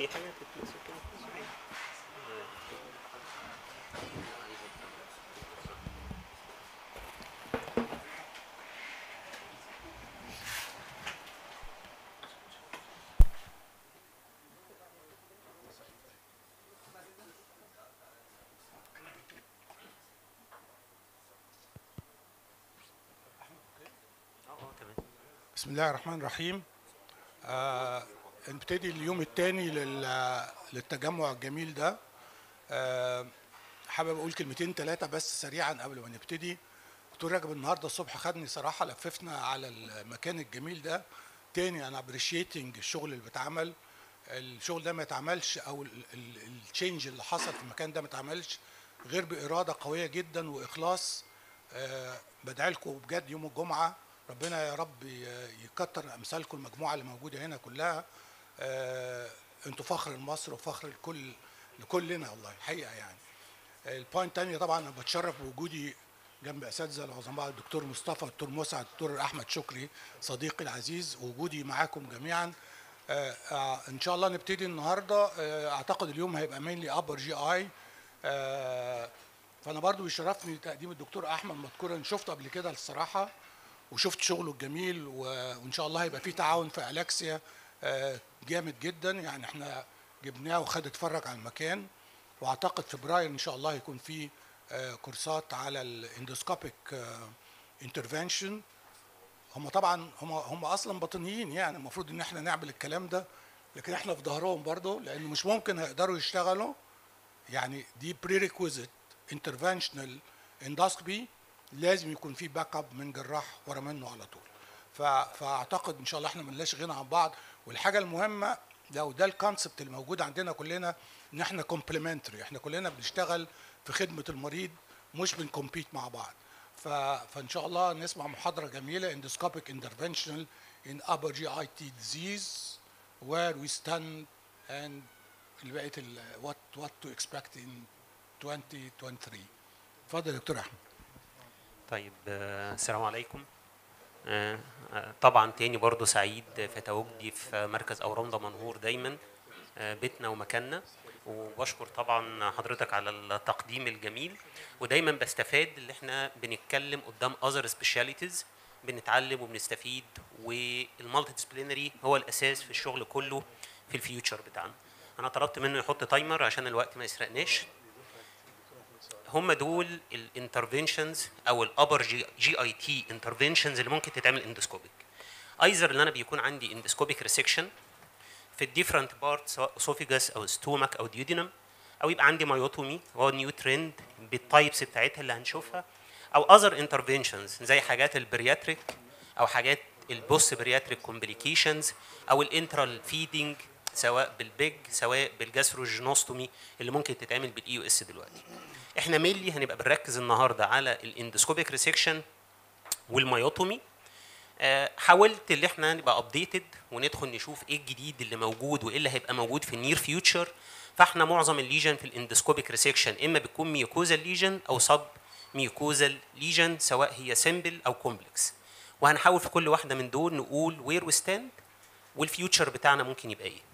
في حاجه تتمسك كده اه اه تمام بسم الله الرحمن الرحيم آه نبتدي اليوم الثاني للتجمع الجميل ده آه حابب اقول كلمتين ثلاثه بس سريعا قبل ما نبتدي دكتور رجب النهارده الصبح خدني صراحه لففنا على المكان الجميل ده تاني انا ابريشيتنج الشغل اللي بيتعمل الشغل ده ما يتعملش او التشينج اللي حصل في المكان ده ما يتعملش غير باراده قويه جدا واخلاص آه بدعي لكم بجد يوم الجمعه ربنا يا رب ي- يكتر امثالكم المجموعه اللي موجوده هنا كلها آه انتوا فخر لمصر وفخر لكل لكلنا والله الحقيقه يعني البوينت تانية طبعا انا بتشرف بوجودي جنب اساتذه العظماء الدكتور مصطفى الدكتور مسعد الدكتور احمد شكري صديقي العزيز وجودي معاكم جميعا آه، آه، ان شاء الله نبتدي النهارده آه، اعتقد اليوم هيبقى مينلي ابر جي اي فانا برضو يشرفني تقديم الدكتور احمد مذكورا شفته قبل كده الصراحه وشفت شغله الجميل و- وان شاء الله هيبقى في تعاون في الكسيا آه، جامد جدا يعني احنا جبناه وخد اتفرج على المكان واعتقد فبراير ان شاء الله هيكون في آه، كورسات على الاندوسكوبيك انترفنشن هم طبعا هم هم اصلا باطنيين يعني المفروض ان احنا نعمل الكلام ده لكن احنا في ظهرهم برضه لانه مش ممكن هيقدروا يشتغلوا يعني دي بريريكويزيت انترفنشنال اندوسكوبي لازم يكون في باك اب من جراح ورا منه على طول ف- فاعتقد ان شاء الله احنا ملناش غنى عن بعض والحاجه المهمه لو ده الكونسبت اللي موجود عندنا كلنا ان احنا كومبلمنتري احنا كلنا بنشتغل في خدمه المريض مش بنكمبيت مع بعض ف... فان شاء الله نسمع محاضره جميله endoscopic interventional in upper GIT disease where we stand and اللي بقت ال what what to expect in 2023 اتفضل يا دكتور احمد طيب آه، السلام عليكم آه، آه، طبعا تاني برضو سعيد في تواجدي في مركز اورام دمنهور دايما آه، بيتنا ومكاننا وبشكر طبعا حضرتك على التقديم الجميل ودايما بستفاد اللي احنا بنتكلم قدام اذر سبيشاليتيز بنتعلم وبنستفيد والمالتي ديسبلينري هو الاساس في الشغل كله في الفيوتشر بتاعنا انا طلبت منه يحط تايمر عشان الوقت ما يسرقناش هم دول الانترفنشنز او الابر جي, جي اي تي انترفنشنز اللي ممكن تتعمل اندوسكوبيك ايزر اللي انا بيكون عندي اندوسكوبيك ريسكشن في الديفرنت بارت سواء اسوفيجاس او ستومك او ديودينم او يبقى عندي مايوتومي وهو نيو ترند بالتايبس بتاعتها اللي هنشوفها او اذر انترفنشنز زي حاجات البرياتريك او حاجات البوست برياتريك كومبليكيشنز او الانترال فيدنج سواء بالبيج سواء بالجاستروجينوستومي اللي ممكن تتعمل بالاي يو اس دلوقتي احنا مينلي هنبقى بنركز النهارده على الاندوسكوبيك ريسكشن والمايوتومي آه، حاولت اللي احنا نبقى ابديتد وندخل نشوف ايه الجديد اللي موجود وايه اللي هيبقى موجود في النير فيوتشر فاحنا معظم الليجن في الاندوسكوبيك ريسكشن اما بتكون ميوكوزال ليجن او سب ميوكوزال ليجن سواء هي سيمبل او كومبلكس وهنحاول في كل واحده من دول نقول وير وي ستاند والفيوتشر بتاعنا ممكن يبقى ايه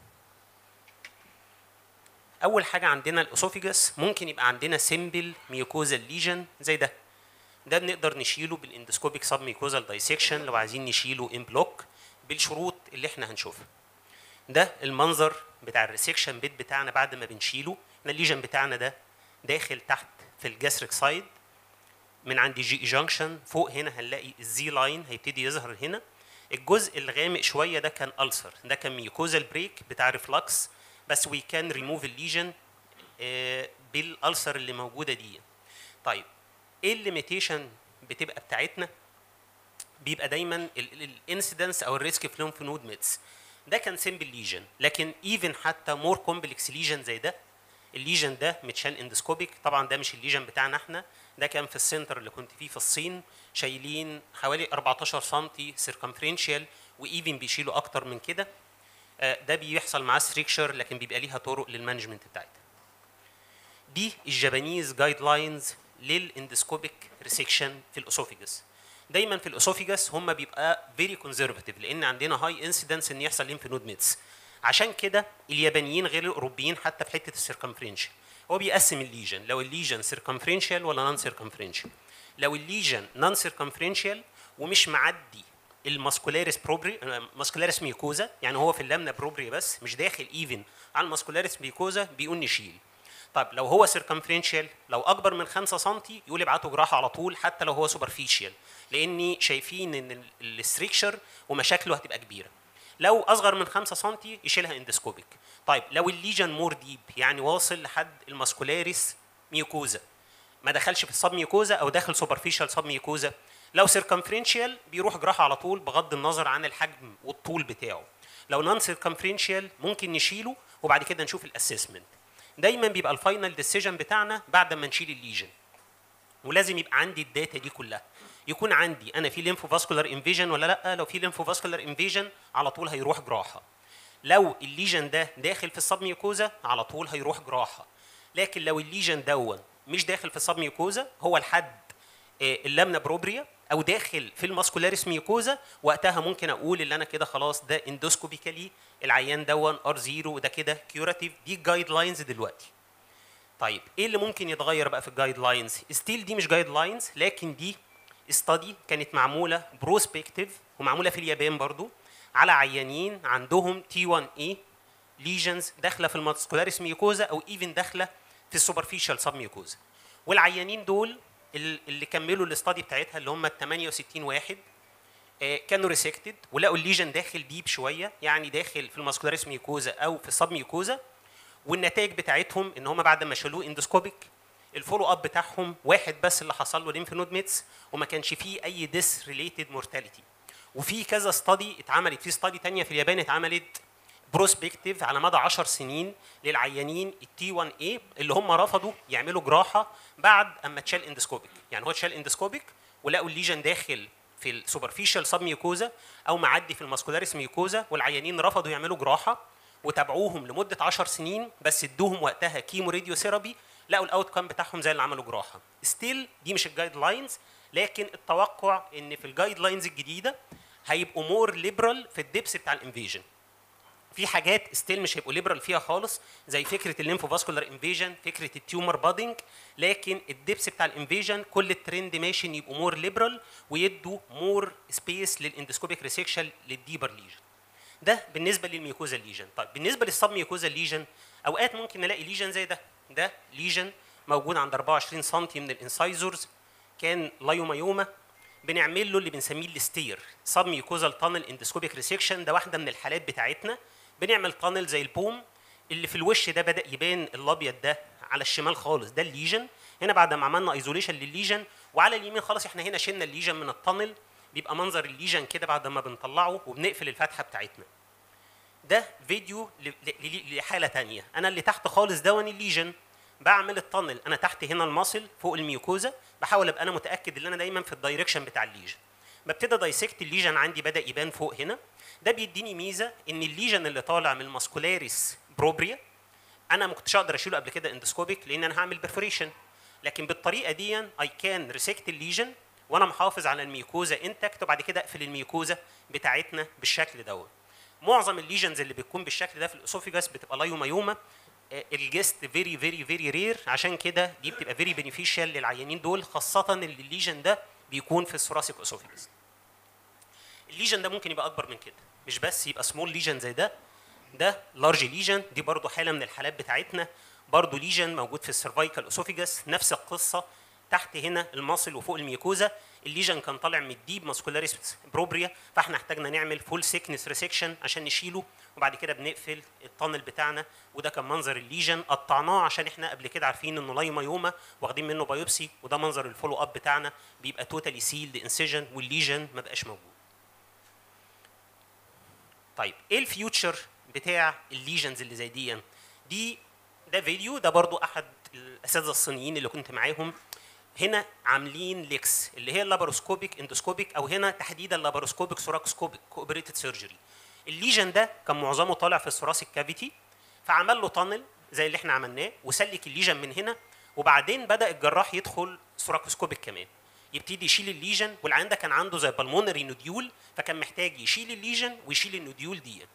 اول حاجه عندنا الاسوفيجاس ممكن يبقى عندنا سيمبل ميوكوزال ليجن زي ده ده بنقدر نشيله بالاندوسكوبيك سب ميكوزال دايسكشن لو عايزين نشيله ان بلوك بالشروط اللي احنا هنشوفها ده المنظر بتاع الريسكشن بيت بتاعنا بعد ما بنشيله احنا الليجن بتاعنا ده داخل تحت في الجاستريك سايد من عند جي جانكشن فوق هنا هنلاقي الزي لاين هيبتدي يظهر هنا الجزء الغامق شويه ده كان ألسر ده كان ميوكوزال بريك بتاع ريفلكس بس وي كان ريموف الليجن بالألسر اللي موجوده دي طيب ايه الليميتيشن بتبقى بتاعتنا بيبقى دايما الانسيدنس او الريسك في ليمف نود ميتس ده كان سيمبل ليجن لكن ايفن حتى مور كومبلكس ليجن زي ده الليجن ده متشال اندوسكوبيك طبعا ده مش الليجن بتاعنا احنا ده كان في السنتر اللي كنت فيه في الصين شايلين حوالي 14 سم سيركمفرنشال وايفن بيشيلوا اكتر من كده آه، ده بيحصل معاه ستريكشر لكن بيبقى ليها طرق للمانجمنت بتاعتها دي الجابانيز جايد لاينز للاندسكوبيك ريسكشن في الاسوفيجس دايما في الاسوفيجس هم بيبقى فيري كونزرفاتيف لان عندنا هاي انسيدنس ان يحصل ليمف نود ميتس عشان كده اليابانيين غير الاوروبيين حتى في حته السيركمفرنشال هو بيقسم الليجن لو الليجن سيركمفرنشال ولا نون سيركمفرنشال لو الليجن نون سيركمفرنشال ومش معدي الماسكولاريس بروبري ماسكولاريس ميوكوزا يعني هو في اللامنا بروبري بس مش داخل ايفن على الماسكولاريس ميوكوزا بيقول نشيل طيب لو هو سيركمفرنشال لو اكبر من 5 سم يقول ابعته جراحه على طول حتى لو هو سوبرفيشال لاني شايفين ان الاستريكشر ومشاكله هتبقى كبيره لو اصغر من 5 سم يشيلها اندسكوبيك طيب لو الليجن مور ديب يعني واصل لحد الماسكولاريس ميوكوزا ما دخلش في السب ميوكوزا او داخل سوبرفيشال سب ميوكوزا لو سيركمفرنشال بيروح جراحه على طول بغض النظر عن الحجم والطول بتاعه لو نون سيركمفرنشال ممكن نشيله وبعد كده نشوف الاسسمنت دايما بيبقى الفاينل ديسيجن بتاعنا بعد ما نشيل الليجن ولازم يبقى عندي الداتا دي كلها يكون عندي انا في ليمفو فاسكولار انفيجن ولا لا لو في ليمفو فاسكولار انفيجن على طول هيروح جراحه لو الليجن ده داخل في السب ميوكوزا على طول هيروح جراحه لكن لو الليجن دون مش داخل في السب ميوكوزا هو لحد اللامنا بروبريا او داخل في الماسكولاريس ميوكوزا وقتها ممكن اقول اللي انا كده خلاص ده اندوسكوبيكالي العيان دون ار زيرو وده كده كيوراتيف دي الجايد لاينز دلوقتي طيب ايه اللي ممكن يتغير بقى في الجايد لاينز ستيل دي مش جايد لاينز لكن دي استادي كانت معموله بروسبكتيف ومعموله في اليابان برضو على عيانين عندهم تي 1 اي ليجنز داخله في الماسكولاريس ميوكوزا او ايفن داخله في السوبرفيشال سب ميوكوزا والعيانين دول اللي كملوا الاستادي بتاعتها اللي هم ال 68 واحد كانوا ريسكتد ولقوا الليجن داخل ديب شويه يعني داخل في الماسكولاريس ميوكوزا او في السب ميوكوزا والنتائج بتاعتهم ان هم بعد ما شالوه اندوسكوبيك الفولو اب بتاعهم واحد بس اللي حصل له ليمف نود ميتس وما كانش فيه اي ديس ريليتد مورتاليتي وفي كذا استادي اتعملت في استادي ثانيه في اليابان اتعملت بروسبكتيف على مدى 10 سنين للعيانين التي 1 اي اللي هم رفضوا يعملوا جراحه بعد اما اتشال اندسكوبيك يعني هو اتشال اندسكوبيك ولقوا الليجن داخل في السوبرفيشال سب ميوكوزا او معدي في الماسكولاريس ميوكوزا والعيانين رفضوا يعملوا جراحه وتابعوهم لمده 10 سنين بس ادوهم وقتها كيمو راديو ثيرابي لقوا الاوت كام بتاعهم زي اللي عملوا جراحه ستيل دي مش الجايد لاينز لكن التوقع ان في الجايد لاينز الجديده هيبقوا مور ليبرال في الدبس بتاع الانفيجن في حاجات ستيل مش هيبقوا ليبرال فيها خالص زي فكره الليمفو فاسكولار انفيجن فكره التيومر بادنج لكن الدبس بتاع الانفيجن كل الترند ماشي ان يبقوا مور ليبرال ويدوا مور سبيس للاندسكوبيك ريسكشن للديبر ليجن ده بالنسبه للميوكوزا ليجن طيب بالنسبه للسب ميوكوزا ليجن اوقات ممكن نلاقي ليجن زي ده ده ليجن موجود عند 24 سم من الانسايزرز كان لايومايوما بنعمل له اللي بنسميه الستير سب ميوكوزال تانل اندسكوبيك ريسكشن ده واحده من الحالات بتاعتنا بنعمل تانل زي البوم اللي في الوش ده بدا يبان الابيض ده على الشمال خالص ده الليجن هنا بعد ما عملنا ايزوليشن للليجن وعلى اليمين خالص احنا هنا شلنا الليجن من التانل بيبقى منظر الليجن كده بعد ما بنطلعه وبنقفل الفتحه بتاعتنا ده فيديو لحاله تانية انا اللي تحت خالص دون الليجن بعمل التانل انا تحت هنا الماسل فوق الميوكوزا بحاول ابقى انا متاكد ان انا دايما في الدايركشن بتاع الليجن ببتدي دايسكت الليجن عندي بدا يبان فوق هنا ده بيديني ميزه ان الليجن اللي طالع من الماسكولاريس بروبريا انا ما كنتش اقدر اشيله قبل كده اندسكوبيك لان انا هعمل برفوريشن لكن بالطريقه دي اي كان ريسكت الليجن وانا محافظ على الميوكوزا انتكت وبعد كده اقفل الميوكوزا بتاعتنا بالشكل دوت معظم الليجنز اللي بتكون بالشكل ده في الاسوفيجاس بتبقى لايومايوما الجست فيري فيري فيري رير عشان كده دي بتبقى فيري بينيفيشال للعيانين دول خاصه اللي الليجن ده بيكون في الثوراسيك اسوفيجاس الليجن ده ممكن يبقى اكبر من كده مش بس يبقى سمول ليجن زي ده ده لارج ليجن دي برضو حاله من الحالات بتاعتنا برضو ليجن موجود في السيرفايكال اسوفيجاس نفس القصه تحت هنا الماصل وفوق الميوكوزا الليجن كان طالع من الديب ماسكولاريس بروبريا فاحنا احتاجنا نعمل فول سيكنس ريسكشن عشان نشيله وبعد كده بنقفل التانل بتاعنا وده كان منظر الليجن قطعناه عشان احنا قبل كده عارفين انه لايمايوما واخدين منه بايوبسي وده منظر الفولو اب بتاعنا بيبقى توتالي سيلد انسيجن والليجن ما بقاش موجود طيب ايه الفيوتشر بتاع الليجنز اللي زي دي دي ده فيديو ده برضو احد الاساتذه الصينيين اللي كنت معاهم هنا عاملين ليكس اللي هي اللاباروسكوبيك اندوسكوبيك او هنا تحديدا اللاباروسكوبيك سوراكسكوبيك كوبريتد سيرجري الليجن ده كان معظمه طالع في الثوراسيك كافيتي فعمل له تانل زي اللي احنا عملناه وسلك الليجن من هنا وبعدين بدا الجراح يدخل سوراكوسكوبيك كمان يبتدي يشيل الليجن والعيان ده كان عنده زي بالمونري نوديول فكان محتاج يشيل الليجن ويشيل النوديول دي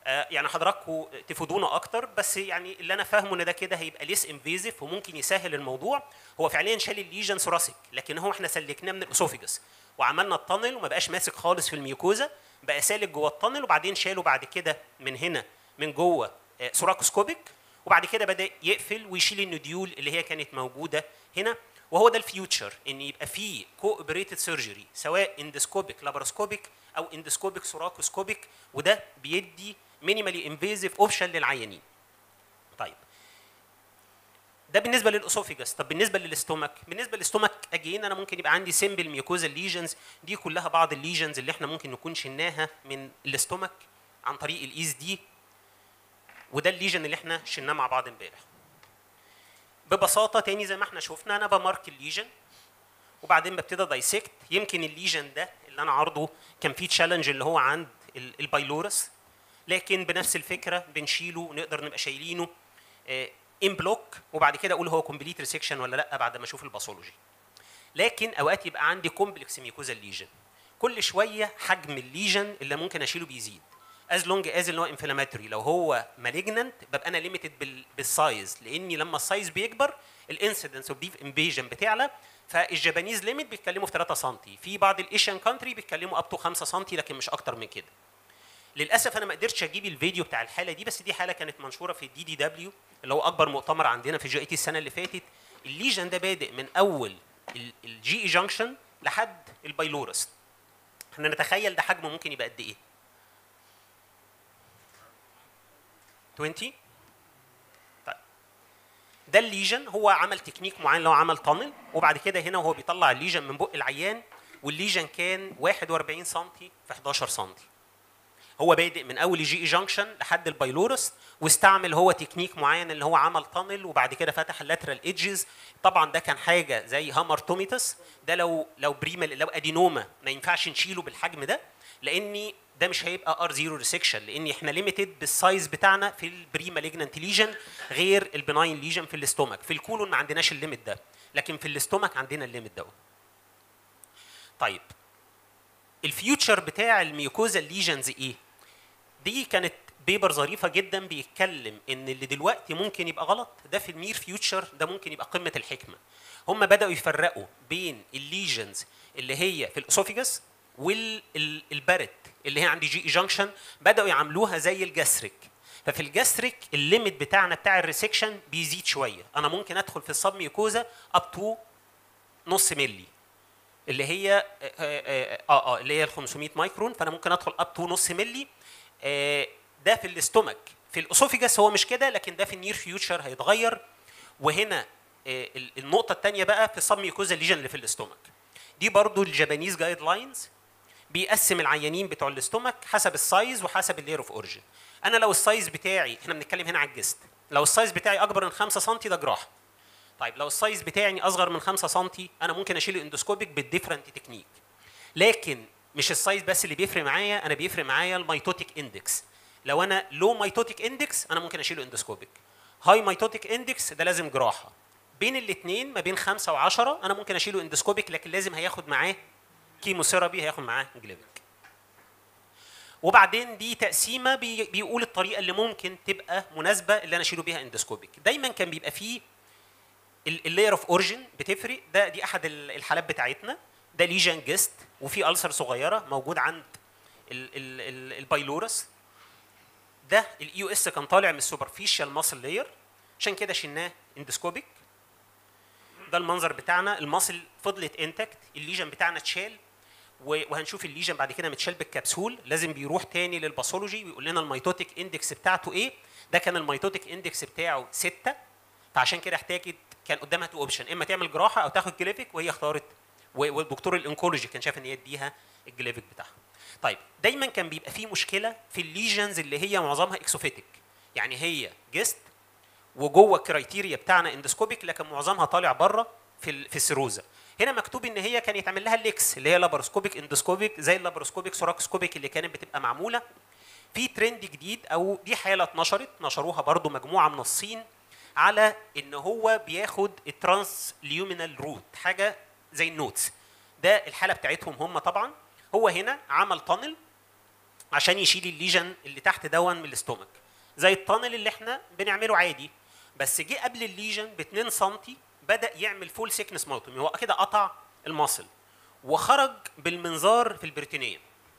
آه، يعني حضراتكم تفيدونا اكتر بس يعني اللي انا فاهمه ان ده كده هيبقى ليس انفيزيف وممكن يسهل الموضوع هو فعليا شال الليجن ثوراسيك لكن هو احنا سلكناه من الاسوفيجس وعملنا التانل وما بقاش ماسك خالص في الميوكوزا بقى سالك جوه التانل وبعدين شاله بعد كده من هنا من جوه آه، سوراكوسكوبيك وبعد كده بدا يقفل ويشيل النديول اللي هي كانت موجوده هنا وهو ده الفيوتشر ان يبقى فيه كوبريتد سيرجري سواء اندسكوبيك لاباروسكوبيك او اندسكوبيك سوراكوسكوبيك وده بيدي مينيمالي انفيزيف اوبشن للعيانين. طيب ده بالنسبه للاسوفيجاس طب بالنسبه للاستومك بالنسبه للاستومك اجين انا ممكن يبقى عندي سيمبل ميوكوزا ليجنز دي كلها بعض الليجنز اللي احنا ممكن نكون شلناها من الاستومك عن طريق الايز دي وده الليجن اللي احنا شلناه مع بعض امبارح ببساطه تاني زي ما احنا شفنا انا بمارك الليجن وبعدين ببتدي دايسكت يمكن الليجن ده اللي انا عارضه كان فيه تشالنج اللي هو عند ال- البايلورس لكن بنفس الفكره بنشيله نقدر نبقى شايلينه ان بلوك وبعد كده اقول هو كومبليت ريسكشن ولا لا بعد ما اشوف الباثولوجي لكن اوقات يبقى عندي كومبلكس ميوكوزا ليجن كل شويه حجم الليجن اللي ممكن اشيله بيزيد از لونج از اللي هو انفلاماتوري لو هو مالجننت ببقى انا ليميتد بالسايز لاني لما السايز بيكبر الانسيدنس اوف ديف انفيجن بتعلى فالجابانيز ليميت بيتكلموا في 3 سم في بعض الايشيان كانتري بيتكلموا اب تو 5 سم لكن مش اكتر من كده للاسف انا ما قدرتش اجيب الفيديو بتاع الحاله دي بس دي حاله كانت منشوره في الدي دي دبليو اللي هو اكبر مؤتمر عندنا في جي اي تي السنه اللي فاتت الليجن ده بادئ من اول الجي اي جانكشن لحد البايلورس احنا نتخيل ده حجمه ممكن يبقى قد ايه 20 طيب ده الليجن هو عمل تكنيك معين اللي هو عمل تانل وبعد كده هنا وهو بيطلع الليجن من بق العيان والليجن كان 41 سم في 11 سم هو بادئ من اول جي اي جانكشن لحد البايلورس واستعمل هو تكنيك معين اللي هو عمل تانل وبعد كده فتح اللاترال ايدجز طبعا ده كان حاجه زي هامرتوميتس ده لو لو بريمال لو ادينوما ما ينفعش نشيله بالحجم ده لاني ده مش هيبقى ار زيرو ريسكشن لان احنا ليميتد بالسايز بتاعنا في البري مالجنانت ليجن غير البناين ليجن في الاستومك في الكولون ما عندناش الليميت ده لكن في الاستومك عندنا الليميت ده طيب الفيوتشر بتاع الميوكوزا ليجنز ايه دي كانت بيبر ظريفه جدا بيتكلم ان اللي دلوقتي ممكن يبقى غلط ده في النير فيوتشر ده ممكن يبقى قمه الحكمه هم بداوا يفرقوا بين الليجنز اللي هي في الاسوفيجاس والبارت اللي هي عند جي اي جانكشن بداوا يعاملوها زي الجاستريك ففي الجاستريك الليميت بتاعنا بتاع الريسكشن بيزيد شويه انا ممكن ادخل في السب ميوكوزا اب تو نص ملي اللي هي اه اه, آه, آه اللي هي ال 500 مايكرون فانا ممكن ادخل اب تو نص ملي آه ده في الاستومك في الاسوفيجاس هو مش كده لكن ده في النير فيوتشر هيتغير وهنا آه النقطه الثانيه بقى في السب ميوكوزا ليجن اللي في الاستومك دي برضو الجابانيز جايد لاينز بيقسم العيانين بتوع الاستومك حسب السايز وحسب اللير اوف اوريجن انا لو السايز بتاعي احنا بنتكلم هنا على الجست لو السايز بتاعي اكبر من 5 سم ده جراحه طيب لو السايز بتاعي اصغر من 5 سم انا ممكن اشيل الاندوسكوبيك بالديفرنت تكنيك لكن مش السايز بس اللي بيفرق معايا انا بيفرق معايا الميتوتيك اندكس لو انا لو ميتوتيك اندكس انا ممكن اشيله اندوسكوبيك هاي ميتوتيك اندكس ده لازم جراحه بين الاثنين ما بين 5 و10 انا ممكن اشيله اندوسكوبيك لكن لازم هياخد معاه كيموثيرابي هياخد معاه جليفيك وبعدين دي تقسيمه بي بيقول الطريقه اللي ممكن تبقى مناسبه اللي انا اشيله بيها اندوسكوبيك دايما كان بيبقى فيه اللاير اوف اوريجن بتفرق ده دي احد الحالات بتاعتنا ده ليجن جيست وفي ألسر صغيره موجود عند البايلورس ده الاي اس كان طالع من السوبرفيشال ماسل لاير عشان كده شلناه اندوسكوبيك ده المنظر بتاعنا الماسل فضلت انتكت الليجن بتاعنا اتشال وهنشوف الليجن بعد كده متشال بالكبسول لازم بيروح تاني للباثولوجي ويقول لنا الميتوتيك اندكس بتاعته ايه ده كان الميتوتيك اندكس بتاعه 6 فعشان كده احتاجت كان قدامها تو اوبشن اما تعمل جراحه او تاخد جليفيك وهي اختارت والدكتور الانكولوجي كان شايف ان هي يديها الجليفيك بتاعها طيب دايما كان بيبقى في مشكله في الليجنز اللي هي معظمها اكسوفيتك يعني هي جست وجوه الكرايتيريا بتاعنا اندوسكوبيك لكن معظمها طالع بره في في السيروزا هنا مكتوب ان هي كان يتعمل لها الليكس اللي هي لاباروسكوبيك اندوسكوبيك زي اللاباروسكوبيك سوراكسكوبيك اللي كانت بتبقى معموله في ترند جديد او دي حاله اتنشرت نشروها برضو مجموعه من الصين على ان هو بياخد الترانس ليومينال روت حاجه زي النوتس ده الحاله بتاعتهم هم طبعا هو هنا عمل تانل عشان يشيل الليجن اللي تحت دون من الاستومك زي التانل اللي احنا بنعمله عادي بس جه قبل الليجن ب 2 سم بدا يعمل فول سيكنس ماوتومي هو كده قطع المصل وخرج بالمنظار في البريتونيه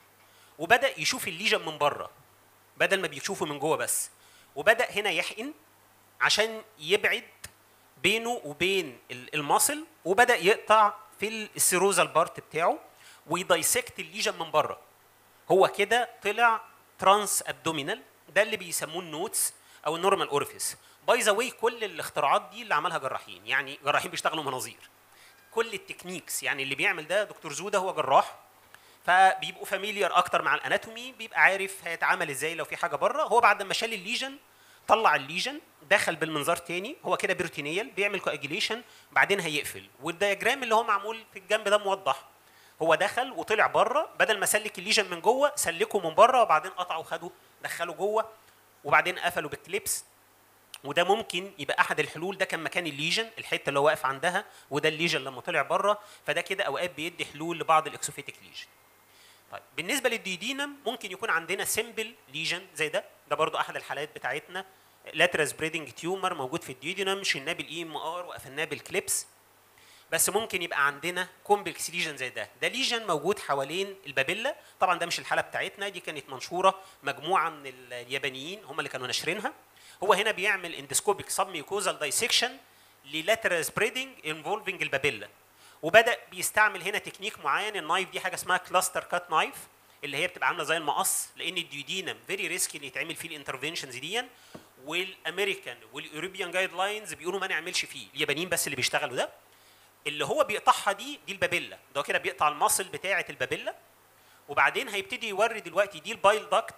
وبدا يشوف الليجن من بره بدل ما بيشوفه من جوه بس وبدا هنا يحقن عشان يبعد بينه وبين ال- المصل وبدا يقطع في السيروزال بارت بتاعه ويدايسكت الليجن من بره هو كده طلع ترانس ابدومينال ده اللي بيسموه النوتس او النورمال اورفيس باي ذا واي كل الاختراعات دي اللي عملها جراحين يعني جراحين بيشتغلوا مناظير كل التكنيكس يعني اللي بيعمل ده دكتور زوده هو جراح فبيبقوا فاميليار اكتر مع الاناتومي بيبقى عارف هيتعامل ازاي لو في حاجه بره هو بعد ما شال الليجن طلع الليجن دخل بالمنظار تاني هو كده بروتينيال بيعمل كواجيليشن بعدين هيقفل والدياجرام اللي هو معمول في الجنب ده موضح هو دخل وطلع بره بدل ما سلك الليجن من جوه سلكه من بره وبعدين قطعه وخده دخله جوه وبعدين قفلوا بالكليبس وده ممكن يبقى احد الحلول ده كان مكان الليجن الحته اللي هو واقف عندها وده الليجن لما طلع بره فده كده اوقات بيدي حلول لبعض الاكسوفيتيك ليجن طيب بالنسبه للديودينم ممكن يكون عندنا سيمبل ليجن زي ده ده برضو احد الحالات بتاعتنا لاترال سبريدنج تيومر موجود في الديودينم شلناه بالاي ام ار وقفلناه بالكليبس بس ممكن يبقى عندنا كومبلكس ليجن زي ده ده ليجن موجود حوالين البابيلا طبعا ده مش الحاله بتاعتنا دي كانت منشوره مجموعه من اليابانيين هم اللي كانوا ناشرينها هو هنا بيعمل اندسكوبيك سب ميوكوزال دايسكشن للاترال سبريدنج انفولفنج البابيلا وبدا بيستعمل هنا تكنيك معين النايف دي حاجه اسمها كلاستر كات نايف اللي هي بتبقى عامله زي المقص لان الديودينم فيري ريسكي اللي يتعمل فيه الانترفنشنز دي والامريكان والاوروبيان جايد لاينز بيقولوا ما نعملش فيه اليابانيين بس اللي بيشتغلوا ده اللي هو بيقطعها دي دي البابيلا ده هو كده بيقطع المصل بتاعه البابيلا وبعدين هيبتدي يوري دلوقتي دي البايل داكت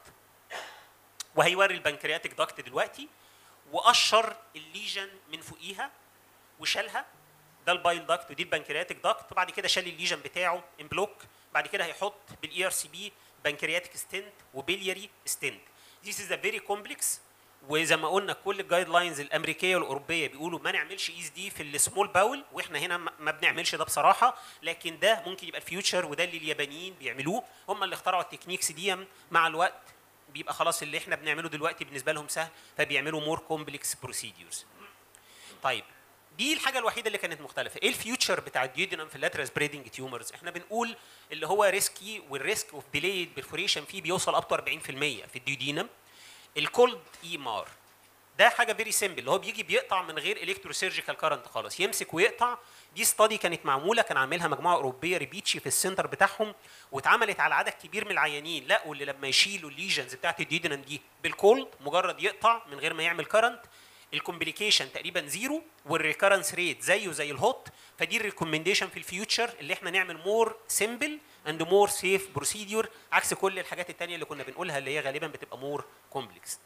وهيوري البنكرياتيك داكت دلوقتي وقشر الليجن من فوقيها وشالها ده البايل داكت ودي البنكرياتيك داكت وبعد كده شال الليجن بتاعه ان بلوك بعد كده هيحط بالاي ار سي بي بنكرياتيك ستنت وبيلياري ستنت This is a very complex وزي ما قلنا كل الجايد لاينز الامريكيه والاوروبيه بيقولوا ما نعملش ايز دي في السمول باول واحنا هنا ما ما بنعملش ده بصراحه لكن ده ممكن يبقى الفيوتشر وده اللي اليابانيين بيعملوه هم اللي اخترعوا التكنيكس دي مع الوقت بيبقى خلاص اللي احنا بنعمله دلوقتي بالنسبه لهم سهل فبيعملوا مور كومبلكس بروسيديورز طيب دي الحاجه الوحيده اللي كانت مختلفه ايه الفيوتشر بتاع الديودينم في اللاترال سبريدنج تيومرز احنا بنقول اللي هو ريسكي والريسك اوف ديليد برفوريشن فيه بيوصل اب تو 40% في الديودينم الكولد اي مار ده حاجه فيري سيمبل اللي هو بيجي بيقطع من غير الكترو سيرجيكال كارنت خالص يمسك ويقطع دي ستادي كانت معموله كان عاملها مجموعه اوروبيه ريبيتشي في السنتر بتاعهم واتعملت على عدد كبير من العيانين لقوا اللي لما يشيلوا الليجنز بتاعت الديودينم دي بالكولد مجرد يقطع من غير ما يعمل كارنت الكومبليكيشن تقريبا زيرو والريكرنس ريت زيه زي الهوت فدي الريكومنديشن في الفيوتشر اللي احنا نعمل مور سيمبل اند مور سيف بروسيدور عكس كل الحاجات التانية اللي كنا بنقولها اللي هي غالبا بتبقى مور كومبلكس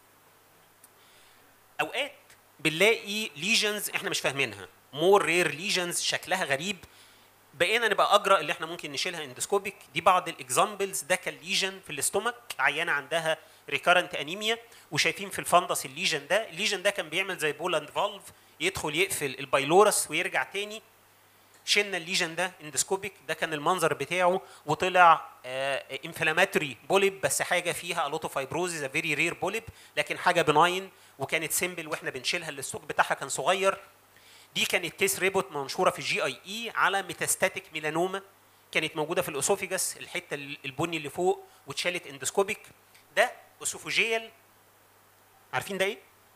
اوقات بنلاقي ليجنز احنا مش فاهمينها مور رير ليجنز شكلها غريب بقينا نبقى اجرأ اللي احنا ممكن نشيلها اندسكوبيك دي بعض الاكزامبلز ده كان ليجن في الاستومك عيانه عندها ريكارنت انيميا وشايفين في الفندس الليجن ده الليجن ده كان بيعمل زي بولاند فالف يدخل يقفل البايلورس ويرجع تاني شلنا الليجن ده اندسكوبيك ده كان المنظر بتاعه وطلع انفلاماتوري بوليب بس حاجه فيها الوتو فايبروزيز فيري رير بوليب لكن حاجه بناين وكانت سيمبل واحنا بنشيلها الستوك بتاعها كان صغير دي كانت كيس ريبوت منشوره في الجي اي اي على ميتاستاتيك ميلانوما كانت موجوده في الاسوفيجاس الحته البني اللي فوق واتشالت اندسكوبيك ده اسوفوجيال عارفين ده ايه؟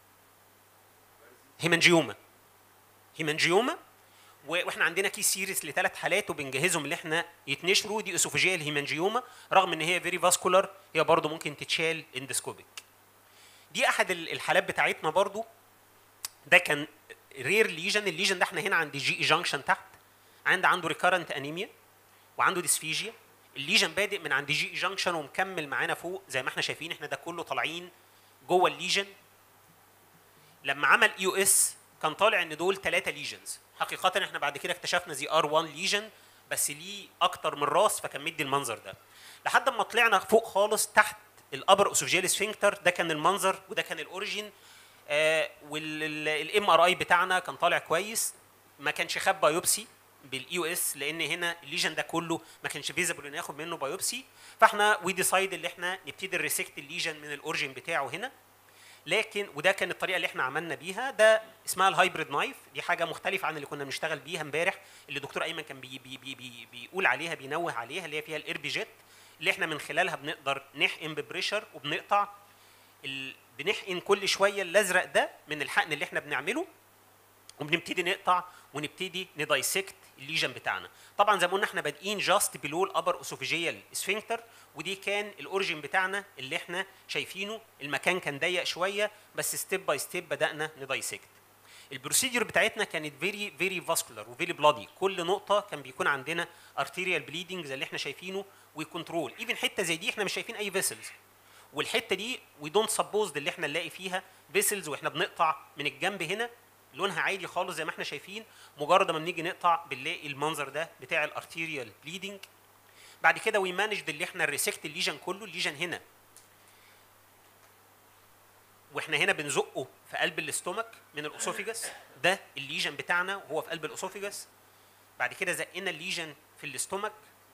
هيمانجيوما هيمانجيوما واحنا عندنا كيس سيريس لثلاث حالات وبنجهزهم اللي احنا يتنشروا دي اسوفوجيال هيمانجيوما رغم ان هي فيري فاسكولار هي برضه ممكن تتشال اندسكوبيك دي احد الحالات بتاعتنا برضه ده كان رير ليجن الليجن ده احنا هنا عند الجي اي جانكشن تحت عند عنده ريكارنت انيميا وعنده ديسفيجيا الليجن بادئ من عند جي اي جانكشن ومكمل معانا فوق زي ما احنا شايفين احنا ده كله طالعين جوه الليجن لما عمل اي او اس كان طالع ان دول ثلاثه ليجنز حقيقه احنا بعد كده اكتشفنا زي ار 1 ليجن بس ليه اكتر من راس فكان مدي المنظر ده لحد ما طلعنا فوق خالص تحت الابر اسوفجيال سفنكتر ده كان المنظر وده كان الاوريجين آه والام ار اي بتاعنا كان طالع كويس ما كانش خد بايوبسي بالاي اس لان هنا الليجن ده كله ما كانش فيزبل ان ياخد منه بايوبسي فاحنا وي ديسايد ان احنا نبتدي نريسكت الليجن من الاورجن بتاعه هنا لكن وده كان الطريقه اللي احنا عملنا بيها ده اسمها الهايبريد نايف دي حاجه مختلفه عن اللي كنا بنشتغل بيها امبارح اللي دكتور ايمن كان بي بي بي بي بيقول عليها بينوه عليها اللي هي فيها الاير جيت اللي احنا من خلالها بنقدر نحقن ببريشر وبنقطع ال... بنحقن كل شويه الازرق ده من الحقن اللي احنا بنعمله وبنبتدي نقطع ونبتدي ندايسكت الليجن بتاعنا طبعا زي ما قلنا احنا بادئين جاست بلو الابر اسوفيجيال سفنكتر ودي كان الاوريجن بتاعنا اللي احنا شايفينه المكان كان ضيق شويه بس ستيب باي ستيب بدانا ندايسكت البروسيدور بتاعتنا كانت فيري فيري فاسكولار وفيري بلادي كل نقطه كان بيكون عندنا ارتيريال بليدنج زي اللي احنا شايفينه وكنترول ايفن حته زي دي احنا مش شايفين اي فيسلز والحته دي وي دونت سبوز اللي احنا نلاقي فيها فيسلز واحنا بنقطع من الجنب هنا لونها عادي خالص زي ما احنا شايفين مجرد ما بنيجي نقطع بنلاقي المنظر ده بتاع الارتيريال بليدنج بعد كده وي مانجد اللي احنا الريسكت الليجن كله الليجن هنا واحنا هنا بنزقه في قلب الاستومك من الاسوفيجاس ده الليجن بتاعنا وهو في قلب الاسوفيجاس بعد كده زقنا الليجن في الاستومك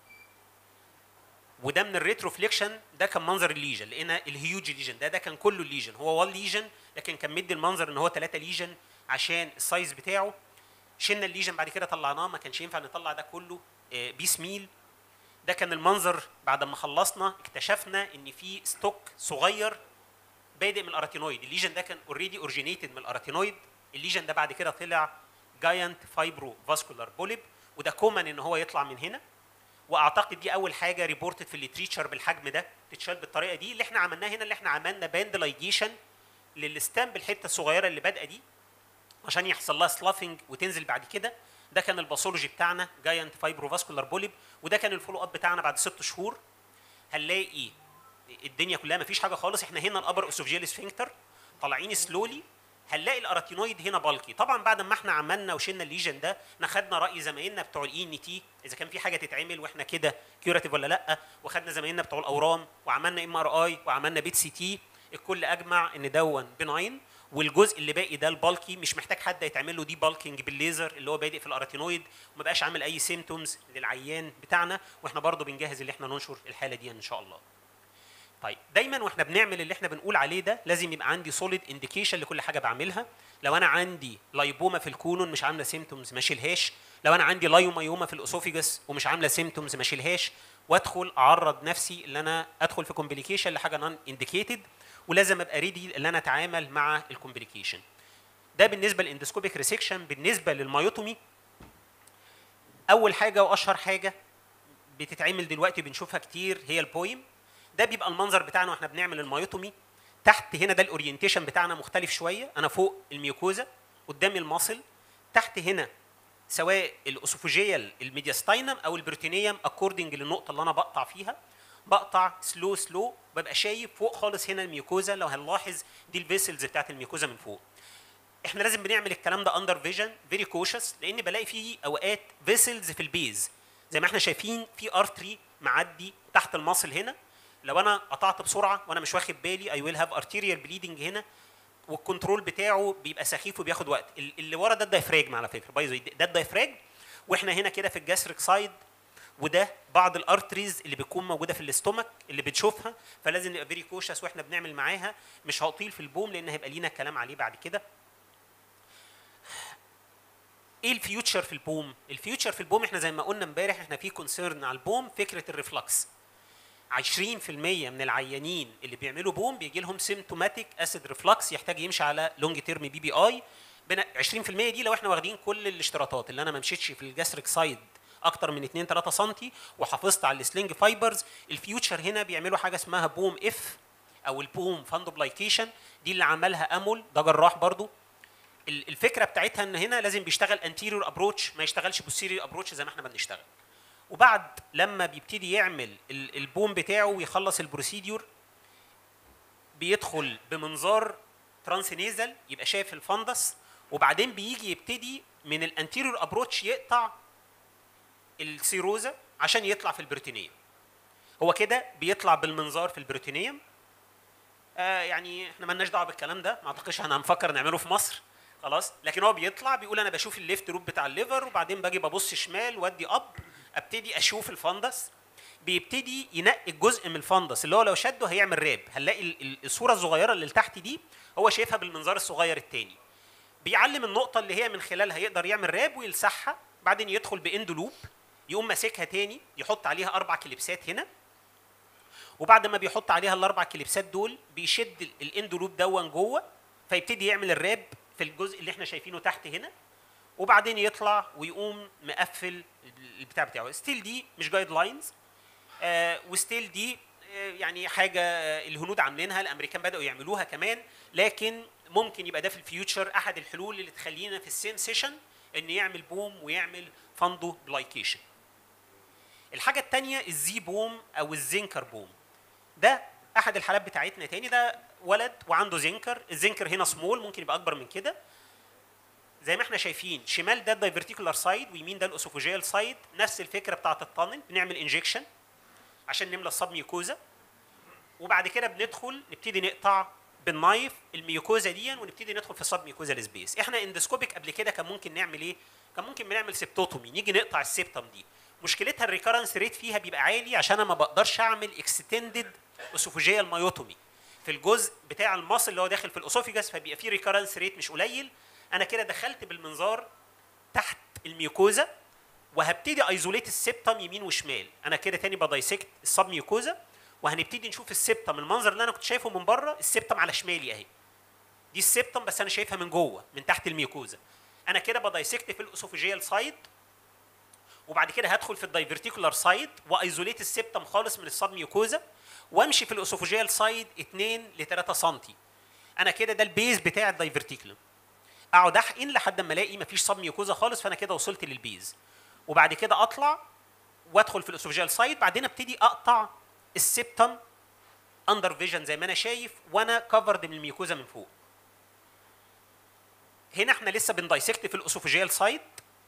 وده من الريتروفليكشن ده كان منظر الليجن لقينا الهيوج ليجن ده ده كان كله الليجن هو 1 ليجن لكن كان مدي المنظر ان هو 3 ليجن عشان السايز بتاعه شلنا الليجن بعد كده طلعناه ما كانش ينفع نطلع ده كله بيس ميل ده كان المنظر بعد ما خلصنا اكتشفنا ان في ستوك صغير بادئ من الاراتينويد الليجن ده كان اوريدي اوريجينيتد من الاراتينويد الليجن ده بعد كده طلع جاينت فايبرو فاسكولار بوليب وده كومن ان هو يطلع من هنا واعتقد دي اول حاجه ريبورتد في الليتريتشر بالحجم ده تتشال بالطريقه دي اللي احنا عملناه هنا اللي احنا عملنا باندلايجيشن للستام بالحته الصغيره اللي بادئه دي عشان يحصل لها سلافنج وتنزل بعد كده ده كان الباثولوجي بتاعنا جاينت فايبروفاسكولار بوليب وده كان الفولو اب بتاعنا بعد ست شهور هنلاقي الدنيا كلها ما فيش حاجه خالص احنا هنا الابر اسوفجيال سفنكتر طالعين سلولي هنلاقي الاراتينويد هنا بالكي طبعا بعد ما احنا عملنا وشلنا الليجن ده خدنا راي زمايلنا بتوع الاي ان تي اذا كان في حاجه تتعمل واحنا كده كيوراتيف ولا لا وخدنا زمايلنا بتوع الاورام وعملنا ام ار اي وعملنا بيت سي تي الكل اجمع ان دون بناين والجزء اللي باقي ده البالكي مش محتاج حد يتعمل له دي بالكينج بالليزر اللي هو بادئ في الاراتينويد وما بقاش عامل اي سيمتومز للعيان بتاعنا واحنا برضه بنجهز اللي احنا ننشر الحاله دي ان شاء الله طيب دايما واحنا بنعمل اللي احنا بنقول عليه ده لازم يبقى عندي سوليد انديكيشن لكل حاجه بعملها لو انا عندي لايبوما في الكولون مش عامله سيمتومز ما اشيلهاش لو انا عندي لايومايوما في الاسوفيجس ومش عامله سيمتومز ما اشيلهاش وادخل اعرض نفسي ان انا ادخل في كومبليكيشن لحاجه نون انديكيتد ولازم ابقى ريدي ان انا اتعامل مع الكومبليكيشن ده بالنسبه للاندسكوبيك ريسكشن بالنسبه للمايوتومي اول حاجه واشهر حاجه بتتعمل دلوقتي بنشوفها كتير هي البويم ده بيبقى المنظر بتاعنا واحنا بنعمل المايوتومي تحت هنا ده الاورينتيشن بتاعنا مختلف شويه انا فوق الميوكوزا قدامي الماصل تحت هنا سواء الاسوفوجيال الميدياستاينم او البروتينيوم اكوردنج للنقطه اللي انا بقطع فيها بقطع سلو سلو ببقى شايف فوق خالص هنا الميوكوزا لو هنلاحظ دي الفيسلز بتاعت الميوكوزا من فوق احنا لازم بنعمل الكلام ده اندر فيجن فيري كوشس لان بلاقي فيه اوقات فيسلز في البيز زي ما احنا شايفين في ارتري معدي تحت المصل هنا لو انا قطعت بسرعه وانا مش واخد بالي اي ويل هاف ارتيريال بليدنج هنا والكنترول بتاعه بيبقى سخيف وبياخد وقت اللي ورا ده الدايفراجم على فكره باي ده الدايفراج واحنا هنا كده في الجاستريك سايد وده بعض الارتريز اللي بتكون موجوده في الاستومك اللي بنشوفها فلازم نبقى فيري كوشس واحنا بنعمل معاها مش هطيل في البوم لان هيبقى لينا كلام عليه بعد كده ايه الفيوتشر في البوم الفيوتشر في البوم احنا زي ما قلنا امبارح احنا في كونسيرن على البوم فكره الريفلكس 20% من العيانين اللي بيعملوا بوم بيجي لهم سيمتوماتيك اسيد ريفلكس يحتاج يمشي على لونج تيرم بي بي اي 20% دي لو احنا واخدين كل الاشتراطات اللي انا ما مشيتش في الجاستريك سايد اكتر من 2 3 سم وحافظت على السلينج فايبرز الفيوتشر هنا بيعملوا حاجه اسمها بوم اف او البوم فاندوبلايكيشن دي اللي عملها امول ده جراح برضو الفكره بتاعتها ان هنا لازم بيشتغل انتيريور ابروتش ما يشتغلش بوستيريور ابروتش زي ما احنا بنشتغل وبعد لما بيبتدي يعمل البوم بتاعه ويخلص البروسيديور بيدخل بمنظار ترانسنيزل يبقى شايف الفندس وبعدين بيجي يبتدي من الانتيريور ابروتش يقطع السيروزا عشان يطلع في البروتينيوم هو كده بيطلع بالمنظار في البروتينيوم آه يعني احنا مالناش دعوه بالكلام ده ما اعتقدش احنا هنفكر نعمله في مصر خلاص لكن هو بيطلع بيقول انا بشوف الليفت روب بتاع الليفر وبعدين باجي ببص شمال وادي اب ابتدي اشوف الفندس بيبتدي ينقي الجزء من الفندس اللي هو لو شده هيعمل راب هنلاقي ال- ال- الصوره الصغيره اللي تحت دي هو شايفها بالمنظار الصغير التاني بيعلم النقطه اللي هي من خلالها يقدر يعمل راب ويلسعها بعدين يدخل باند لوب يقوم ماسكها تاني يحط عليها اربع كليبسات هنا وبعد ما بيحط عليها الاربع كليبسات دول بيشد ال- الاند لوب دون جوه فيبتدي يعمل الراب في الجزء اللي احنا شايفينه تحت هنا وبعدين يطلع ويقوم مقفل البتاع بتاعه ستيل دي مش جايد لاينز آه وستيل دي آه يعني حاجه آه الهنود عاملينها الامريكان بداوا يعملوها كمان لكن ممكن يبقى ده في الفيوتشر احد الحلول اللي تخلينا في السيم سيشن ان يعمل بوم ويعمل فاندو جلايكيشن الحاجه الثانيه الزي بوم او الزنكر بوم ده احد الحالات بتاعتنا تاني ده ولد وعنده زنكر الزنكر هنا سمول ممكن يبقى اكبر من كده زي ما احنا شايفين شمال ده الدايفرتيكولار سايد ويمين ده الاسوفوجيال سايد نفس الفكره بتاعت الطنن بنعمل انجكشن عشان نملى الصب ميوكوزا وبعد كده بندخل نبتدي نقطع بالنايف الميوكوزا دي ونبتدي ندخل في الصب ميوكوزا السبيس احنا اندسكوبيك قبل كده كان ممكن نعمل ايه كان ممكن بنعمل سيبتوتومي نيجي نقطع السيبتم دي مشكلتها الريكرنس ريت فيها بيبقى عالي عشان انا ما بقدرش اعمل اكستندد اسوفوجيال مايوتومي في الجزء بتاع المصل اللي هو داخل في الاسوفيجاس فبيبقى فيه ريكرنس ريت مش قليل انا كده دخلت بالمنظار تحت الميوكوزا وهبتدي ايزوليت السبتم يمين وشمال انا كده تاني بدايسكت السب ميوكوزا وهنبتدي نشوف السبتم المنظر اللي انا كنت شايفه من بره السبتم على شمالي اهي دي السبتم بس انا شايفها من جوه من تحت الميوكوزا انا كده بدايسكت في الاسوفيجيال سايد وبعد كده هدخل في الدايفرتيكولار سايد وايزوليت السبتم خالص من السب ميوكوزا وامشي في الاسوفيجيال سايد 2 ل 3 سم انا كده ده البيز بتاع الدايفرتيكولم اقعد احقن لحد ما الاقي مفيش سب ميوكوزا خالص فانا كده وصلت للبيز وبعد كده اطلع وادخل في الاسوفيجيال سايد بعدين ابتدي اقطع السبتم اندر فيجن زي ما انا شايف وانا كفرد من الميوكوزا من فوق هنا احنا لسه بندايسكت في الاسوفيجيال سايد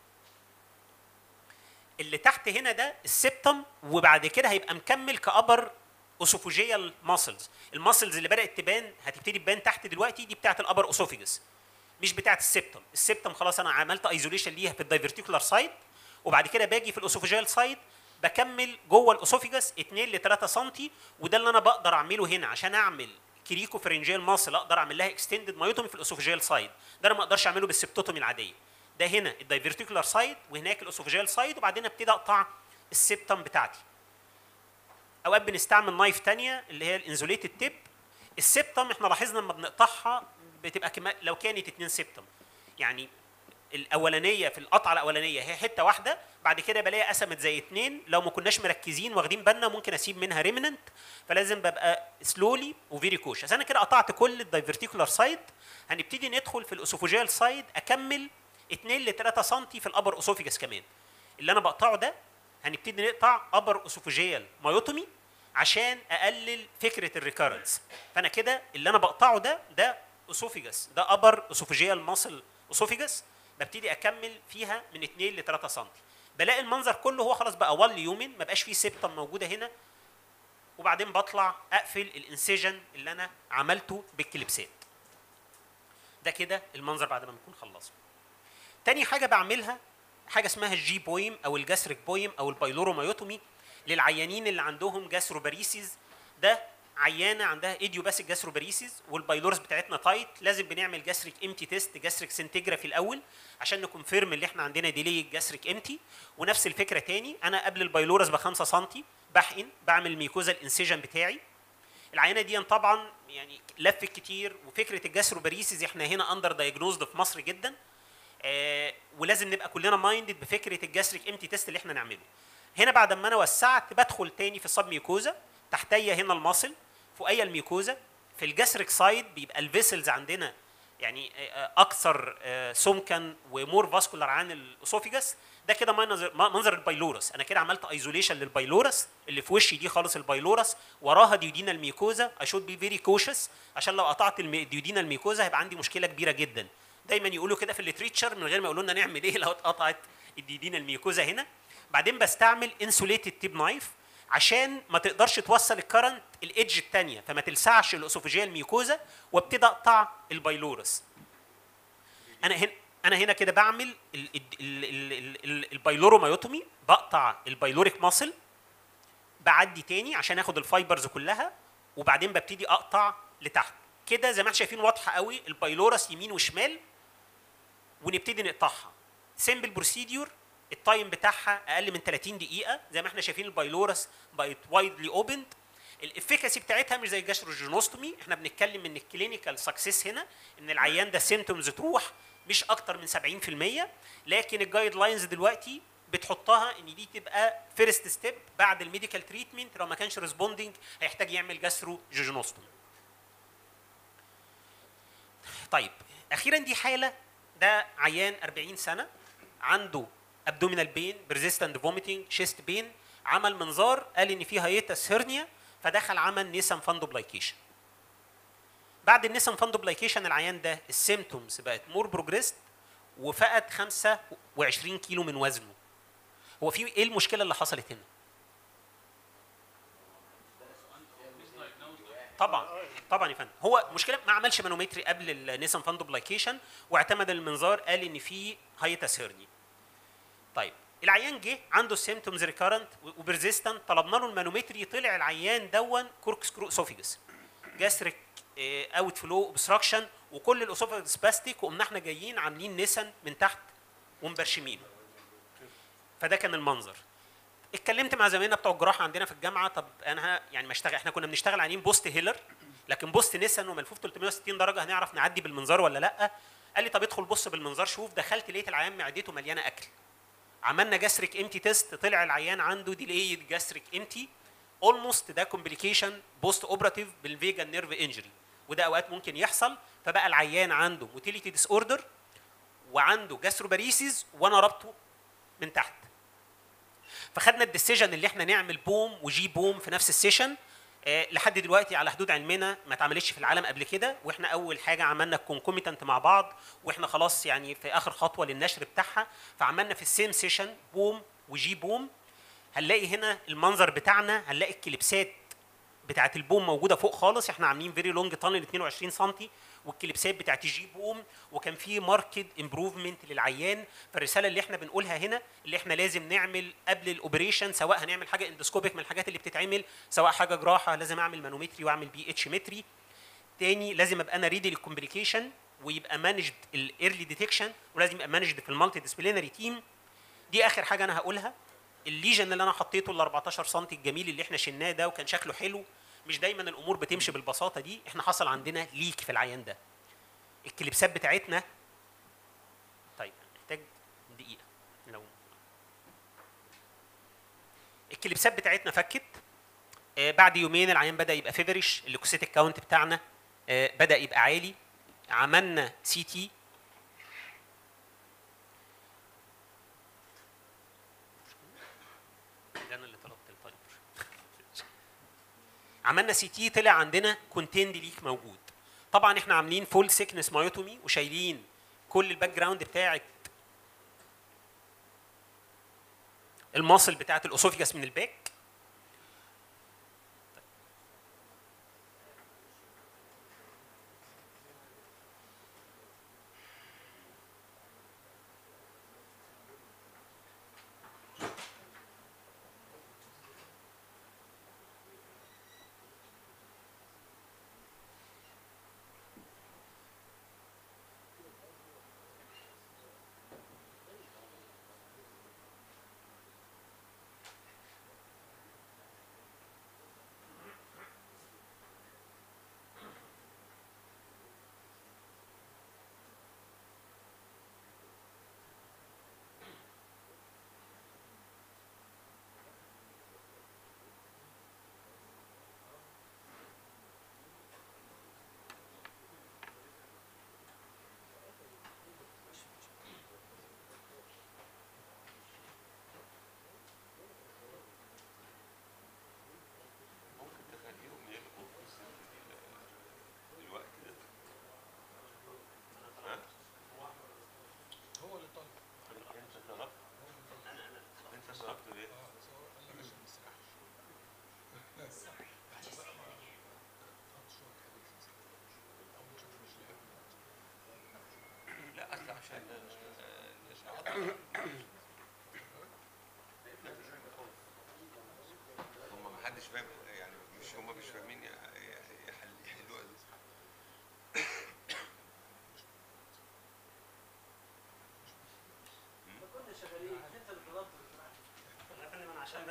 اللي تحت هنا ده السبتم وبعد كده هيبقى مكمل كابر اسوفوجيال ماسلز الماسلز اللي بدات تبان هتبتدي تبان تحت دلوقتي دي بتاعه الابر اسوفيجس مش بتاعه السبتم السبتم خلاص انا عملت ايزوليشن ليها في الدايفرتيكولار سايد وبعد كده باجي في الاسوفوجيال سايد بكمل جوه الاسوفيجس 2 ل 3 سم وده اللي انا بقدر اعمله هنا عشان اعمل كريكو فرنجيال ماسل اقدر اعمل لها اكستندد مايوتومي في الاسوفوجيال سايد ده انا ما اقدرش اعمله بالسبتوتومي العاديه ده هنا الدايفرتيكولار سايد وهناك الاسوفوجيال سايد وبعدين ابتدي اقطع السبتم بتاعتي اوقات بنستعمل نايف تانية اللي هي الانزوليتد تيب السبتم احنا لاحظنا لما بنقطعها بتبقى كما لو كانت اتنين سبتم يعني الاولانيه في القطعه الاولانيه هي حته واحده بعد كده بلاقيها قسمت زي اتنين لو ما كناش مركزين واخدين بالنا ممكن اسيب منها ريمننت فلازم ببقى سلولي وفيري كوشس انا كده قطعت كل الدايفرتيكولار سايد هنبتدي ندخل في الاسوفوجيال سايد اكمل 2 ل 3 سم في الابر اسوفيجس كمان اللي انا بقطعه ده هنبتدي نقطع ابر اسوفوجيال مايوتومي عشان اقلل فكره الريكارنس فانا كده اللي انا بقطعه ده ده اسوفيجس ده ابر اسوفوجيال ماسل اسوفيجس ببتدي اكمل فيها من 2 ل 3 سم بلاقي المنظر كله هو خلاص بقى ول يومن ما بقاش فيه سبتم موجوده هنا وبعدين بطلع اقفل الانسجن اللي انا عملته بالكليبسات ده كده المنظر بعد ما نكون خلصنا تاني حاجه بعملها حاجه اسمها الجي بويم او الجاستريك بويم او البايلورومايوتومي للعيانين اللي عندهم جاستروباريسيز ده عيانه عندها ايديوباسيك جاستروباريسيز والبايلورس بتاعتنا تايت لازم بنعمل جاستريك امتي تيست جاستريك سنتجرافي الاول عشان نكونفيرم اللي احنا عندنا ديلي جاستريك امتي ونفس الفكره تاني انا قبل البايلورس ب 5 سم بحقن بعمل ميكوزا الانسجن بتاعي العينه دي طبعا يعني لفت كتير وفكره الجاستروباريسيز احنا هنا اندر دايجنوزد في مصر جدا آه ولازم نبقى كلنا مايندد بفكره الجاستريك امتي تيست اللي احنا نعمله هنا بعد ما انا وسعت بدخل تاني في السب ميوكوزا تحتيه هنا المصل فوقيه الميوكوزا في الجاستريك سايد بيبقى الفيسلز عندنا يعني آه، اكثر آه، سمكا ومور فاسكولار عن الاسوفيجاس ده كده منظر منظر البايلورس انا كده عملت ايزوليشن للبايلورس اللي في وشي دي خالص البايلورس وراها ديودينا الميوكوزا اي شود بي فيري كوشس عشان لو قطعت الديودينا الميوكوزا هيبقى عندي مشكله كبيره جدا دايما يقولوا كده في الليتريتشر من غير ما يقولوا لنا نعمل ايه لو اتقطعت الديودينا الميوكوزا هنا بعدين بستعمل انسوليتد تيب نايف عشان ما تقدرش توصل الكرنت الايدج الثانيه فما تلسعش الاسوفيجيال ميوكوزا وابتدي اقطع البايلورس انا هنا انا هنا كده بعمل ال- ال- ال- ال- ال- البايلورومايوتومي بقطع البايلوريك ماسل بعدي تاني عشان اخد الفايبرز كلها وبعدين ببتدي اقطع لتحت كده زي ما احنا شايفين واضحه قوي البايلورس يمين وشمال ونبتدي نقطعها سيمبل بروسيديور التايم بتاعها اقل من 30 دقيقه زي ما احنا شايفين البايلورس بقت وايدلي اوبند الافيكاسي بتاعتها مش زي الجاستروجينوستومي احنا بنتكلم ان الكلينيكال سكسس هنا ان العيان ده سيمتومز تروح مش اكتر من 70% لكن الجايد لاينز دلوقتي بتحطها ان دي تبقى فيرست ستيب بعد الميديكال تريتمنت لو ما كانش ريسبوندنج هيحتاج يعمل جاستروجينوستومي طيب اخيرا دي حاله ده عيان 40 سنه عنده ابدومينال بين بريزيستنت فوميتنج شيست بين عمل منظار قال ان في هايتس هيرنيا فدخل عمل نيسان فاندوبلايكيشن بعد النيسان فاندوبلايكيشن العيان ده السيمتومز بقت مور بروجريست وفقد 25 كيلو من وزنه هو في ايه المشكله اللي حصلت هنا طبعا طبعا يا فندم هو مشكله ما عملش مانومتري قبل النيسان فاندوبلايكيشن واعتمد المنظار قال ان في هايتس هيرني طيب العيان جه عنده السيمتومز ريكارنت وبرزيستنت طلبنا له المانومتري طلع العيان دون كورك سكرو اسوفيجس جاستريك اوت فلو اوبستراكشن وكل الاسوفيجس باستيك وقمنا احنا جايين عاملين نسن من تحت ومبرشمينه فده كان المنظر اتكلمت مع زمايلنا بتوع الجراحه عندنا في الجامعه طب انا ه- يعني ما اشتغل احنا كنا بنشتغل عينين بوست هيلر لكن بوست نيسن وملفوف 360 درجه هنعرف نعدي بالمنظار ولا لا قال لي طب ادخل بص بالمنظار شوف دخلت لقيت العيان معدته مليانه اكل عملنا جاستريك امتي تيست طلع العيان عنده ديليد جاستريك امتي اولموست ده كومبليكيشن بوست اوبراتيف بالفيجن نيرف انجري وده اوقات ممكن يحصل فبقى العيان عنده موتيليتي ديس اوردر وعنده جاستروباريسيز وانا ربطه من تحت فخدنا الديسيجن اللي احنا نعمل بوم وجي بوم في نفس السيشن آه، لحد دلوقتي على حدود علمنا ما اتعملتش في العالم قبل كده واحنا اول حاجه عملنا الكونكوميتنت مع بعض واحنا خلاص يعني في اخر خطوه للنشر بتاعها فعملنا في السيم سيشن بوم وجي بوم هنلاقي هنا المنظر بتاعنا هنلاقي الكليبسات بتاعت البوم موجوده فوق خالص احنا عاملين فيري لونج تانل 22 سم والكليبسات بتاعت الجي بوم وكان في ماركت امبروفمنت للعيان فالرساله اللي احنا بنقولها هنا اللي احنا لازم نعمل قبل الاوبريشن سواء هنعمل حاجه اندوسكوبيك من الحاجات اللي بتتعمل سواء حاجه جراحه لازم اعمل مانومتري واعمل بي اتش متري تاني لازم ابقى انا ريدي للكومبليكيشن ويبقى مانجد الايرلي ديتكشن ولازم يبقى مانجد في المالتي ديسبلينري تيم دي اخر حاجه انا هقولها الليجن اللي انا حطيته ال 14 سم الجميل اللي احنا شلناه ده وكان شكله حلو مش دايما الامور بتمشي بالبساطه دي احنا حصل عندنا ليك في العيان ده الكليبسات بتاعتنا طيب محتاج دقيقه لو الكليبسات بتاعتنا فكت آه، بعد يومين العيان بدا يبقى فيفرش الليكوسيتيك كاونت بتاعنا آه، بدا يبقى عالي عملنا سي تي ده انا اللي طلبت التايمر عملنا سي تي طلع عندنا كونتيند ليك موجود طبعا احنا عاملين فول سيكنس مايوتومي وشايلين كل الباك جراوند بتاعت الماسل بتاعت الاسوفيجاس من الباك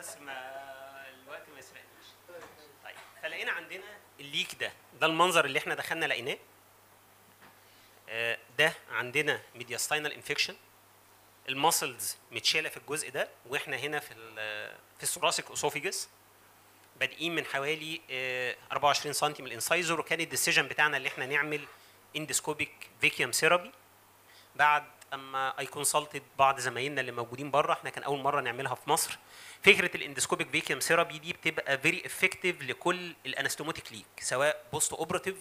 بس ما الوقت ما يسرقنيش طيب فلقينا عندنا الليك ده ده المنظر اللي احنا دخلنا لقيناه آه، ده عندنا ميدياستاينال انفكشن الماسلز متشاله في الجزء ده واحنا هنا في ال- في الثوراسيك اسوفيجس بادئين من حوالي آه، 24 سم من الانسايزر وكان الديسيجن بتاعنا اللي احنا نعمل اندسكوبيك فيكيوم ثيرابي بعد اما اي كونسلتد بعض زمايلنا اللي موجودين بره احنا كان اول مره نعملها في مصر فكره الاندسكوبيك فيكيوم ثيرابي دي بتبقى فيري افكتيف لكل الانستوموتيك ليك سواء بوست اوبراتيف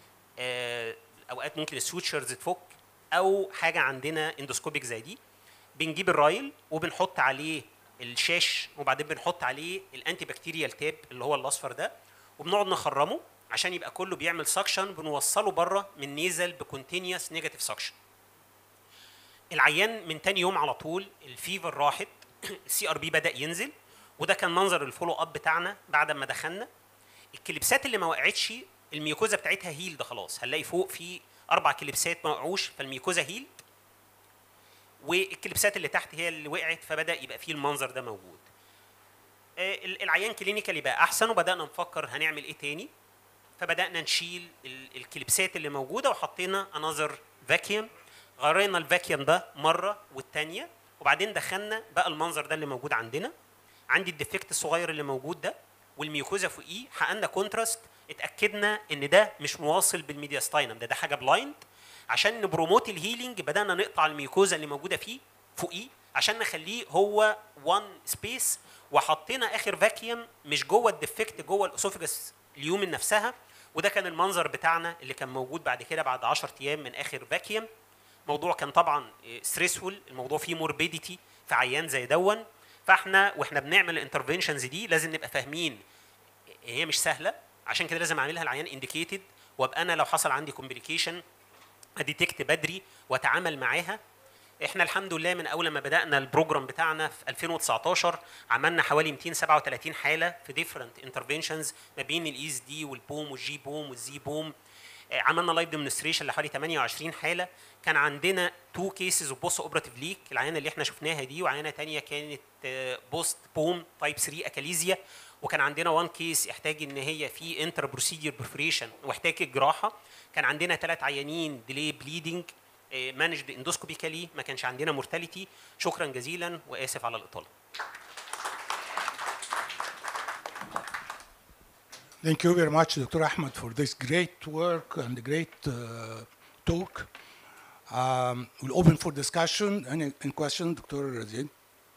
اوقات ممكن السوتشرز تفك او حاجه عندنا اندوسكوبيك زي دي بنجيب الرايل وبنحط عليه الشاش وبعدين بنحط عليه الانتي بكتيريال تاب اللي هو الاصفر ده وبنقعد نخرمه عشان يبقى كله بيعمل سكشن بنوصله بره من نيزل بكونتينيوس نيجاتيف سكشن العيان من تاني يوم على طول الفيفر راحت السي ار بي بدا ينزل وده كان منظر الفولو اب بتاعنا بعد ما دخلنا الكليبسات اللي ما وقعتش الميوكوزا بتاعتها هيلد خلاص هنلاقي فوق في اربع كليبسات ما وقعوش فالميوكوزا هيلد والكليبسات اللي تحت هي اللي وقعت فبدا يبقى فيه المنظر ده موجود آه، ال- العيان كلينيكالي بقى احسن وبدانا نفكر هنعمل ايه تاني فبدانا نشيل ال- الكليبسات اللي موجوده وحطينا انذر فاكيوم غيرنا الفاكيوم ده مره والتانيه وبعدين دخلنا بقى المنظر ده اللي موجود عندنا عندي الديفكت الصغير اللي موجود ده والميوكوزا فوقيه حققنا كونتراست اتاكدنا ان ده مش مواصل بالميدياستاينم ده ده حاجه بلايند عشان نبروموت الهيلينج بدانا نقطع الميوكوزا اللي موجوده فيه فوقيه عشان نخليه هو وان سبيس وحطينا اخر فاكيوم مش جوه الديفكت جوه الاسوفجس اليومن نفسها وده كان المنظر بتاعنا اللي كان موجود بعد كده بعد 10 ايام من اخر فاكيوم موضوع كان طبعا ستريسفول الموضوع فيه موربيديتي في عيان زي دون فاحنا واحنا بنعمل الانترفنشنز دي لازم نبقى فاهمين هي مش سهله عشان كده لازم اعملها العيان انديكيتد وابقى انا لو حصل عندي كومبليكيشن اديتكت بدري واتعامل معاها احنا الحمد لله من اول ما بدانا البروجرام بتاعنا في 2019 عملنا حوالي 237 حاله في ديفرنت انترفنشنز ما بين الايز دي والبوم والجي بوم والزي بوم آه، عملنا لايف ديمونستريشن لحوالي 28 حاله كان عندنا تو كيسز اوف بوست اوبراتيف ليك العينه اللي احنا شفناها دي وعينه ثانيه كانت بوست بوم تايب 3 اكاليزيا وكان عندنا وان كيس احتاج ان هي في انتر بروسيدير برفريشن واحتاج جراحه كان عندنا ثلاث عيانين ديلي بليدنج مانجد اندوسكوبيكالي ما كانش عندنا مورتاليتي شكرا جزيلا واسف على الاطاله Thank you very much, Dr. Ahmed, for this great work and great uh, talk. Um, we'll open for discussion. Any, any question, Dr. Zain?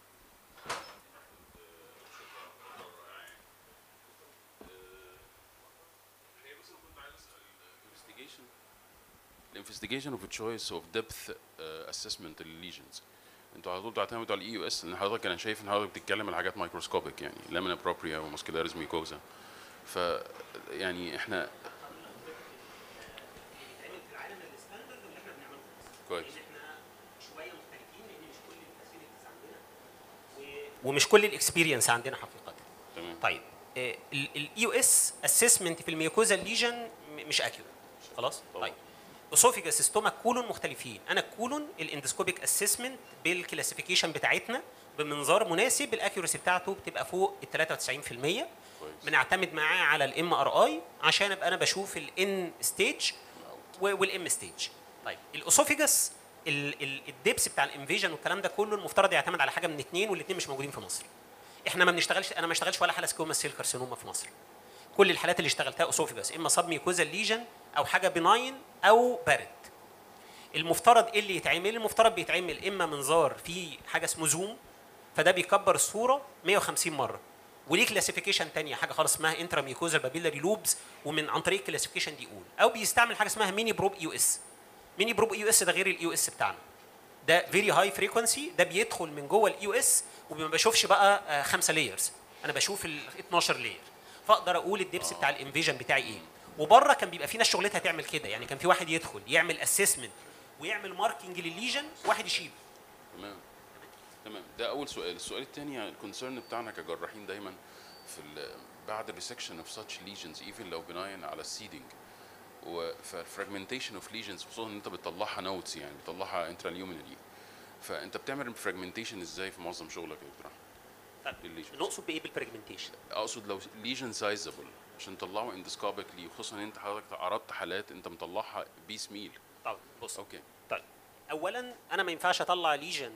investigation الانفستيجيشن اوف تشويس اوف ديبث اسسمنت للليجنز انتوا على طول بتعتمدوا على الاي يو اس لان حضرتك انا شايف ان حضرتك بتتكلم على حاجات مايكروسكوبيك يعني لامينا بروبريا وماسكولاريز ميكوزا ف يعني احنا كويس ومش كل الاكسبيرينس عندنا حقيقه تمام طيب الاي يو اس اسسمنت في الميوكوزا ليجن مش اكيوريت خلاص طبعا. طيب اسوفيجاس ستومك كولون مختلفين انا الكولون الاندسكوبيك اسسمنت بالكلاسيفيكيشن بتاعتنا بمنظار مناسب الاكيورسي بتاعته بتبقى فوق ال 93% كويس بنعتمد معاه على الام ار اي عشان ابقى انا بشوف الان ستيج والام ستيج طيب الاسوفيجاس ال- ال- الدبس بتاع الانفيجن والكلام ده كله المفترض يعتمد على حاجه من اثنين والاثنين مش موجودين في مصر احنا ما بنشتغلش انا ما اشتغلش ولا حاله سكوما سيل كارسينوما في مصر كل الحالات اللي اشتغلتها اسوفيجاس اما سب ميوكوزا ليجن او حاجه بناين او بارد المفترض ايه اللي يتعمل المفترض بيتعمل اما منظار فيه حاجه اسمه زوم فده بيكبر الصوره 150 مره وليه كلاسيفيكيشن تانية حاجه خالص اسمها انترا ميوكوزا بابيلاري لوبز ومن عن طريق الكلاسيفيكيشن دي يقول او بيستعمل حاجه اسمها ميني بروب يو اس ميني بروب يو اس ده غير اليو اس بتاعنا ده فيري هاي فريكونسي ده بيدخل من جوه اليو اس وما بشوفش بقى آه، خمسه لايرز انا بشوف ال 12 لاير فاقدر اقول الدبس بتاع الانفيجن بتاعي ايه وبره كان بيبقى في ناس شغلتها تعمل كده يعني كان في واحد يدخل يعمل اسسمنت ويعمل ماركينج للليجن واحد يشيل تمام تمام ده اول سؤال السؤال الثاني الكونسيرن بتاعنا كجراحين دايما في ال- بعد الريسكشن اوف such ليجنز ايفن لو بناين على السيدنج فالفراجمنتيشن اوف ليجنز خصوصا ان انت بتطلعها نوتس يعني بتطلعها انتراليومينالي فانت بتعمل فراجمنتيشن ازاي في معظم شغلك يا دكتور أحمد؟ طيب للليجنز نقصد بايه بالبريجمنتيشن اقصد لو ليجن سايزابل عشان تطلعه اندسكوبيكلي خصوصا ان انت حضرتك عرضت حالات انت مطلعها بيس ميل طب بص اوكي طيب اولا انا ما ينفعش اطلع ليجن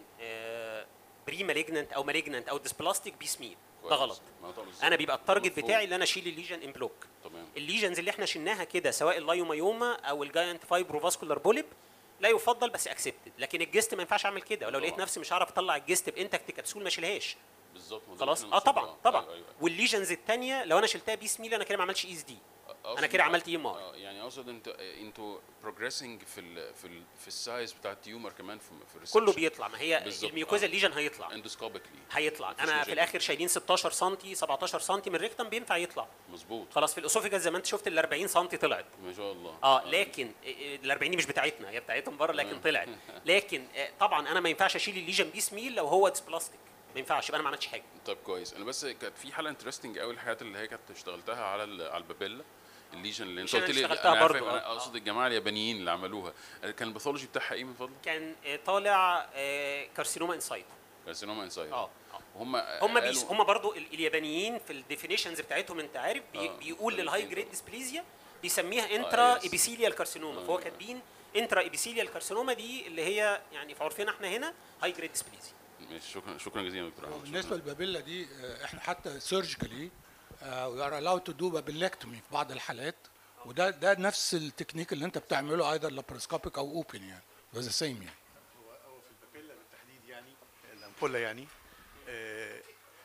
بري مالجننت او مالجننت او ديسبلاستيك بيس ميل ده كويس. غلط ما طبعا بالظبط. انا بيبقى التارجت مفهوم. بتاعي اللي انا اشيل الليجن ان بلوك تمام الليجنز اللي احنا شلناها كده سواء اللايومايوما او الجاينت فايبروفاسكولار بوليب لا يفضل بس اكسبتد لكن الجست ما ينفعش اعمل كده ولو لقيت طبعا. نفسي مش هعرف اطلع الجست بانتكت كبسول ما اشيلهاش بالظبط ما ده خلاص اللي اه احنا طبعا نقصده. طبعا أيوة، أيوة. والليجنز الثانيه لو انا شلتها بيس ميل انا كده ما عملتش اي اس دي أقصد- انا كده عملت اي ام ار آه، يعني اقصد انت انتوا بروجريسنج في ال في ال في السايز بتاع التيومر كمان في في كله الresection. بيطلع ما هي بالظبط، الميوكوزا آه. الليجن هيطلع اندوسكوبيكلي هيطلع مفيش انا في مشاكل. الاخر شايلين 16 سم 17 سم من الريكتم بينفع يطلع مظبوط خلاص في الاسوفيجاس زي ما انت شفت ال 40 سم طلعت ما شاء الله اه لكن ال 40 دي مش بتاعتنا هي بتاعتهم بره لكن طلعت لكن آه، طبعا انا ما ينفعش اشيل الليجن بيس ميل لو هو ديسبلاستيك ما ينفعش يبقى انا ما عملتش حاجه طب كويس انا بس كانت في حاله انترستنج قوي الحاجات اللي هي كانت اشتغلتها على ال- على البابيلا الليجن اللي انت مش أنا قلت لي اشتغلتها انا عارف برضو، انا آه. اقصد الجماعه اليابانيين اللي عملوها كان الباثولوجي بتاعها ايه من فضلك؟ كان آه، طالع آه، كارسينوما انسايت كارسينوما انسايد اه آه. هم هم بيس هم برضو ال- اليابانيين في الديفينيشنز بتاعتهم انت عارف بي آه. بيقول للهاي الاتنين جريد طبعا. ديسبليزيا بيسميها انترا يس. ايبيثيليال كارسينوما آه. فهو كاتبين انترا ايبيثيليال كارسينوما دي اللي هي يعني في عرفنا احنا هنا هاي جريد ديسبليزيا ماشي شكرا شكرا جزيلا يا دكتور احمد بالنسبه شكراً. للبابيلا دي آه، احنا حتى سيرجيكالي وي ار الاود تو دو بابيلكتومي في بعض الحالات وده ده نفس التكنيك اللي انت بتعمله ايضا لابروسكوبيك او اوبن يعني ذا سيم يعني هو هو في البابيلا بالتحديد يعني الامبولا يعني آه،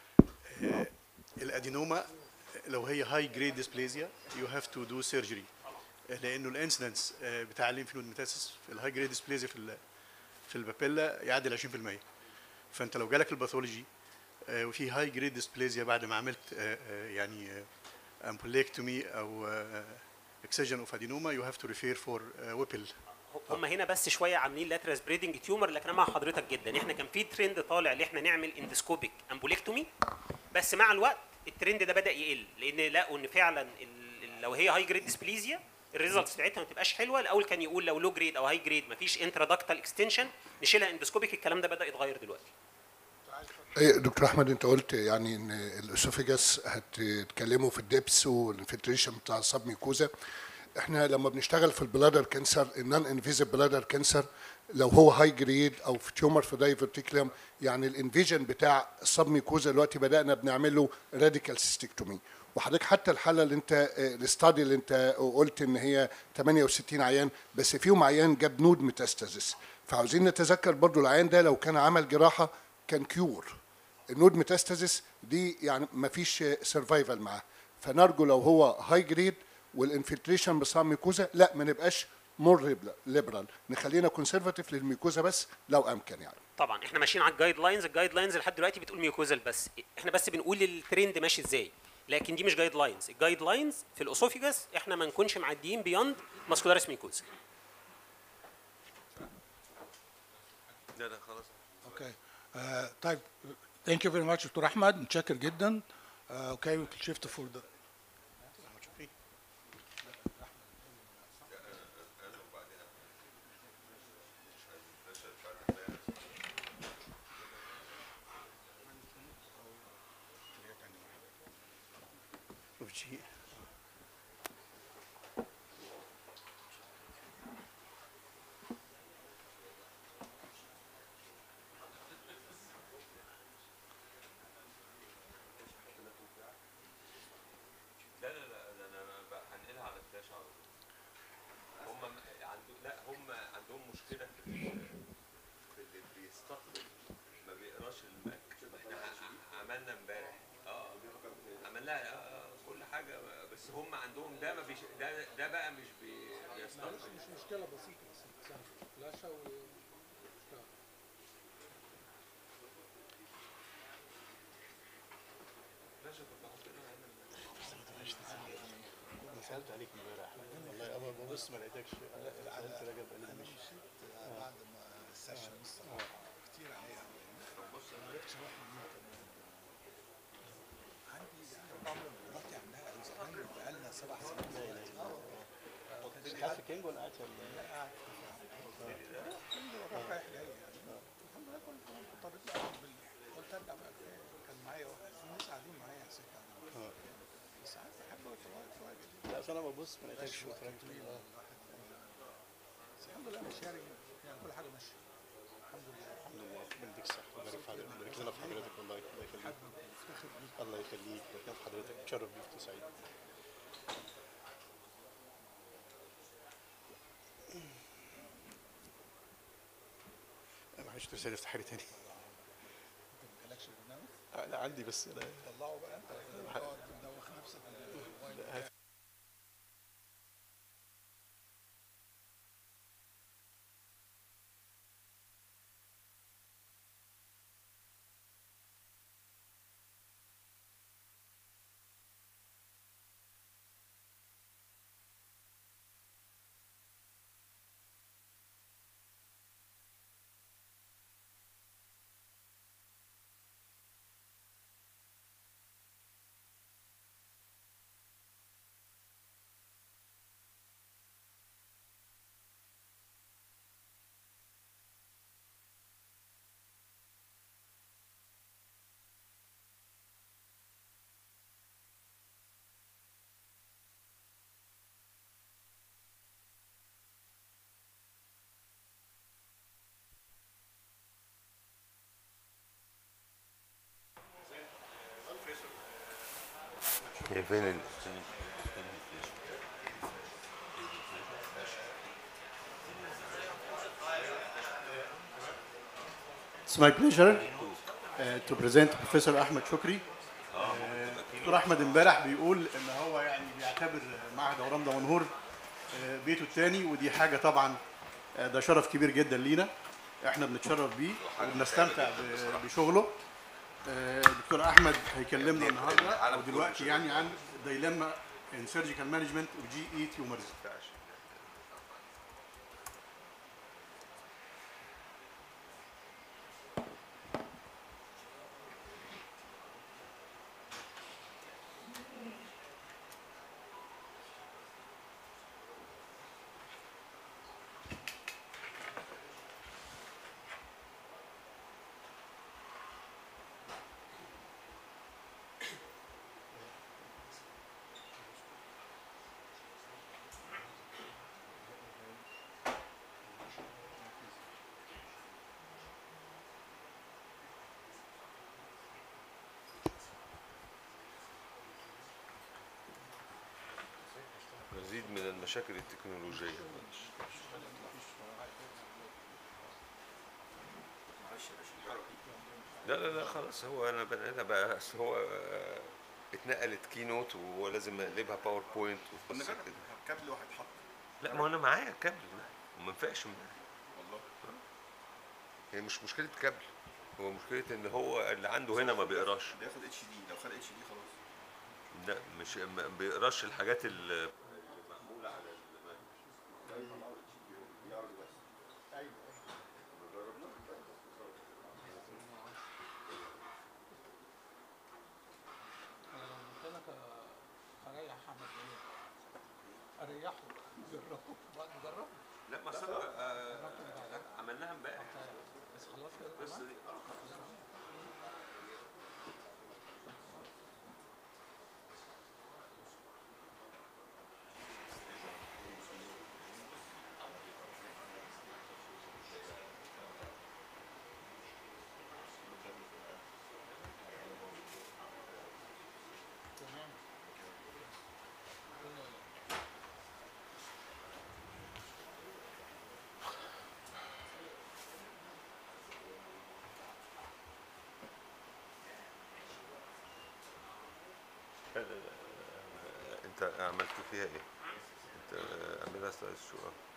آه، الادينوما لو هي هاي جريد ديسبليزيا يو هاف تو دو سيرجري لانه الانسيدنس بتاع الليمف نود ميتاسيس في الهاي جريد ديسبليزيا في ال- في البابيلا يعدي ال 20% فانت لو جالك الباثولوجي آه، وفي هاي جريد ديسبليزيا بعد ما عملت آه، آه، يعني امبوليكتومي او اكسجن اوف ادينوما يو هاف تو ريفير فور ويبل هم هنا بس شويه عاملين لاترال سبريدنج تيومر لكن انا مع حضرتك جدا احنا كان في ترند طالع ان احنا نعمل اندسكوبيك امبوليكتومي بس مع الوقت الترند ده بدا يقل لان لقوا ان فعلا ال- ال- لو هي هاي جريد ديسبليزيا الريزلتس بتاعتها ما تبقاش حلوه الاول كان يقول لو لو جريد او هاي جريد مفيش انترادكتال اكستنشن نشيلها اندسكوبيك الكلام ده بدا يتغير دلوقتي إيه، دكتور احمد انت قلت يعني ان الاسوفيجاس هتتكلموا في الدبس والانفلتريشن بتاع السب ميكوزا احنا لما بنشتغل في البلادر كانسر النون انفيزيف بلادر كانسر لو هو هاي جريد او في تيومر في دايفرتيكلم يعني الانفيجن بتاع السب ميكوزا دلوقتي بدانا بنعمل له راديكال سيستكتومي وحضرتك حتى الحاله اللي انت آه، الاستادي اللي انت قلت ان هي 68 عيان بس فيهم عيان جاب نود ميتاستازيس فعاوزين نتذكر برضو العيان ده لو كان عمل جراحه كان كيور النود ميتاستازيس دي يعني ما فيش سرفايفل معاه فنرجو لو هو هاي جريد والانفلتريشن بصام ميكوزا لا ما نبقاش مور ليبرال نخلينا كونسرفاتيف للميكوزا بس لو امكن يعني طبعا احنا ماشيين على الجايد لاينز الجايد لاينز لحد دلوقتي بتقول ميوكوزال بس احنا بس بنقول الترند ماشي ازاي لكن دي مش جايد لاينز الجايد لاينز في الاسوفيجاس احنا ما نكونش معديين بياند ماسكولاريس ميكوزا لا لا خلاص اوكي آه، طيب ثانك يو فيري ماتش دكتور احمد متشكر جدا اوكي وي شيفت فور ذا لا لا لا ده انا بقى هنقلها على الفلاش على طول هم عندهم لا هم عندهم مشكله في ال- في اللي بيستقبل ما بيقراش الماك ما احنا ع- عملنا امبارح اه عملنا آه كل حاجه بس هم عندهم ده ما بيش ده ده بقى مش بي- بيستقبل مش مشكله بسيطه بس فلاشه و ماشي كنت حاطينها هنا انا سالت عليك امبارح والله اول ما ببص ما لقيتكش سالت رجب قال لي مش بعد ما السيشن كتير عليها بص انا عرفت صلاح مين كمان عندي يعني مراتي عندها الزهايمر بقالنا سبع سنين قاعد في كينج ولا قاعد في قاعد في رايح جاي يعني الحمد لله كنت كنت اضطريت اقعد بالليل قلت ارجع بقى كفايه كان معايا واحد اصل انا ببص ما لقيتكش وقت طويل آه. بس الحمد لله ماشي يعني يعني كل حاجه ماشيه الحمد لله الحمد لله ربنا يديك الصحه ويبارك في حضرتك يبارك لنا في حضرتك والله الله يخليك حد مفتخر بيك الله يخليك يبارك لنا في حضرتك اتشرف بيك يا سعيد معلش رسالة افتحها لي تاني مالكش برنامج آه، لا عندي بس انا طلعه بقى انت تقعد تدوخ نفسك بالموبايل هي فين ال... It's my pleasure uh, to present Professor أحمد شكري. آه، دكتور أحمد امبارح بيقول إن هو يعني بيعتبر معهد أورام دمنهور آه، بيته الثاني ودي حاجة طبعا آه، ده شرف كبير جدا لينا. احنا بنتشرف بيه وبنستمتع ب- بشغله. آه، دكتور أحمد هيكلمنا النهارده أو دلوقتي يعني عن دايلما in surgical management of GE tumors. مزيد من المشاكل التكنولوجية لا لا لا خلاص هو انا بقى انا بقى أصل هو آه، اتنقلت كينوت وهو لازم اقلبها باوربوينت وقصة كده كابل واحد حط لا ما انا معايا كابل وما ينفعش معايا والله هي مش مشكلة كابل هو مشكلة ان هو اللي عنده هنا ما بيقراش بياخد اتش دي لو خد اتش دي خلاص لا مش ما بيقراش الحاجات اللي انا لو قلت لك آه، اريح احمد ايه اريحه جربه بعد جرب لا ما صار عملناها امبارح بس خلاص كده القصة تمام؟ دي تمام لا لا لا انت عملت فيها ايه؟ انت اعملها سلايد شو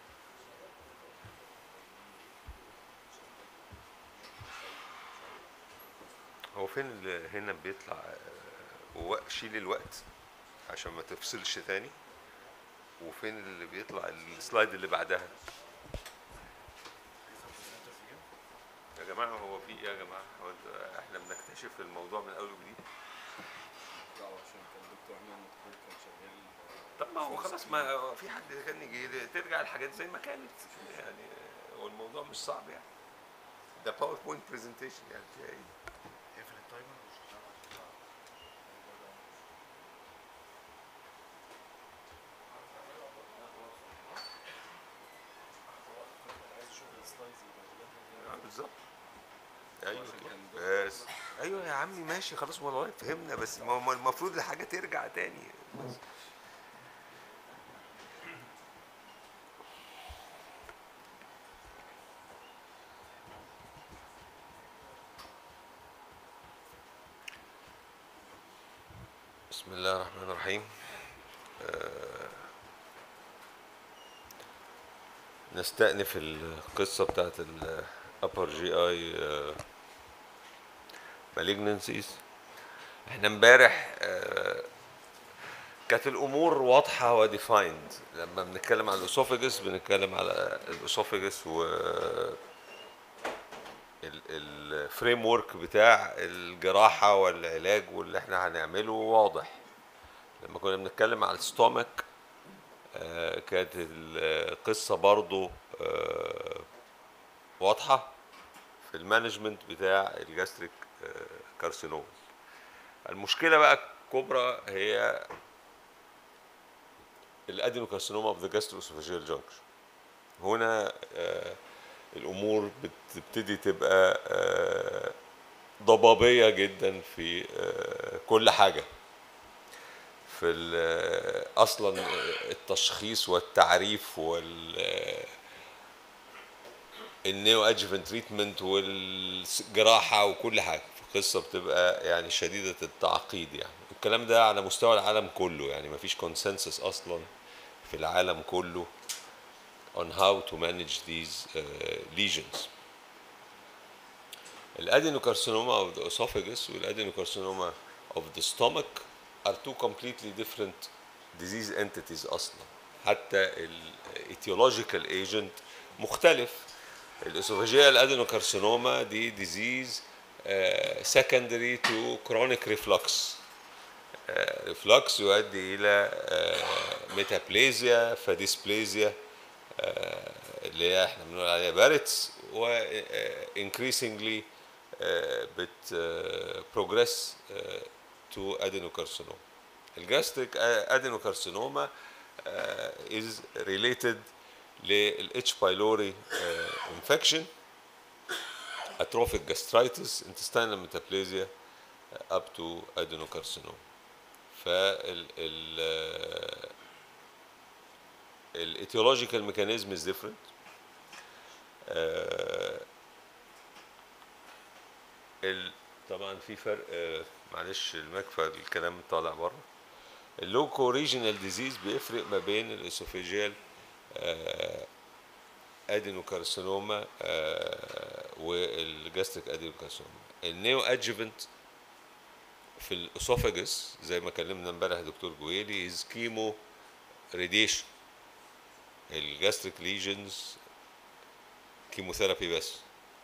هو فين اللي هنا بيطلع آه، وق- شيل الوقت عشان ما تفصلش تاني وفين اللي بيطلع السلايد اللي بعدها يا جماعة هو في ايه يا جماعة هو انت- احنا بنكتشف الموضوع من اول وجديد لا عشان كان الدكتور احمد مدحور كان شغال طب ما هو خلاص ما في حد كان يجي ترجع الحاجات زي ما كانت يعني هو الموضوع مش صعب يعني ده باوربوينت برزنتيشن يعني فيها ايه اقفل التايمر مش هتعرف ايوه كده بس ايوه يا عمي ماشي خلاص والله فهمنا بس ما ما المفروض الحاجه ترجع تاني بس. بسم الله الرحمن الرحيم آه، نستأنف القصة بتاعت ال upper GI آه، malignancies احنا امبارح آه، كانت الامور واضحه وديفايند لما بنتكلم على الاسوفيجس بنتكلم على الاسوفيجس و الفريم ورك بتاع الجراحه والعلاج واللي احنا هنعمله واضح لما كنا بنتكلم على الستومك آه، كانت القصه برضو آه، واضحه في المانجمنت بتاع الجاستريك كارسينوم المشكله بقى الكبرى هي الادينوكارسينوما اوف ذا جاستروسوفاجيال جانكشن هنا آه، الامور بتبتدي تبقى آه، ضبابيه جدا في آه، كل حاجه في ال- اصلا التشخيص والتعريف وال النيو ادجفنت تريتمنت والجراحه وكل حاجه القصه بتبقى يعني شديده التعقيد يعني الكلام ده على مستوى العالم كله يعني مفيش كونسنسس اصلا في العالم كله on how to manage these uh, lesions الادينوكارسينوما of the esophagus والادينوكارسينوما of the stomach are two completely different disease entities اصلا حتى ال etiological agent مختلف الاسوفاجيال ادينوكارسينوما دي ديزيز secondary to chronic reflux ريفلكس يؤدي الى ميتابليزيا فديسبليزيا اللي هي احنا بنقول عليها بارتس و increasingly آه، بت بروجريس تو adenocarcinoma الجاستريك adenocarcinoma آه، is related للاتش بايلوري انفكشن atrophic gastritis intestinal metaplasia uh, up to adenocarcinoma فال ال الايتيولوجيكال ميكانيزم از ديفرنت طبعا في فرق آه، معلش المكفى الكلام طالع بره اللوكو ريجيونال ديزيز بيفرق ما بين الاسوفيجيال ادينوكارسينوما آه، والجاستريك ادينوكارسينوما النيو ادجفنت في الاسوفاجس زي ما كلمنا امبارح دكتور جويلي از كيمو راديشن الجاستريك ليجنز كيموثيرابي بس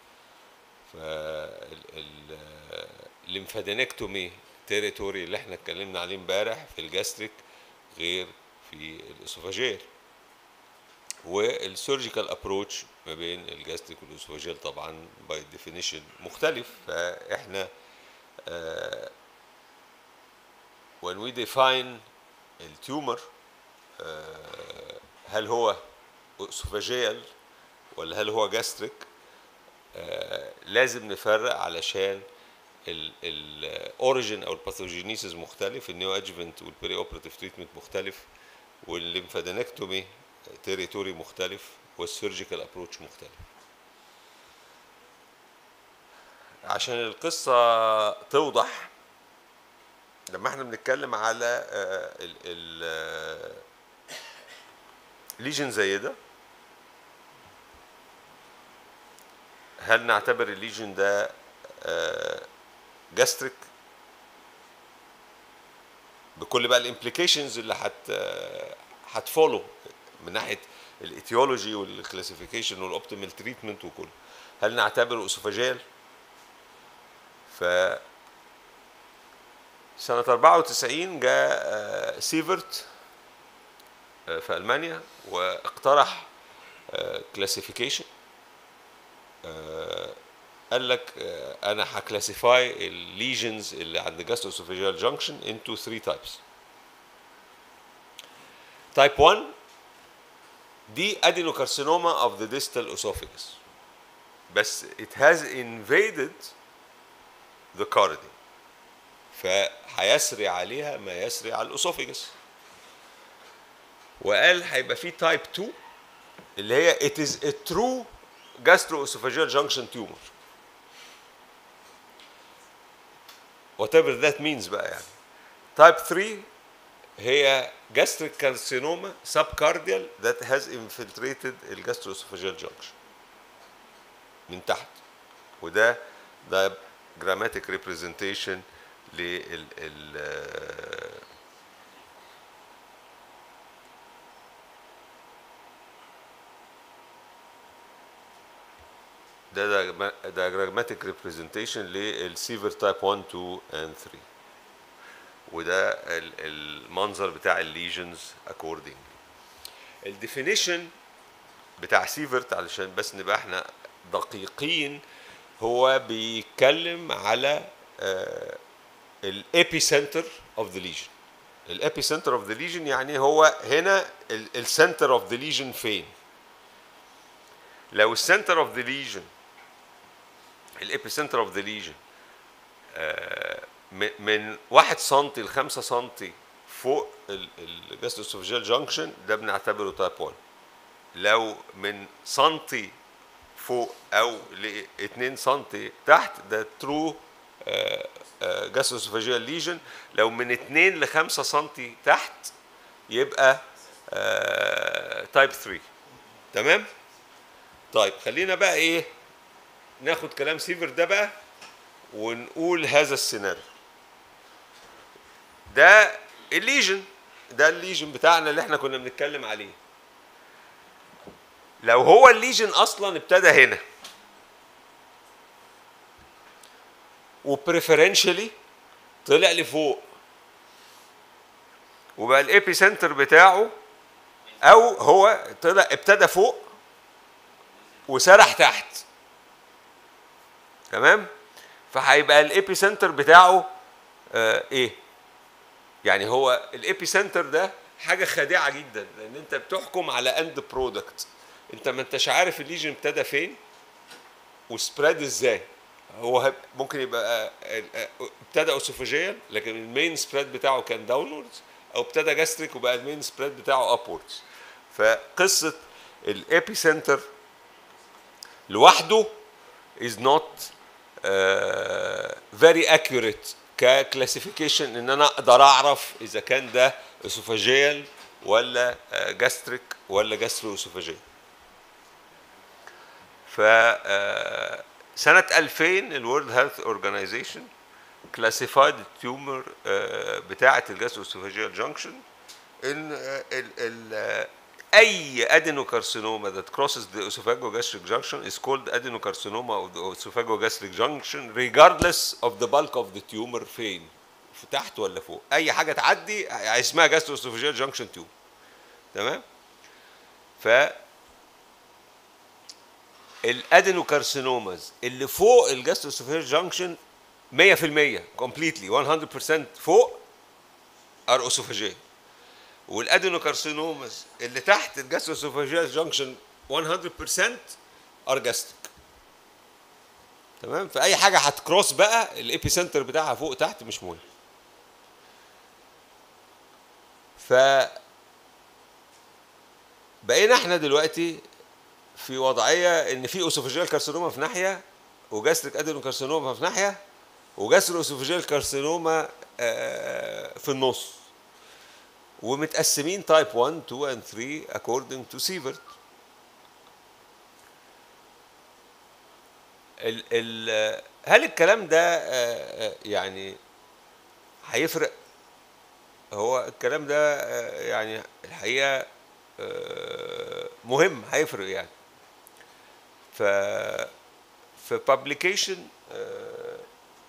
فالليمفادينكتومي تيريتوري اللي احنا اتكلمنا عليه امبارح في الجاستريك غير في الاسوفاجيال والسيرجيكال ابروتش ما بين الجاستريك والاسوفاجيال طبعا باي ديفينيشن مختلف فاحنا آه when we define التيومر آه هل هو اسوفاجيال ولا هل هو جاستريك آه لازم نفرق علشان الاوريجين او الباثوجينيسيس مختلف النيو ادجفنت والبري اوبراتيف تريتمنت مختلف والليمفادينكتومي تيريتوري مختلف والسيرجيكال ابروتش مختلف عشان القصة توضح لما احنا بنتكلم على ال ليجن زي ده هل نعتبر الليجن ده جاستريك بكل بقى الامبليكيشنز اللي هت هتفولو من ناحيه الايتيولوجي والكلاسيفيكيشن والاوبتيمال تريتمنت وكله هل نعتبره اسوفاجيال ف سنة 94 جاء سيفرت في ألمانيا واقترح كلاسيفيكيشن قال لك انا هكلاسيفاي الليجنز اللي عند جاستروسوفيجيال جانكشن انتو 3 تايبس تايب 1 دي ادينوكارسينوما اوف ذا ديستال اسوفيجس بس it has invaded the cardi فهيسري عليها ما يسري على الاسوفيجس وقال هيبقى في تايب 2 اللي هي it is a true gastroesophageal junction tumor whatever that means بقى يعني تايب 3 هي gastric carcinoma subcardial that has infiltrated الجاستروesophageal junction من تحت وده ده grammatic representation لل ال ده diagrammatic representation للسيفر تايب 1 2 and 3 وده ال- المنظر بتاع الليجنز accordingly الديفينيشن بتاع سيفرت علشان بس نبقى احنا دقيقين هو بيتكلم على الابي سنتر اوف ذا ليجن الابي سنتر اوف ذا ليجن يعني هو هنا السنتر اوف ذا ليجن فين لو السنتر اوف ذا ليجن الابي سنتر اوف ذا ليجن من 1 سم ل 5 سم فوق الجاستروسوفجيال جانكشن ده بنعتبره تايب 1 لو من سنتي فوق او ل 2 سم تحت ده ترو جاستروسوفاجيال ليجن لو من 2 ل 5 سم تحت يبقى تايب 3 تمام طيب خلينا بقى ايه ناخد كلام سيفر ده بقى ونقول هذا السيناريو ده الليجن ده الليجن بتاعنا اللي احنا كنا بنتكلم عليه لو هو الليجن اصلا ابتدى هنا وبريفرنشالي طلع لفوق وبقى الابي سنتر بتاعه او هو طلع ابتدى فوق وسرح تحت تمام فهيبقى الابي سنتر بتاعه آه ايه يعني هو الابي سنتر ده حاجه خادعه جدا لان انت بتحكم على اند برودكت انت ما انتش عارف الليجن ابتدى فين وسبريد ازاي هو هب- ممكن يبقى آه، آه، ابتدى اوسوفاجيال لكن المين سبريد بتاعه كان داونوردز او ابتدى جاستريك وبقى المين سبريد بتاعه ابوردز فقصه الابي سنتر لوحده is not uh, very accurate ككلاسيفيكيشن ان انا اقدر اعرف اذا كان ده اسوفاجيال ولا جاستريك ولا جاسترو اسوفاجيال ف آه، سنة 2000 الورلد هيلث اورجانيزيشن كلاسيفايد التيومر بتاعة الجاستروسوفاجيال جانكشن ان آه، ال ال آه، اي adenocarcinoma that crosses the esophagogastric junction is called adenocarcinoma of the esophagogastric junction regardless of the bulk of the tumor فين في تحت ولا فوق اي حاجه تعدي اسمها gastroesophageal junction tumor تمام ف الادينوكارسينوماز اللي فوق الجاستروسوفيجيال جانكشن 100% completely 100% فوق ار اوسوفاجيال والادينوكارسينوماز اللي تحت الجاستروسوفاجيال جانكشن 100% ار جاستريك تمام فاي حاجه هتكروس بقى الابي سنتر بتاعها فوق تحت مش مهم ف بقينا احنا دلوقتي في وضعيه ان في اوسوفاجيال كارسينوما في ناحيه وجاستريك ادينو كارسينوما في ناحيه وجاسترو اوسوفاجيال كارسينوما آه، في النص ومتقسمين تايب 1 2 and 3 according to سيفرت ال ال هل الكلام ده آه، آه، يعني هيفرق هو الكلام ده آه، يعني الحقيقه آه، مهم هيفرق يعني ف في publication آه،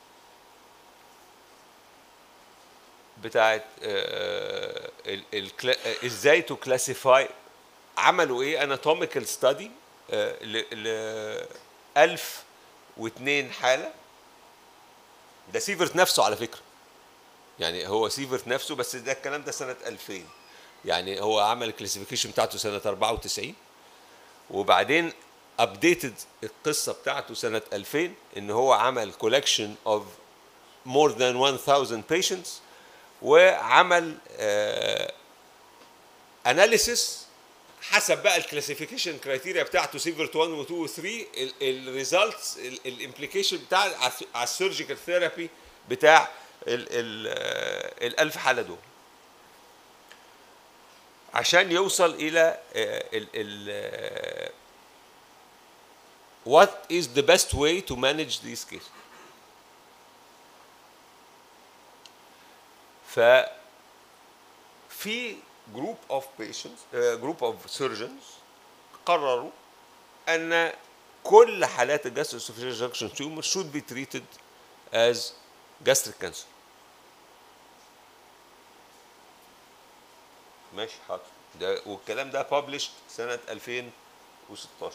بتاعت آه، ال- ال- آه، ازاي تو كلاسيفاي عملوا ايه اناتوميكال ستادي ل 1002 حاله ده سيفرت نفسه على فكره يعني هو سيفرت نفسه بس ده الكلام ده سنه 2000 يعني هو عمل الكلاسيفيكيشن بتاعته سنه 94 وبعدين ابديتد القصه بتاعته سنه 2000 ان هو عمل كولكشن اوف more than 1000 patients وعمل اناليسيس حسب بقى الكلاسيفيكيشن كرايتيريا بتاعته سيفرت 1 و 2 و 3 الريزلتس الامبليكيشن بتاع على السيرجيكال ثيرابي بتاع ال ال الألف حالة دول عشان يوصل إلى ال ال what is the best way to manage these cases ف في جروب اوف patients جروب اوف surgeons قرروا ان كل حالات الجاستروسوفيجيال جانكشن تيومر should be treated as gastric cancer ماشي حاضر ده والكلام ده published سنة 2016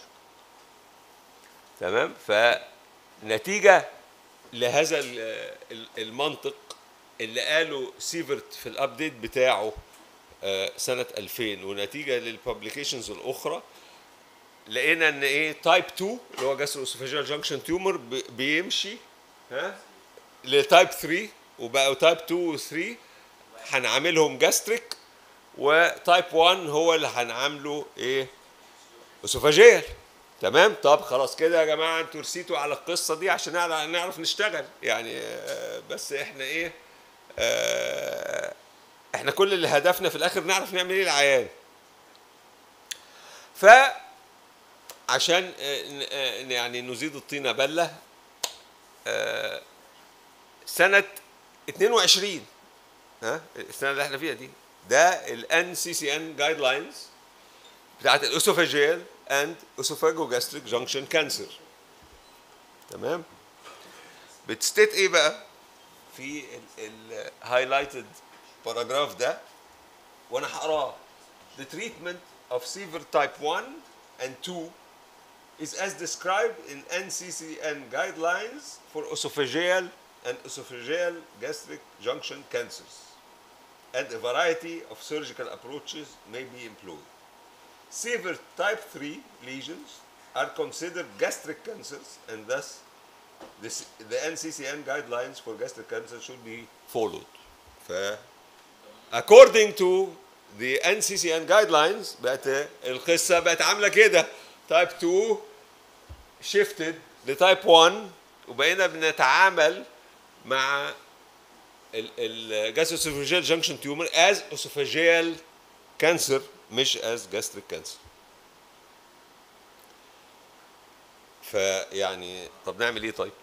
تمام فنتيجة لهذا ال- ال- المنطق اللي قاله سيفرت في الابديت بتاعه آه، سنة 2000 ونتيجة للببليكيشنز الأخرى لقينا ان ايه تايب 2 اللي هو جاستروسوفيجيال جانكشن تيومر بيمشي ها لتايب 3 وبقوا تايب 2 و 3 هنعملهم جاستريك وتايب 1 هو اللي هنعامله ايه اسوفاجيال تمام طب خلاص كده يا جماعه انتوا رسيتوا على القصه دي عشان نعرف نعرف نشتغل يعني آه، بس احنا ايه آه، احنا كل اللي هدفنا في الاخر نعرف نعمل ايه العيان ف عشان آه، ن- آه، يعني نزيد الطينه بله آه، سنه 22 ها السنه اللي احنا فيها دي ده الان سي سي ان جايد لاينز بتاعت الاسوفاجيال اند اسوفاجوجاستريك جانكشن كانسر تمام بتستيت ايه بقى في الهايلايتد باراجراف ده وانا هقراه The treatment of severe type 1 and 2 is as described in NCCN guidelines for esophageal and esophageal gastric junction cancers and a variety of surgical approaches may be employed. Severe type 3 lesions are considered gastric cancers and thus this, the NCCN guidelines for gastric cancer should be followed. ف according to the NCCN guidelines بقت القصة بقت عاملة كده type 2 shifted لتايب 1 وبقينا بنتعامل مع الجاستروسوفاجيال جانكشن تيومر از اسوفاجيال كانسر مش از جاستريك كانسر فيعني طب نعمل ايه طيب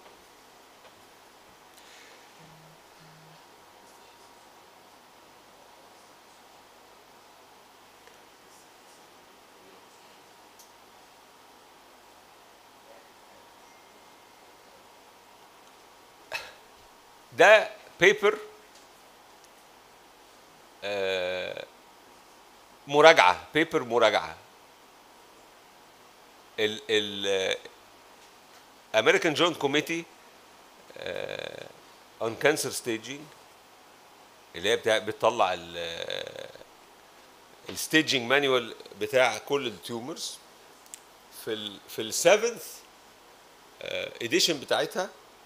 ده بيبر مراجعه بيبر مراجعه ال ال American Joint Committee uh, on Cancer Staging اللي هي بتاع بتطلع الستيجنج مانيوال بتاع كل التيومرز في ال في السيفنث اديشن بتاعتها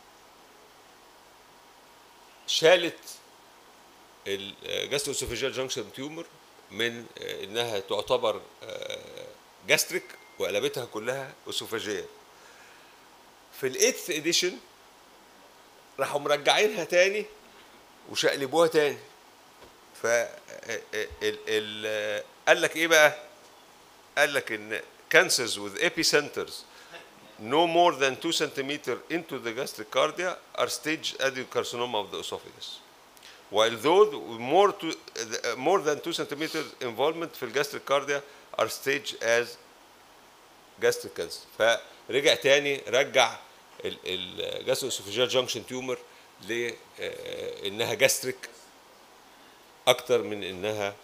شالت الجاستروسوفيجيال جانكشن تيومر من آه، انها تعتبر جاستريك وقلبتها كلها اسوفاجيال في الايث اديشن راحوا مرجعينها تاني وشقلبوها تاني ف ال- ال- قال لك ايه بقى قال لك ان cancers with epicenters no more than 2 centimeter into the gastric cardia are stage adenocarcinoma of the esophagus while those with more to uh, more than 2 centimeters involvement في الجاستريك كارديا are staged as gastric cancer فرجع تاني رجع الجاستروسوفيجيال جانكشن تيومر لانها جاستريك اكتر من انها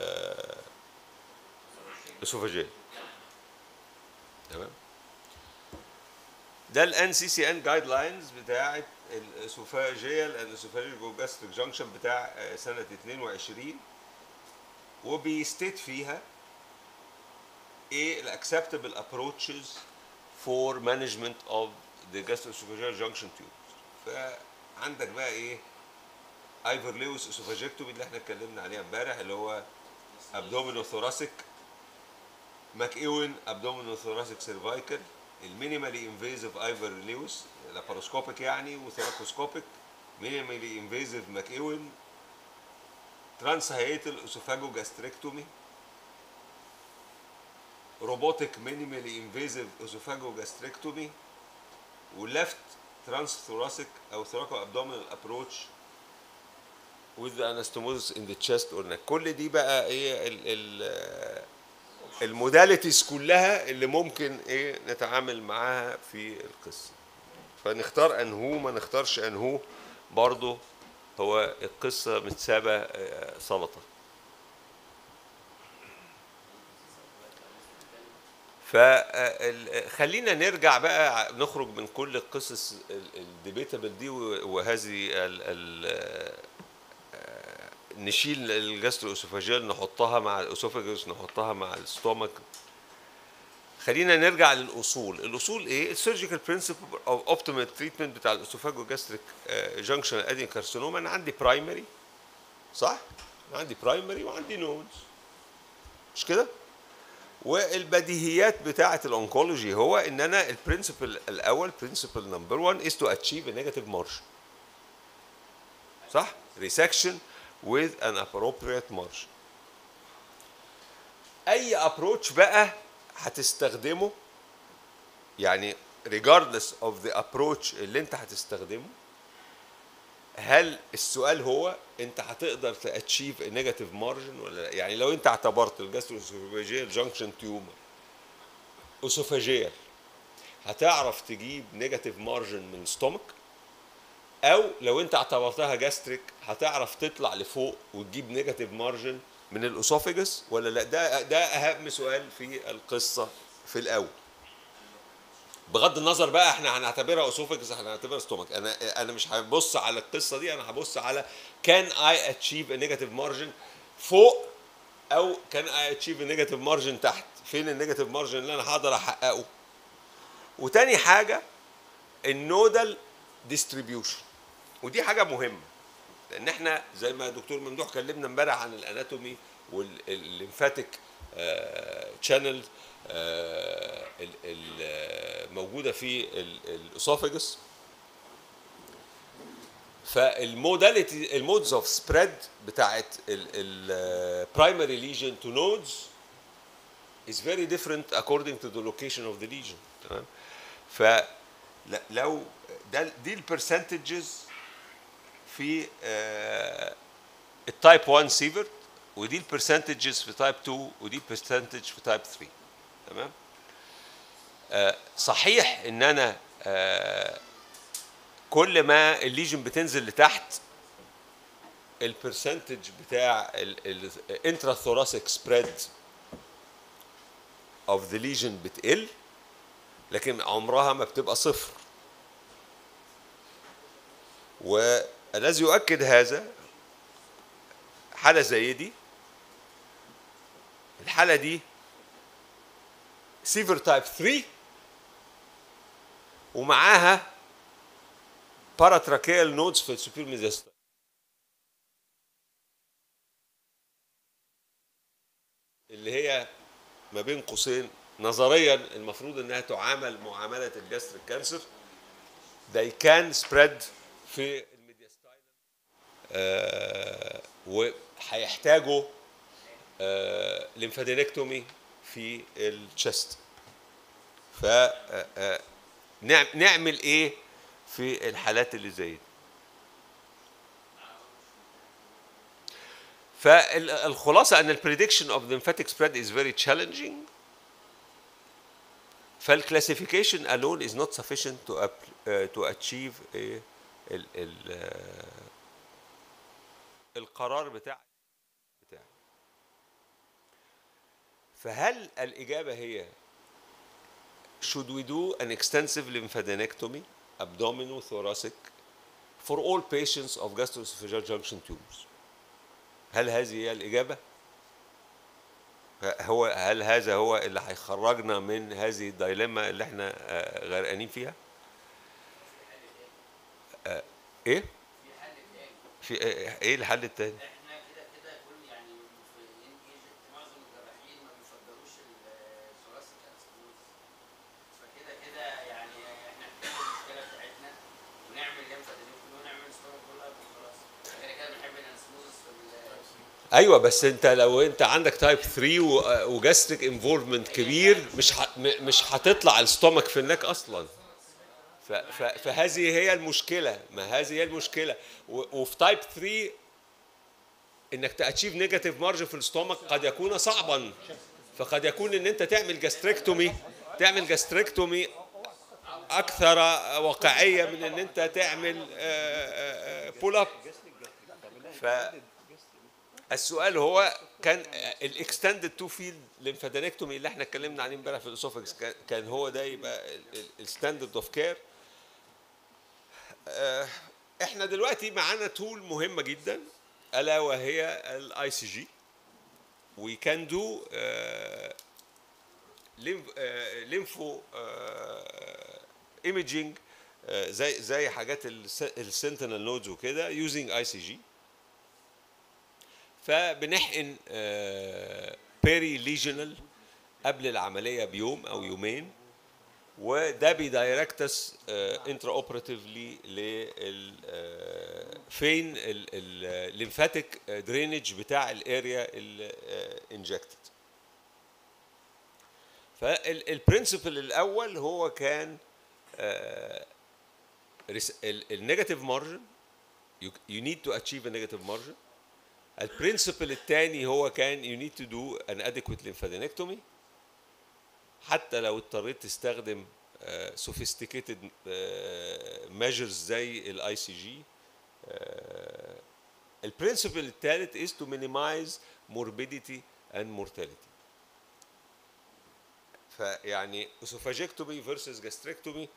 اسوفاجيال تمام ده الان سي سي ان جايد لاينز بتاعه الاسوفاجيال اند اسوفاجيال جاستريك جانكشن بتاع آه، سنه 22 وبيستيت فيها ايه الاكسبتبل ابروتشز for management of the gastroesophageal junction tubes فعندك بقى ايه ايفر لويس اسوفاجيكتومي اللي احنا اتكلمنا عليها امبارح اللي هو ابدومينو ثوراسيك ماك ايون ابدومينو ثوراسيك سيرفايكل المينيمالي انفيزيف ايفر لويس لاباروسكوبيك يعني وثوراكوسكوبيك مينيمالي انفيزيف ماك ايون ترانس هيتل اسوفاجو جاستريكتومي روبوتك مينيمالي انفيزيف اسوفاجو جاستريكتومي ولفت ترانس ثوراسيك او ثوراكو ابدومينال ابروتش with the anastomosis in the chest قلنا كل دي بقى ايه ال ال الموداليتيز كلها اللي ممكن ايه نتعامل معاها في القصه فنختار انهو ما نختارش انهو برضه هو القصه متسابه آه، سلطه فخلينا نرجع بقى نخرج من كل القصص الديبيتابل دي و- وهذه ال ال نشيل الجاسترو اسوفاجيال نحطها مع الاسوفاجوس نحطها مع الستومك خلينا نرجع للاصول الاصول ايه السيرجيكال برنسبل او اوبتيمال تريتمنت بتاع الاسوفاجو جاستريك جانكشن ادين كارسينوما انا عندي برايمري صح انا عندي برايمري وعندي نودز مش كده والبديهيات بتاعه الانكولوجي هو ان انا البرنسبل الاول برنسبل نمبر 1 is to achieve a negative margin صح resection with an appropriate margin اي ابروتش بقى هتستخدمه يعني regardless of the approach اللي انت هتستخدمه هل السؤال هو انت هتقدر تاتشيف نيجاتيف مارجن ولا لا يعني لو انت اعتبرت الجاستروسوفاجيال جانكشن تيومر اسوفاجيال هتعرف تجيب نيجاتيف مارجن من ستومك او لو انت اعتبرتها جاستريك هتعرف تطلع لفوق وتجيب نيجاتيف مارجن من الاسوفيجس ولا لا ده ده اهم سؤال في القصه في الاول بغض النظر بقى احنا هنعتبرها اسوفيجس احنا هنعتبرها ستومك انا انا مش هبص على القصه دي انا هبص على كان اي اتشيف نيجاتيف مارجن فوق او كان اي اتشيف نيجاتيف مارجن تحت فين النيجاتيف مارجن اللي انا هقدر احققه وتاني حاجه النودال ديستريبيوشن ودي حاجه مهمه لان احنا زي ما دكتور ممدوح كلمنا امبارح عن الاناتومي والليمفاتيك تشانل الموجوده في الاسوفيجس فالموداليتي المودز اوف سبريد بتاعت البرايمري ليجن تو نودز is very different according to the location of the lesion تمام فلو ده دي البرسنتجز في التايب 1 سيفرت ودي البرسنتجز في تايب 2 ودي البرسنتج في تايب 3 تمام آه، صحيح ان انا آه، كل ما الليجن بتنزل لتحت البرسنتج بتاع الانترا ثوراسيك سبريد اوف ذا ليجن بتقل لكن عمرها ما بتبقى صفر والذي يؤكد هذا حالة زي دي الحالة دي سيفر تايب 3 ومعاها باراتراكيال نودز في السوبير ميزاستايل اللي هي ما بين قوسين نظريا المفروض انها تعامل معامله الجاستريك كانسر they can spread في الميدياستايل آه وهيحتاجوا آه ليمفادينكتومي في الشست ف آه، آه، نعم- نعمل ايه في الحالات اللي زي دي فالخلاصه ان البريدكشن اوف lymphatic spread is very challenging فالكلاسيفيكيشن alone is not sufficient to up- uh, to achieve a ال ال uh, القرار بتاع بتاع فهل الإجابة هي should we do an extensive lymphadenectomy abdominal thoracic for all patients of gastroesophageal junction tumors هل هذه هي الإجابة؟ هو هل هذا هو اللي هيخرجنا من هذه الدايلما اللي احنا آه، غرقانين فيها؟ آه، ايه؟ في آه، ايه الحل التاني؟ احنا كده كده كل يعني في انجيجت معظم الجراحين ما بيفضلوش الثوراسيك انستموز فكده كده يعني احنا نحل المشكله بتاعتنا ونعمل ليمفا ديليوكل ونعمل ستورم بول اب وخلاص كده كده بنحب الانستموز في ال- ايوه بس انت لو انت عندك تايب 3 و- وجاستريك انفولفمنت كبير مش ح... م- مش هتطلع الستومك في النك اصلا ف... ف... فهذه هي المشكله ما هذه هي المشكله و... وفي تايب 3 انك تاتشيف نيجاتيف مارجن في الستومك قد يكون صعبا فقد يكون ان انت تعمل جاستريكتومي تعمل جاستريكتومي اكثر واقعيه من ان انت تعمل بول اب ف السؤال هو كان الاكستندد تو فيلد ليمفادينكتومي اللي احنا اتكلمنا عليه امبارح في الاسوفكس كان- كان هو ده يبقى الستاندرد اوف كير احنا دلوقتي معانا تول مهمه جدا الا وهي الاي سي جي وي كان دو ليمفو ايميجينج زي زي حاجات السنتينل نودز وكده يوزنج اي سي جي فبنحقن بيري ليجنال قبل العمليه بيوم او يومين وده بيدايركتس انترا اوبراتيفلي لل آه، فين الليمفاتيك درينج بتاع الاريا الانجكتد فالبرنسبل الاول هو كان النيجاتيف مارجن you need to achieve a negative margin البرنسبل الثاني هو كان you need to do an adequate lymphadenectomy حتى لو اضطريت تستخدم uh, sophisticated uh, measures زي الاي سي جي البرنسبل الثالث is to minimize morbidity and mortality فيعني اسوفاجيكتومي فيرسز جاستريكتومي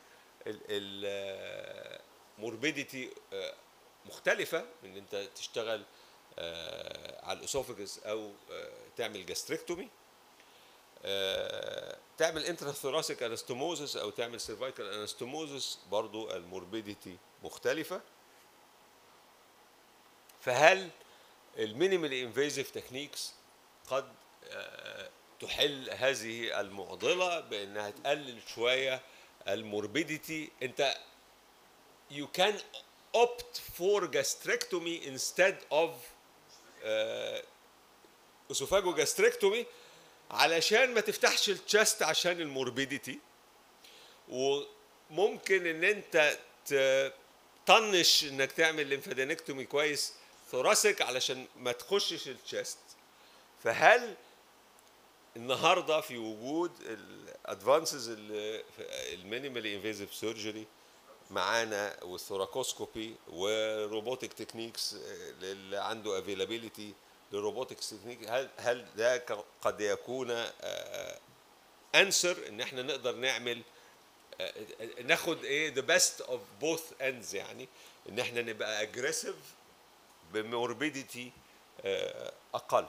الموربيديتي مختلفه من ان انت تشتغل آه، على الاسوفاجس او آه، تعمل جاستريكتومي آه، تعمل انتراثوراسيك انستوموزس او تعمل سيرفايكال انستوموزس برضو الموربيديتي مختلفه فهل المينيمال انفيزيف تكنيكس قد آه، تحل هذه المعضله بانها تقلل شويه الموربيديتي انت you can opt for gastrectomy instead of uh, esophagogastrictomy علشان ما تفتحش الشست عشان الموربيديتي وممكن ان انت تطنش انك تعمل ليمفادينكتومي كويس ثوراسيك علشان ما تخشش الشست فهل النهارده في وجود الادفانسز المينيمالي انفيزيف سيرجري معانا والثوراكوسكوبي وروبوتك تكنيكس اللي عنده افيلابيليتي للروبوتكس تكنيك هل هل ده ك- قد يكون انسر ان احنا نقدر نعمل آه، ناخد ايه ذا بيست اوف بوث اندز يعني ان احنا نبقى اجريسيف بموربيديتي اقل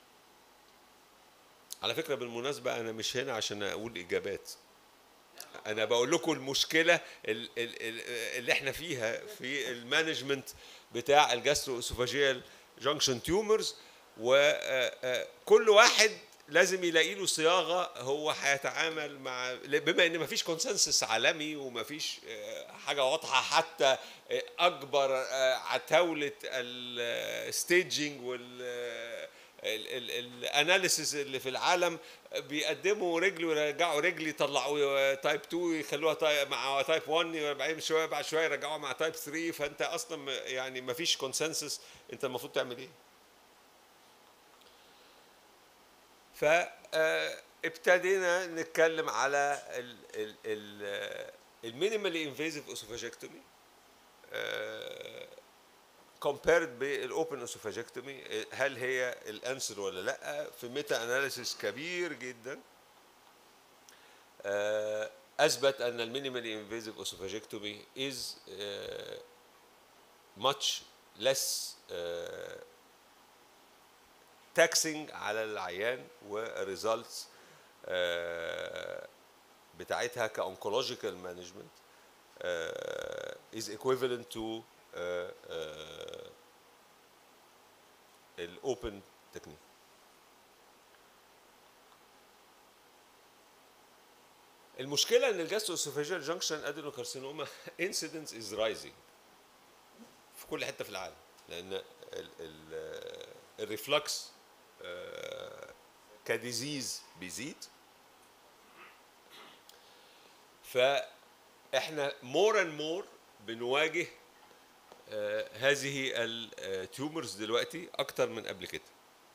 على فكره بالمناسبه انا مش هنا عشان اقول اجابات انا بقول لكم المشكله ال- ال- ال- اللي احنا فيها في المانجمنت بتاع الجاسترو اسوفاجيال جانكشن تيومرز وكل واحد لازم يلاقي له صياغه هو هيتعامل مع بما ان مفيش كونسنسس عالمي ومفيش آه، حاجه واضحه حتى آه، اكبر آه، عتاوله الستيجنج وال الاناليسيس اللي في العالم بيقدموا رجل ويرجعوا رجل يطلعوا تايب 2 يخلوها تايب مع تايب 1 وبعدين شويه بعد شويه يرجعوها مع تايب 3 فانت اصلا م- يعني ما فيش كونسنسس انت المفروض تعمل ايه فابتدينا نتكلم على المينيمالي انفيزيف اسوفاجكتومي كومبيرد بالاوبن اسوفاجكتومي هل هي الانسر ولا لا في ميتا اناليسيس كبير جدا آه، اثبت ان المينيمالي انفيزيف اسوفاجكتومي از much less uh, تاكسنج على العيان والريزلتس بتاعتها كاونكولوجيكال مانجمنت is equivalent to الاوبن تكنيك المشكله ان الجاستروسوفاجيال جانكشن ادينوكارسينوما انسيدنس از رايزنج في كل حته في العالم لان ال- ال- الريفلكس آه، كديزيز بيزيد فاحنا مور اند مور بنواجه آه، هذه التيومرز دلوقتي اكتر من قبل كده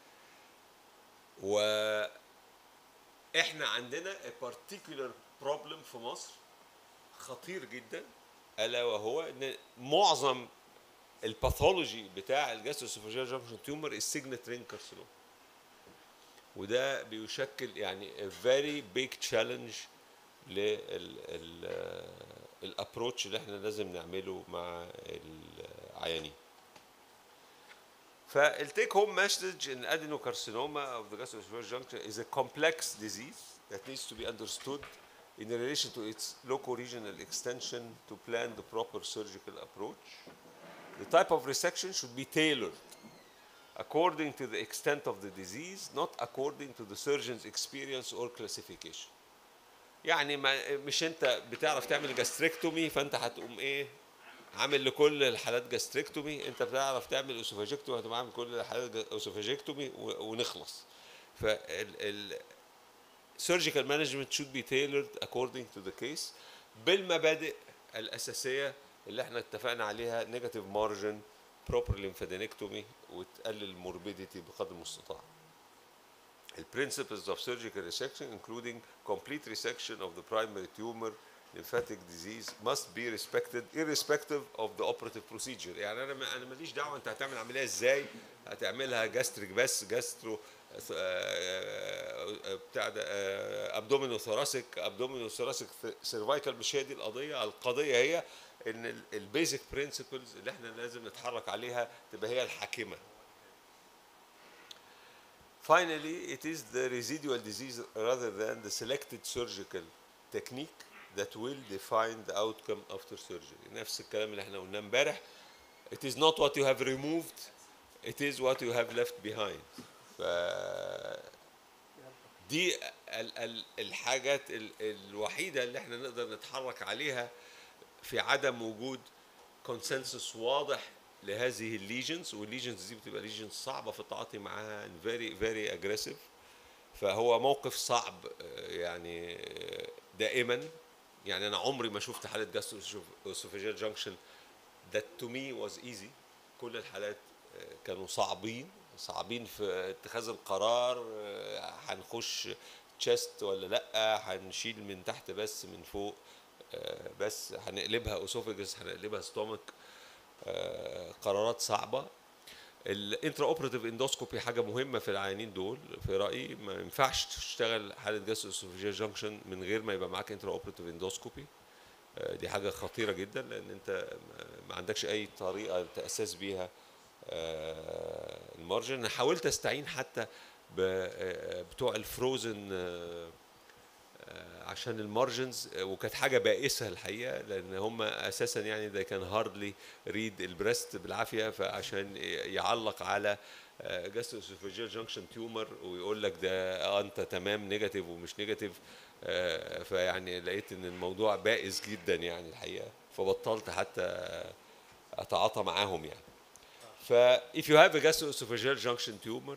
واحنا عندنا a particular problem في مصر خطير جدا الا وهو ان معظم الباثولوجي بتاع الجاستروسوفاجيال جانكشن تيومر السيجنت رين كارسينوم وده بيشكل يعني a very big challenge للابروتش اللي احنا لازم نعمله مع العيانين فالتيك هوم مسج ان adenocarcinoma of the gastroesophageal junction is a complex disease that needs to be understood in relation to its local regional extension to plan the proper surgical approach. The type of resection should be tailored according to the extent of the disease, not according to the surgeon's experience or classification. يعني ما مش انت بتعرف تعمل جاستريكتومي فانت هتقوم ايه عامل لكل الحالات جاستريكتومي انت بتعرف تعمل اوسوفاجيكتومي هتقوم عامل كل الحالات جا- اوسوفاجيكتومي و- ونخلص فال ال surgical management should be tailored according to the case بالمبادئ الأساسية اللي احنا اتفقنا عليها negative margin proper lymphadenectomy وتقلل الموربيديتي بقدر المستطاع. The principles of surgical resection including complete resection of the primary tumor lymphatic disease must be respected irrespective of the operative procedure يعني انا ما انا ماليش دعوه انت هتعمل عمليه ازاي هتعملها جاستريك بس جاسترو بتاع ده ابدومينو ثوراسيك ابدومينو ثوراسيك سيرفايكال مش هي دي القضيه القضيه هي ان البيزك برنسبلز اللي احنا لازم نتحرك عليها تبقى هي الحاكمه Finally, it is the residual disease rather than the selected surgical technique that will define the outcome after surgery. نفس الكلام اللي احنا قلناه امبارح. It is not what you have removed, it is what you have left behind. ف دي ال- ال- الحاجات ال- الوحيدة اللي احنا نقدر نتحرك عليها في عدم وجود كونسنسس واضح لهذه الليجنز والليجنز دي بتبقى ليجنز صعبه في التعاطي معاها فيري فيري اجريسيف فهو موقف صعب آه، يعني آه، دائما يعني انا عمري ما شفت حاله جاستروسوفيجيال جانكشن that to me was easy كل الحالات آه، كانوا صعبين صعبين في اتخاذ القرار آه، هنخش تشست ولا لا هنشيل من تحت بس من فوق آه، بس هنقلبها اوسوفيجس هنقلبها ستومك قرارات صعبه الانترا اوبراتيف اندوسكوبي حاجه مهمه في العيانين دول في رايي ما ينفعش تشتغل حاله جاستروسوفيجيال جانكشن من غير ما يبقى معاك انترا اوبراتيف اندوسكوبي دي حاجه خطيره جدا لان انت ما- ما عندكش اي طريقه تاسس بيها آه، المارجن انا حاولت استعين حتى ب- آه، بتوع الفروزن آه، آه، عشان المارجنز آه، وكانت حاجه بائسه الحقيقه لان هم اساسا يعني ده كان هاردلي ريد البريست بالعافيه فعشان ي- يعلق على جاستروسوفيجيال جانكشن تيومر ويقول لك ده آه انت تمام نيجاتيف ومش نيجاتيف آه، فيعني لقيت ان الموضوع بائس جدا يعني الحقيقه فبطلت حتى اتعاطى معاهم يعني ف if you have a gastroesophageal junction tumor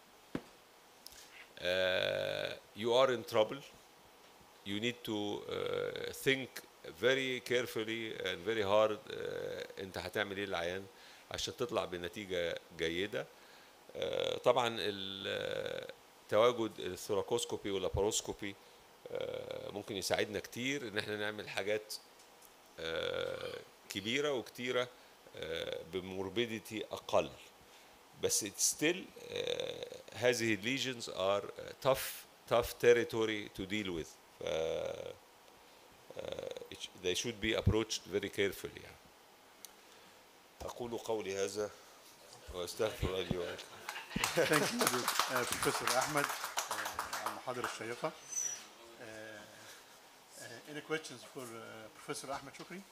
uh, you are in trouble you need to uh, think very carefully and very hard uh, انت هتعمل ايه للعيان عشان تطلع بنتيجه جيده uh, طبعا ال- تواجد الثوراكوسكوبي واللاباروسكوبي uh, ممكن يساعدنا كتير ان احنا نعمل حاجات uh, كبيره وكتيره uh, بموربيديتي اقل بس it's still uh, هذه الليجنز are uh, tough tough territory to deal with ف uh, it- they should be approached very carefully يعني. أقول قولي هذا وأستغفر الله لي ولكم ثانك يو بروفيسور احمد uh, على المحاضره الشيقه Uh, uh, any questions for uh, Professor احمد شكري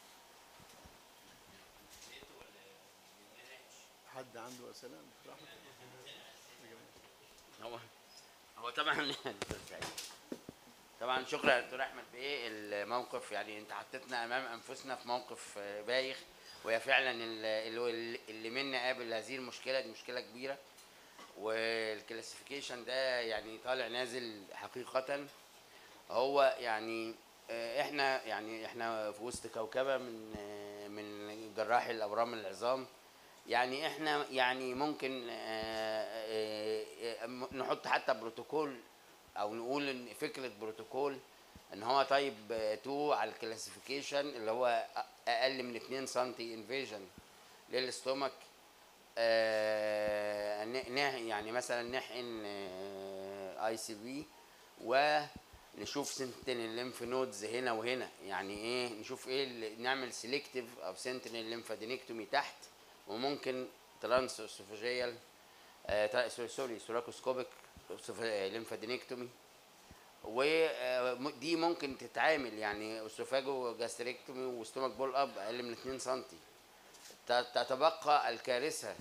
حد عنده اسئله دكتور احمد هو هو طبعا طبعا شكرا يا دكتور احمد بيه الموقف يعني انت حطيتنا امام انفسنا في موقف آه، بايخ وهي فعلا ال- ال- اللي منا قابل هذه المشكله دي مشكله كبيره والكلاسيفيكيشن ده يعني طالع نازل حقيقه هو يعني آه، احنا يعني احنا في وسط كوكبه من آه، من جراحي الاورام العظام يعني احنا يعني ممكن آه، آه، آه، نحط حتى بروتوكول او نقول ان فكره بروتوكول ان هو طيب 2 على الكلاسيفيكيشن اللي هو أ- اقل من 2 سم انفيجن للاستومك آه، ن- ن- يعني مثلا نحقن اي سي بي ونشوف سنتين الليمف نودز هنا وهنا يعني ايه نشوف ايه اللي- نعمل سيلكتيف او سنتين الليمفادينكتومي تحت وممكن ترانس اسوفاجيال سوري سوراكوسكوبيك ليمفادينكتومي ودي ممكن تتعامل يعني اسوفاجو جاستريكتومي وستومك بول اب اقل من 2 سم تتبقى الكارثه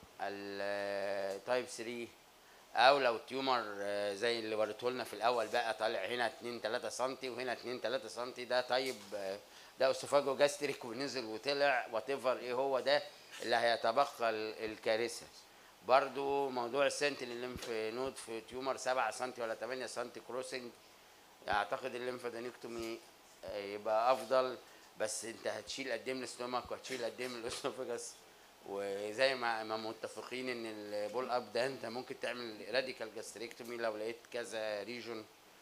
التايب 3 او لو تيومر آه، زي اللي وريته لنا في الاول بقى طالع هنا 2 3 سم وهنا 2 3 سم ده طيب آه، ده اسوفاجو جاستريك ونزل وطلع وات ايه هو ده اللي هيتبقى ال- الكارثه برضو موضوع السنتين الليمف نود في تيومر 7 سم ولا 8 سم كروسنج اعتقد الليمفادينكتومي آه، يبقى افضل بس انت هتشيل قد ايه من الاستومك وهتشيل قد ايه من الاسوفاجس وزي ما ما متفقين ان البول اب ده انت ممكن تعمل راديكال جاستريكتومي لو لقيت كذا ريجون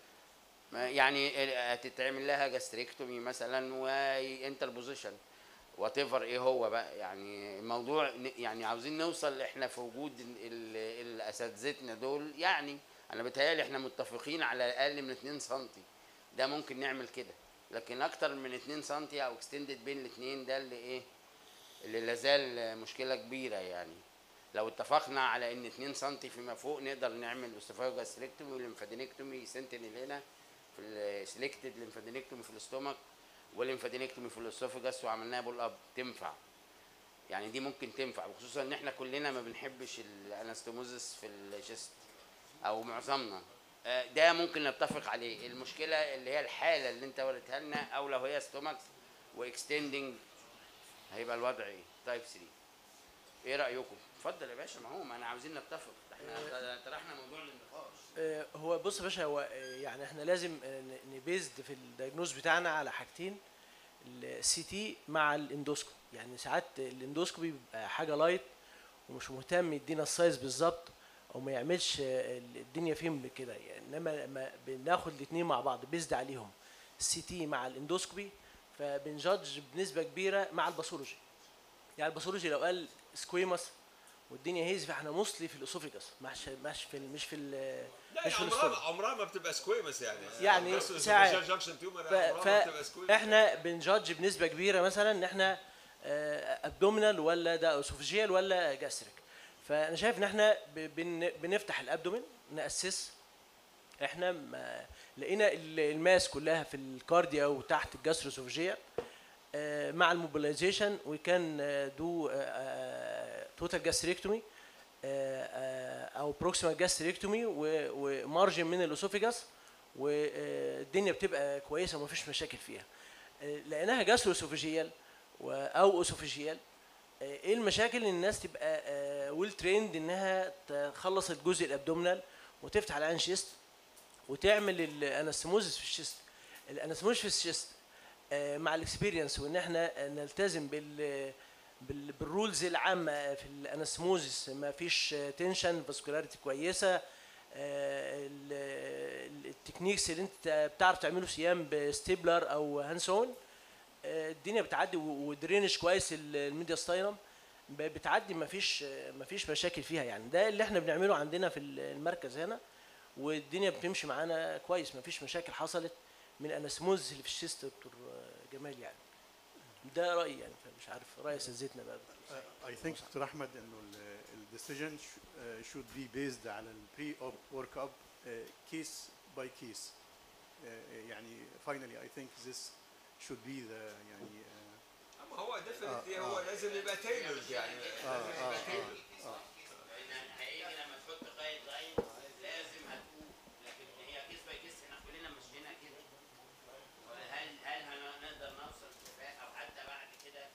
يعني هتتعمل لها جاستريكتومي مثلا وانتر بوزيشن وات ايفر ايه هو بقى يعني الموضوع ن- يعني عاوزين نوصل احنا في وجود ال- ال- الاساتذتنا دول يعني انا بتهيالي احنا متفقين على اقل من 2 سم ده ممكن نعمل كده لكن اكتر من 2 سم او اكستندد بين الاثنين ده اللي ايه اللي لازال مشكله كبيره يعني لو اتفقنا على ان 2 سم فيما فوق نقدر نعمل اوستوفاجوجاستريكتومي والليمفادينكتومي سنتينل هنا في السلكتد ليمفادينكتومي في الاستومك والليمفادينكتومي في الاسوفاجس وعملناها بول اب تنفع يعني دي ممكن تنفع وخصوصا ان احنا كلنا ما بنحبش الانستوموزس في الشيست او معظمنا آه، ده ممكن نتفق عليه المشكله اللي هي الحاله اللي انت وريتها لنا او لو هي ستومك واكستندنج هيبقى الوضع ايه تايب 3 ايه رايكم اتفضل يا باشا ما هو ما انا عاوزين نتفق ده احنا طرحنا موضوع النقاش آه، هو بص يا باشا هو آه، يعني احنا لازم آه، ن- نبيزد في الدايجنوز بتاعنا على حاجتين السي تي مع الاندوسكوبي يعني ساعات الاندوسكوبي بيبقى حاجه لايت ومش مهتم يدينا السايز بالظبط او ما يعملش آه، الدنيا فيهم كده يعني انما لما بناخد الاثنين مع بعض بيزد عليهم السي تي مع الاندوسكوبي فبنجادج بنسبه كبيره مع الباثولوجي يعني الباثولوجي لو قال سكويموس والدنيا هيزي فاحنا موصلي في الاسوفيجاس مش مش في ال- مش في ال- لا مش في عمرها الاستومك عمرها ما بتبقى سكويمس يعني يعني بس ساعات. esophageal junction tumor ف... عمرها ما بتبقى squamous. فاحنا بنجادج بنسبه كبيره مثلا ان احنا ابدومينال ولا ده اسوفيجيال ولا جاستريك فانا شايف ان احنا ب- بن... بنفتح الابدومين ناسس احنا ما لقينا ال- الماس كلها في الكارديا وتحت الجاستروسوفيجيال آه، مع الموبيلايزيشن وكان دو توتال جاستريكتومي او بروكسيمال جاستريكتومي ومارجن من الاسوفيجاس والدنيا بتبقى كويسه ومفيش مشاكل فيها آه، لقيناها جاستروسوفيجيال و- او اسوفيجيال آه، ايه المشاكل ان الناس تبقى ويل تريند انها تخلص الجزء الابدومينال وتفتح العين شيست وتعمل الانستموزس في الشيست الانستموزس في الشيست آه، مع الاكسبيرينس وان احنا نلتزم بال بال- بالرولز العامه في الانستموزس ما فيش تنشن فاسكولاريتي كويسه آه، ال- ال- التكنيكس اللي انت بتعرف تعمله صيام بستيبلر او هانسون الدنيا بتعدي و- ودرينج كويس ال- الميديا ستاينم ب- بتعدي ما فيش ما فيش مشاكل فيها يعني ده اللي احنا بنعمله عندنا في المركز هنا والدنيا بتمشي معانا كويس ما فيش مشاكل حصلت من الانسموز اللي في الشيست دكتور جمال يعني ده رايي يعني فمش عارف راي اساتذتنا بقى اي ثينك دكتور احمد انه decision sh- uh, should be based على ال pre-op workup uh, case by case uh, يعني finally I think this should be the يعني uh, اما هو ديفنتلي آه، هو آه. لازم يبقى تailored يعني آه، لازم آه، يبقى آه. tailored. لان هيجي لما تحط قايد لاين لازم هتقول لكن هي كيس باي كيس احنا كلنا مشينا كده هل هل هنقدر نوصل اتفاق او حتى بعد كده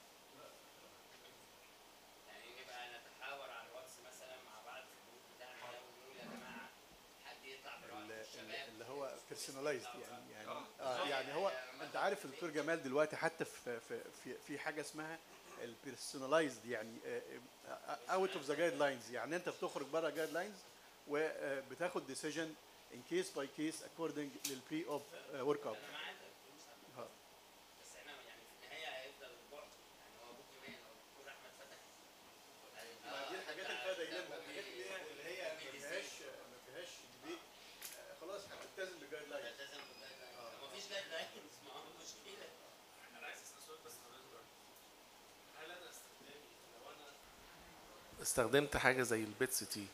يعني نبقى نتحاور على الواتس مثلا مع بعض في الجروب بتاعنا ده ونقول يا جماعه حد يطلع برأي ال- الشباب اللي هو personalized يعني يعني آه، آه يعني هو انت عارف الدكتور جمال دلوقتي حتى في في في, في حاجه اسمها البيرسونلايزد يعني اوت اوف ذا جايد لاينز يعني انت بتخرج بره جايد لاينز وبتاخد ديسيجن ان كيس باي كيس اكوردنج للبري اوب ورك اب انا معاك الفلوس بس احنا يعني في النهايه هيفضل البعد يعني هو ابوك ايمان او الدكتور احمد فتحي دي الحاجات اللي فيها دايلما الحاجات اللي هي اللي هي ما فيهاش ما فيهاش ديبيت خلاص هتلتزم بالجايد لاينز لازم مفيش جايد لاينز ما هو مشكله انا عايز اسال سؤال بس حضرتك هل انا استخدامي لو انا استخدمت حاجه زي البيت سي تي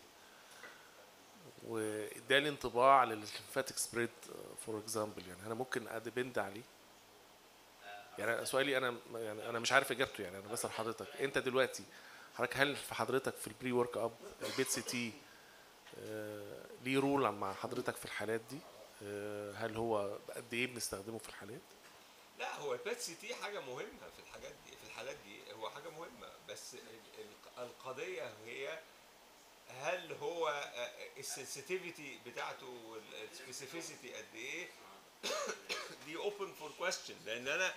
وادالي انطباع للليمفاتيك سبريد فور اكزامبل يعني انا ممكن ادبند عليه يعني أنا سؤالي انا يعني انا مش عارف اجابته يعني انا بسال حضرتك انت دلوقتي حضرتك هل في حضرتك في البري ورك اب البيت سي تي آه، ليه رول مع حضرتك في الحالات دي آه، هل هو قد ايه بنستخدمه في الحالات لا هو البات سي تي حاجه مهمه في الحاجات دي في الحالات دي هو حاجه مهمه بس ال- ال- القضيه هي هل هو السنسيتيفيتي بتاعته والسبيسيفيسيتي قد ايه دي اوبن فور كويستشن لان انا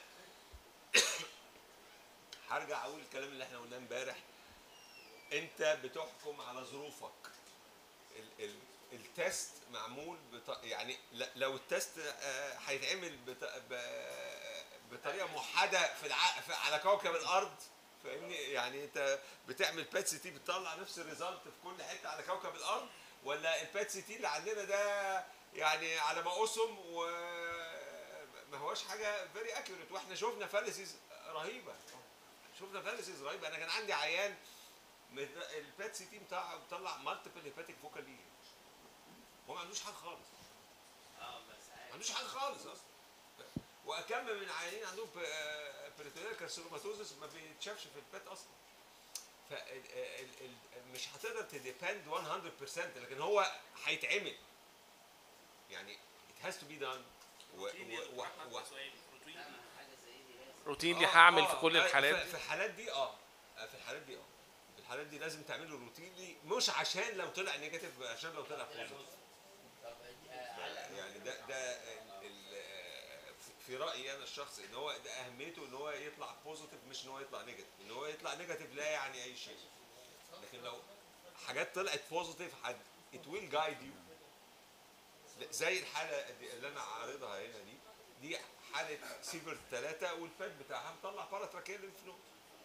هرجع اقول الكلام اللي احنا قلناه امبارح انت بتحكم على ظروفك ال ال التست معمول بط... يعني ل- لو التست آه، هيتعمل بط... ب... بطريقه موحده في, الع... في على كوكب الارض فاهمني يعني انت بتعمل بات سي تي بتطلع نفس الريزلت في كل حته على كوكب الارض ولا البات سي تي اللي عندنا ده يعني على ما اسم وما هوش حاجه فيري اكيوريت واحنا شفنا فاليسيز رهيبه شفنا فاليسيز رهيبه انا كان عندي عيان مت- البات سي تي بتاعه بيطلع مالتيبل هيباتيك فوكال ليجن هو ما عندوش حاجه خالص اه بس ما عندوش حاجه خالص اصلا واكم من عيانين عندهم بريتونيال كارسينوماتوزس ما بيتشافش في البات اصلا ف مش هتقدر تديبند 100% لكن هو هيتعمل يعني it has to be done و, و, و, و حاجه زي دي لازم روتينلي آه، هعمل آه، في كل آه، الحالات في- في الحالات دي اه آه، في الحالات دي اه في الحالات دي لازم تعمله روتينلي مش عشان لو طلع نيجاتيف عشان لو طلع بوزيتيف طب آه، على يعني ده ده ال- ال- في رايي انا الشخصي ان هو ده اهميته ان هو يطلع بوزيتيف مش ان هو يطلع نيجاتيف ان هو يطلع نيجاتيف لا يعني اي شيء لكن لو حاجات طلعت بوزيتيف حد it will guide you زي الحاله دي اللي انا عارضها هنا دي دي حاله سيفر 3 والفات بتاعها مطلع باراتراكيال لينف نود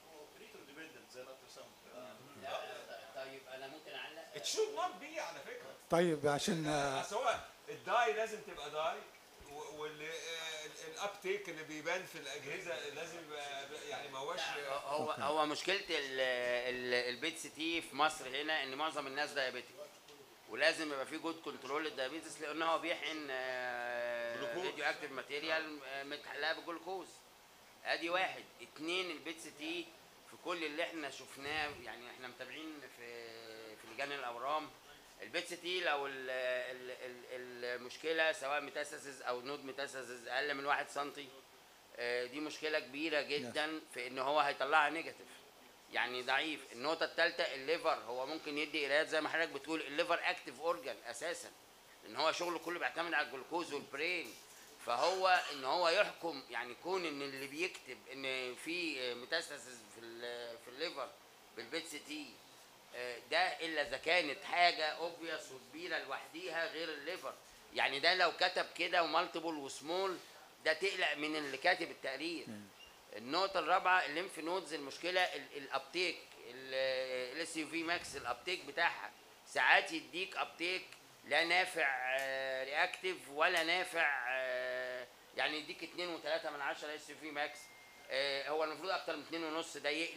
طيب انا ممكن اعلق it should not be على فكره طيب عشان آه، اصل هو الداي لازم تبقى داي والابتيك اللي بيبان في الاجهزه لازم يبقى يعني ما هوش هو هو مشكله ال- ال- البيت سي تي في مصر هنا ان معظم الناس دايابيتك ولازم يبقى في جود كنترول للدايابيتس لان هو بيحقن راديو اكتيف ماتيريال متحلقه بالجلوكوز ادي واحد اتنين البيت سي تي في كل اللي احنا شفناه يعني احنا متابعين في في لجان الاورام البيت سي تي لو ال- ال- ال- المشكله سواء ميتاسيس او نود ميتاسيس اقل من واحد سنتي آه، دي مشكله كبيره جدا في ان هو هيطلعها نيجاتيف يعني ضعيف النقطه الثالثه الليفر هو ممكن يدي قرايات زي ما حضرتك بتقول الليفر اكتيف اورجان اساسا ان هو شغله كله بيعتمد على الجلوكوز والبرين فهو ان هو يحكم يعني كون ان اللي بيكتب ان في ميتاستاسيس في ال- في الليفر بالبيت سي تي آه، ده الا اذا كانت حاجه اوبفيوس وكبيره لوحديها غير الليفر يعني ده لو كتب كده ومالتيبل وسمول ده تقلق من اللي كاتب التقرير النقطة الرابعة الليمف نودز المشكلة ال- الابتيك الاس يو في ماكس الابتيك بتاعها ساعات يديك ابتيك لا نافع رياكتيف ولا نافع آه، يعني يديك 2 و3 من 10 اس يو في ماكس آه، هو المفروض اكتر من 2 ونص ده يقلق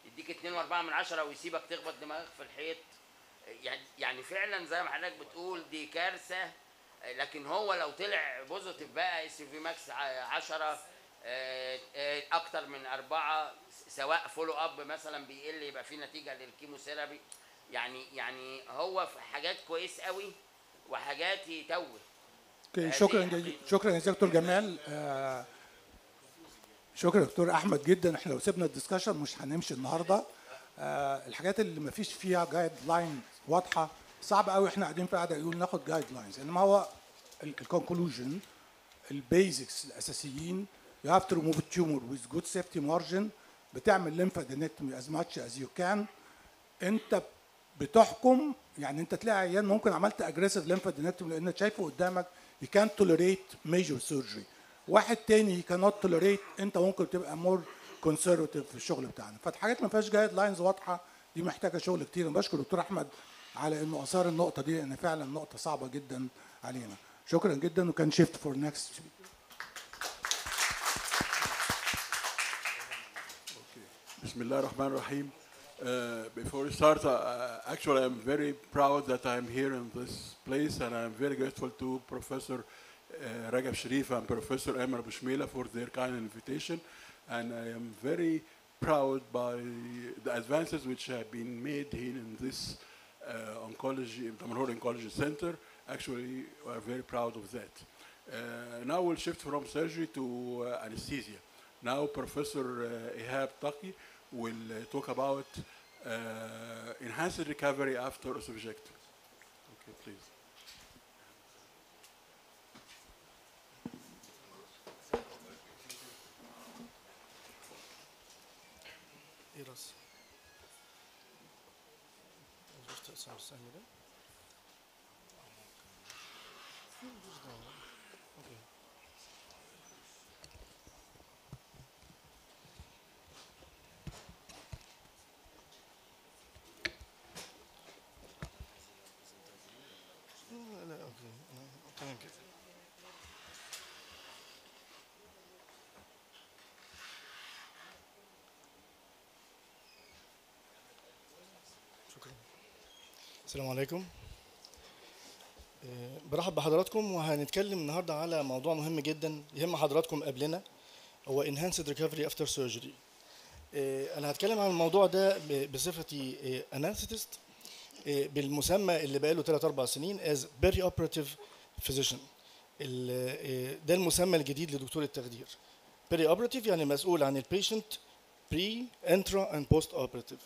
يديك 2 و4 من عشرة ويسيبك تخبط دماغك في الحيط يعني يعني فعلا زي ما حضرتك بتقول دي كارثه لكن هو لو طلع بوزيتيف بقى اس في ماكس 10 اكتر من اربعه سواء فولو اب مثلا بيقل يبقى في نتيجه للكيموثيرابي يعني يعني هو في حاجات كويس قوي وحاجات يتوه اوكي هذه شكرا حقيقة. جزيلا شكرا يا دكتور جمال آه، شكرا دكتور احمد جدا احنا لو سيبنا الدسكشن مش هنمشي النهارده آه، الحاجات اللي ما فيش فيها جايد لاين واضحه صعب قوي احنا قاعدين في قاعده يقول ناخد جايد لاينز انما هو الكونكلوجن البيزكس الاساسيين you have to remove a tumor with good safety margin بتعمل lymphadenectomy as much as you can انت بتحكم يعني انت تلاقي عيان ممكن عملت اجريسيف lymphadenectomy لان شايفه قدامك you can't tolerate major surgery واحد تاني you cannot tolerate انت ممكن تبقى more conservative في الشغل بتاعنا فالحاجات ما فيهاش جايد لاينز واضحه دي محتاجه شغل كتير انا بشكر دكتور احمد على انه اثار النقطه دي لان فعلا نقطه صعبه جدا علينا شكرا جدا وكان شيفت فور نيكست Bismillah ar-Rahman ar-Rahim. Uh, before we start, uh, actually I'm very proud that I'm here in this place and I'm very grateful to Professor uh, Ragab Sharif and Professor Emir Bushmila for their kind invitation. And I am very proud by the advances which have been made here in this uh, oncology, in Tamarhor Oncology Center. Actually, we are very proud of that. Uh, now we'll shift from surgery to uh, anesthesia. Now Professor uh, Ihab Taki will uh, talk about uh, enhanced recovery after oesophageectomy. Okay, please. ايه راس شفت اسم السهم ده ملوش دعوة. اوكي لا لا اوكي أنا- تمام كده شكرا السلام عليكم آه، برحب بحضراتكم وهنتكلم النهارده على موضوع مهم جدا يهم حضراتكم قبلنا هو enhanced recovery after surgery آه، انا هتكلم عن الموضوع ده ب- بصفتي انستيست بالمسمى اللي بقاله 3 4 سنين as perioperative physician ال- آه، ده المسمى الجديد لدكتور التخدير perioperative يعني مسؤول عن البيشنت pre intra and post operative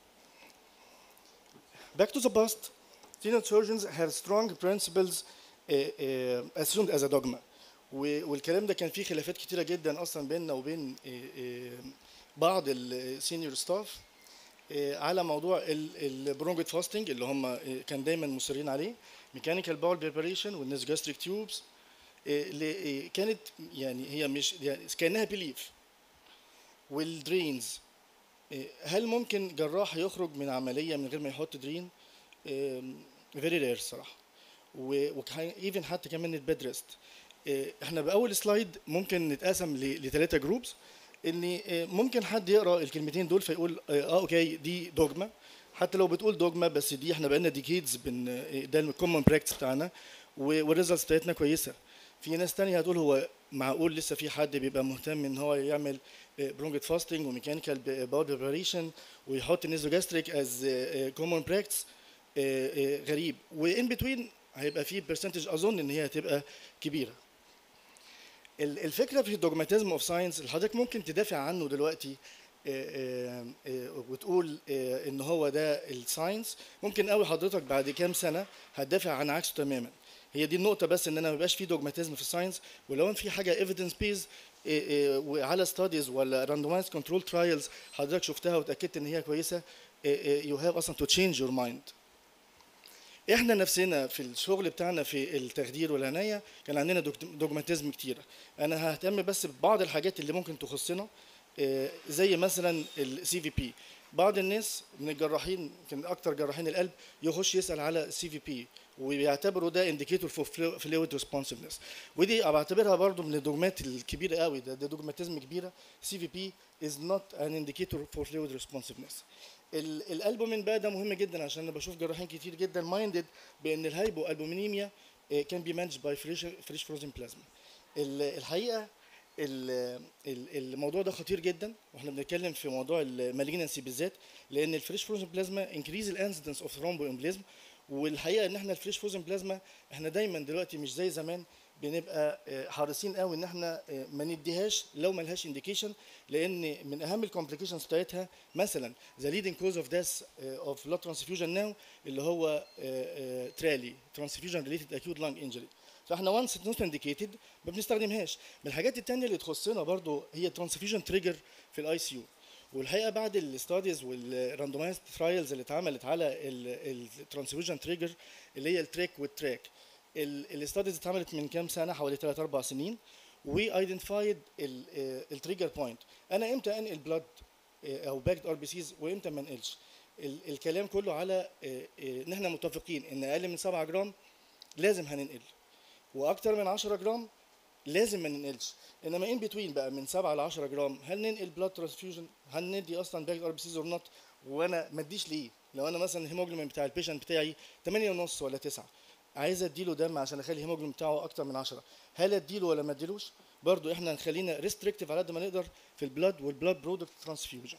Back to the past, senior surgeons have strong principles uh, uh, assumed as a dogma. و- والكلام ده كان فيه خلافات كتيرة جدا أصلا بيننا وبين uh, uh, بعض السينيور ستاف على موضوع البرونجيت فاستنج اللي هم uh, كان دايما مصرين عليه ميكانيكال باول بريباريشن والناس جاستريك تيوبز اللي uh, كانت يعني هي مش يعني كانها بليف والدرينز هل ممكن جراح يخرج من عمليه من غير ما يحط درين فيري رير صراحه وايفن حتى كمان البيد ريست احنا باول سلايد ممكن نتقسم لثلاثه جروبس ان آه، ممكن حد يقرا الكلمتين دول فيقول اه آه، اوكي دي دوجما حتى لو بتقول دوجما بس دي احنا بقالنا ديكيدز بن آه، ده الكومن براكتس بتاعنا والريزلتس بتاعتنا كويسه في ناس تانية هتقول هو معقول لسه في حد بيبقى مهتم ان هو يعمل برونجيت فاستنج وميكانيكال باول بريباريشن ويحط النيزوجاستريك از كومن براكتس غريب وان بتوين هيبقى في برسنتج اظن ان هي هتبقى كبيره ال- الفكره في الدوجماتيزم اوف ساينس اللي حضرتك ممكن تدافع عنه دلوقتي آه، آه، آه، وتقول آه، ان هو ده الساينس ممكن قوي حضرتك بعد كام سنه هتدافع عن عكسه تماما هي دي النقطه بس ان انا ما يبقاش في دوجماتيزم في الساينس ولو ان في حاجه ايفيدنس بيز وعلى ستاديز ولا راندومايز كنترول ترايلز حضرتك شفتها وتاكدت ان هي كويسه يو هاف اصلا تو تشينج يور مايند احنا نفسنا في الشغل بتاعنا في التخدير والعنايه كان عندنا دوك- دوجماتيزم كتيره انا ههتم بس ببعض الحاجات اللي ممكن تخصنا آه، زي مثلا السي في بي بعض الناس من الجراحين كان اكتر جراحين القلب يخش يسال على سي في بي وبيعتبروا ده انديكيتور فور فلويد ريسبونسفنس ودي بعتبرها برضو من الدوجمات الكبيره قوي ده ده دوجماتيزم كبيره سي في بي از نوت ان انديكيتور فور فلويد ريسبونسفنس الالبومين بقى ده مهم جدا عشان انا بشوف جراحين كتير جدا مايندد بان الهايبو البومينيميا كان بي مانج باي فريش فريش فروزن بلازما الحقيقه ال- ال- الموضوع ده خطير جدا واحنا بنتكلم في موضوع المالجنسي بالذات لان الفريش فروزن بلازما انكريز الانسيدنس اوف ثرومبو امبليزم والحقيقه ان احنا الفريش فروزن بلازما احنا دايما دلوقتي مش زي زمان بنبقى آه، حريصين قوي ان احنا آه، ما نديهاش لو ما لهاش انديكيشن لان من اهم الكومبليكيشنز بتاعتها مثلا ذا ليدنج كوز اوف ديث اوف بلاد ترانسفيوجن ناو اللي هو ترالي ترانسفيوجن ريليتد اكيوت لانج انجري فاحنا وانس نوت انديكيتد ما بنستخدمهاش من الحاجات التانية اللي تخصنا برضو هي ترانسفيوجن تريجر في الاي سي يو والحقيقه بعد الاستاديز والراندومايز ترايلز اللي اتعملت على الترانسفيوجن تريجر اللي هي التريك والتراك الاستاديز اتعملت من كام سنه حوالي 3 4 سنين وايدنتيفايد التريجر بوينت انا امتى انقل بلاد او باكد ار بي سيز وامتى ما انقلش ال- الكلام كله على آه، آه، ان احنا متفقين ان اقل من 7 جرام لازم هننقل واكتر من 10 جرام لازم ما ننقلش انما ان بتوين بقى من 7 ل 10 جرام هل ننقل بلاد ترانسفيوجن هل ندي اصلا باك ار بي سيز اور نوت وانا ما اديش ليه لو انا مثلا الهيموجلوبين بتاع البيشنت بتاعي 8 ونص ولا 9 عايز اديله دم عشان اخلي الهيموجلوبين بتاعه اكتر من 10 هل اديله ولا ما اديلوش برضو احنا نخلينا ريستريكتيف على قد ما نقدر في البلاد والبلاد برودكت ترانسفيوجن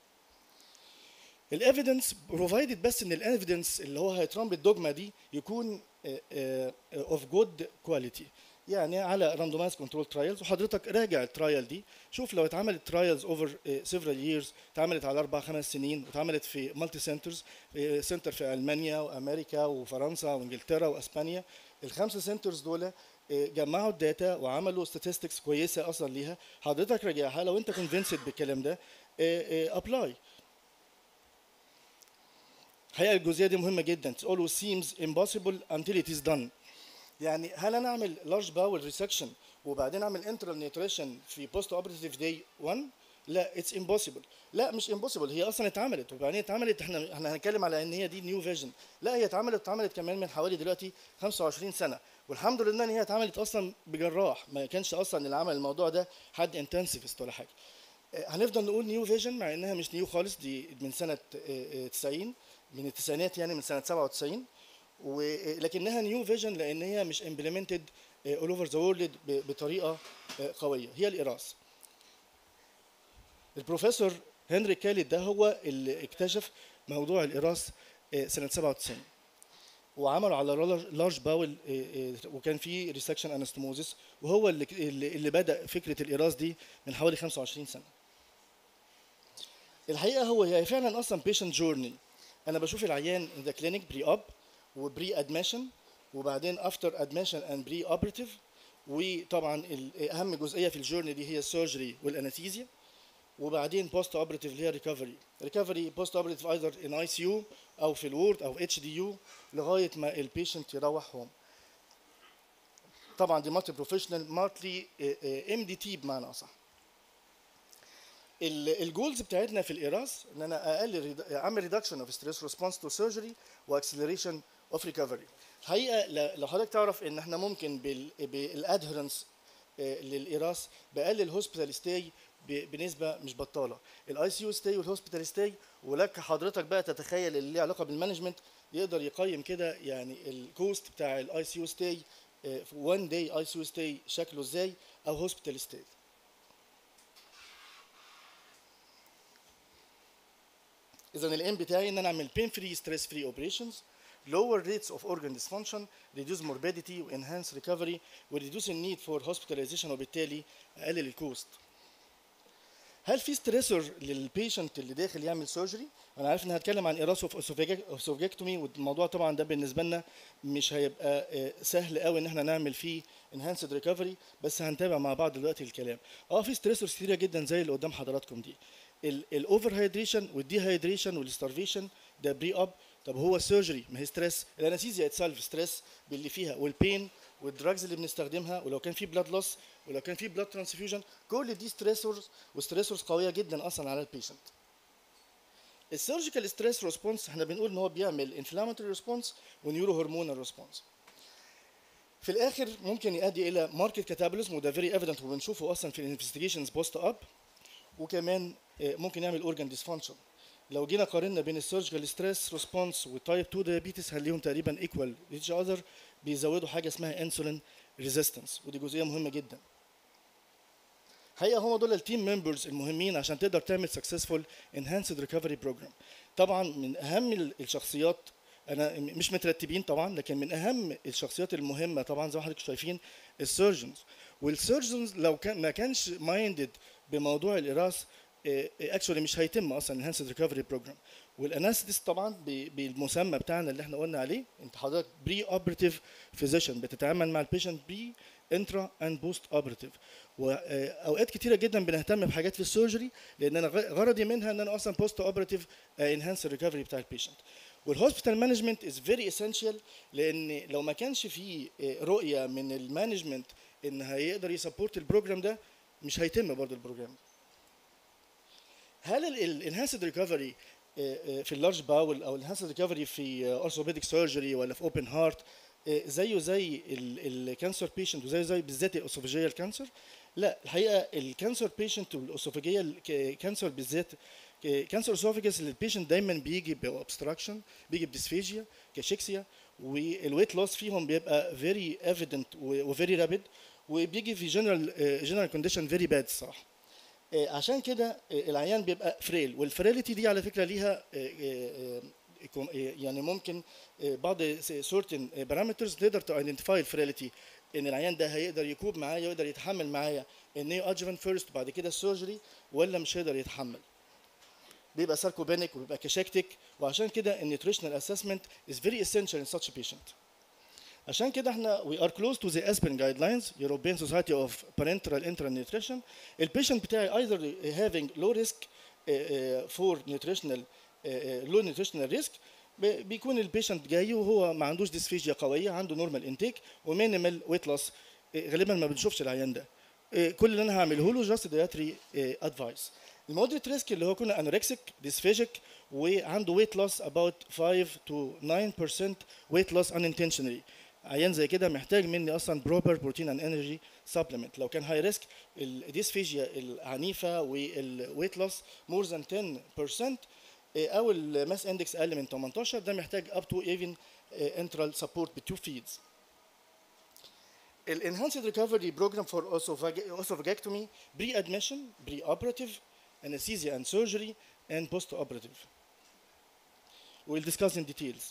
الايفيدنس بروفايدد بس ان الايفيدنس اللي هو هيترام بالدوجما دي يكون اوف جود كواليتي يعني على راندومايز كنترول ترايلز وحضرتك راجع الترايل دي شوف لو اتعملت ترايلز اوفر سيفرال ييرز اتعملت على اربع خمس سنين واتعملت في مالتي سنترز سنتر في المانيا وامريكا وفرنسا وانجلترا واسبانيا الخمسه سنترز دول آه، جمعوا الداتا وعملوا statistics كويسه اصلا ليها حضرتك راجعها لو انت كونفينسد بالكلام ده ابلاي الحقيقه الجزئيه دي مهمه جدا it always seems impossible until it is done يعني هل انا اعمل لارج باول ريسكشن وبعدين اعمل انترال نيوتريشن في بوست اوبريتيف داي 1 لا اتس امبوسيبل لا مش امبوسيبل هي اصلا اتعملت وبعدين اتعملت احنا احنا هنتكلم على ان هي دي نيو فيجن لا هي اتعملت اتعملت كمان من حوالي دلوقتي 25 سنه والحمد لله ان هي اتعملت اصلا بجراح ما كانش اصلا اللي عمل الموضوع ده حد انتنسيفست ولا حاجه آه، هنفضل نقول نيو فيجن مع انها مش نيو خالص دي من سنه آه، آه، 90 من التسعينات يعني من سنه 97 ولكنها نيو فيجن لان هي مش امبلمنتد اول اوفر ذا وورلد بطريقه آه، قويه هي الاراس البروفيسور هنري كاليت ده هو اللي اكتشف موضوع الاراس آه، سنه 97 وعملوا على لارج باول وكان في ريسكشن انستموزيس وهو اللي اللي اللي بدا فكره الاراس دي من حوالي 25 سنه الحقيقه هو هي فعلا اصلا بيشنت جورني انا بشوف العيان ان ذا كلينيك بري اب وبري ادميشن وبعدين افتر ادميشن اند بري اوبراتيف وطبعا ال- اهم جزئيه في الجورني دي هي السيرجري والانستيزيا وبعدين بوست اوبراتيف اللي هي ريكفري ريكفري بوست اوبراتيف ايذر ان اي سي يو او في الورد او اتش دي يو لغايه ما البيشنت يروح هوم طبعا دي مالتي بروفيشنال مالتي ام دي تي بمعنى اصح الجولز بتاعتنا في الاراس ان انا اقلل اعمل ريدكشن اوف ستريس ريسبونس تو سيرجري واكسلريشن اوف ريكفري الحقيقه ل- لو حضرتك تعرف ان احنا ممكن بالادهرنس للاراس بقلل هوسبيتال ستاي بنسبه مش بطاله الاي سي يو ستاي والهوسبيتال ستاي ولك حضرتك بقى تتخيل اللي ليه علاقه بالمانجمنت يقدر يقيم كده يعني الكوست بتاع الاي سي يو ستاي في 1 داي اي سي يو ستاي شكله ازاي او هوسبيتال ستاي اذا الام بتاعي ان انا اعمل pain free stress free operations lower rates of organ dysfunction reduce morbidity enhance recovery reduce the need for hospitalization وبالتالي اقلل الكوست هل في ستريسور للبيشنت اللي داخل يعمل سيرجري انا عارف ان هتكلم عن اراس اوسوفيجكتومي والموضوع طبعا ده بالنسبه لنا مش هيبقى آه، سهل قوي ان احنا نعمل فيه انهانسد ريكفري بس هنتابع مع بعض دلوقتي الكلام اه في ستريسورز كتيره جدا زي اللي قدام حضراتكم دي الاوفر هايدريشن والدي هايدريشن والستارفيشن ده بري اب طب هو السيرجري ما هي ستريس الانستيزيا اتسلف ستريس باللي فيها والبين والدراجز اللي بنستخدمها ولو كان في بلاد لوس ولو كان في بلاد ترانسفيوجن كل دي ستريسورز وستريسورز قويه جدا اصلا على البيشنت السيرجيكال ستريس ريسبونس احنا بنقول ان هو بيعمل انفلاماتوري ريسبونس ونيورو هرمونال ريسبونس في الاخر ممكن يؤدي الى ماركت كاتابوليزم وده فيري ايفيدنت وبنشوفه اصلا في الانفستيجيشنز بوست اب وكمان آه، ممكن يعمل اورجان ديسفانكشن لو جينا قارنا بين السيرجيكال ستريس ريسبونس والتايب 2 دايابيتس هنلاقيهم تقريبا ايكوال ايتش اذر بيزودوا حاجه اسمها انسولين ريزيستنس ودي جزئيه مهمه جدا حقيقه هم دول التيم ممبرز المهمين عشان تقدر تعمل سكسسفول انهانسد ريكفري بروجرام طبعا من اهم ال- الشخصيات انا م- مش مترتبين طبعا لكن من اهم الشخصيات المهمه طبعا زي ما حضرتك شايفين السيرجنز والسيرجنز لو كان ما كانش مايندد بموضوع الاراث اكشولي مش هيتم اصلا انهانسد ريكفري بروجرام والانستيست طبعا ب- بالمسمى بتاعنا اللي احنا قلنا عليه انت حضرتك بري اوبراتيف فيزيشن بتتعامل مع البيشنت بري انترا اند بوست اوبراتيف واوقات كتيره جدا بنهتم بحاجات في السيرجري لان انا غ- غرضي منها ان انا اصلا بوست اوبراتيف انهانس الريكفري بتاع البيشنت والهوسبيتال مانجمنت از فيري اسينشال لان لو ما كانش في آه، رؤيه من المانجمنت ان هيقدر يسبورت البروجرام ده مش هيتم برضه البروجرام هل الانهانسد ريكفري في اللارج باول او الانهانسد ريكفري في اورثوبيديك سيرجري ولا في اوبن هارت زيه زي الكانسر بيشنت وزيه زي بالذات الاوسوفيجيال كانسر لا الحقيقه الكانسر بيشنت والاوسوفيجيال كانسر بالذات كانسر اسوفيجس البيشنت دايما بيجي باوبستراكشن بيجي بديسفيجيا كاشيكسيا والويت لوس فيهم بيبقى فيري ايفيدنت وفيري رابيد وبيجي في جنرال جنرال كونديشن فيري باد صح آه، عشان كده آه، العيان بيبقى فريل والفريليتي دي على فكره ليها آه، آه، آه، يعني ممكن آه، بعض سورتن بارامترز تقدر تايدنتيفاي الفريليتي ان العيان ده هيقدر يكوب معايا يقدر يتحمل معايا النيو ادجفنت فيرست بعد كده السيرجري ولا مش هيقدر يتحمل بيبقى ساركوبينيك وبيبقى كاشكتيك وعشان كده النيوتريشنال اسسمنت از فيري essential in such a patient عشان كده احنا we are close to the Aspen guidelines European Society of Parenteral Enteral Nutrition البيشنت بتاعي either having low risk uh, uh, for nutritional uh, uh, low nutritional risk ب- بيكون البيشنت جاي وهو ما عندوش ديسفيجيا قويه عنده نورمال انتيك ومينيمال ويت لوس غالبا ما بنشوفش العيان ده آه، كل اللي انا هعمله له جاست دايتري ادفايس المودريت ريسك اللي هو كنا انوركسيك ديسفيجيك وعنده ويت لوس about 5 to 9% ويت لوس unintentionally عيان زي كده محتاج مني اصلا بروبر بروتين اند انرجي سبلمنت لو كان هاي ريسك الديسفيجيا العنيفه والويت لوس مور ذان 10% آه، او الماس اندكس اقل من 18 ده محتاج اب تو ايفن انترال سبورت بتو فيدز الانهانسد ريكفري بروجرام فور اوسوفاجectomy بري ادميشن بري اوبراتيف anesthesia and surgery and post operative we'll discuss in details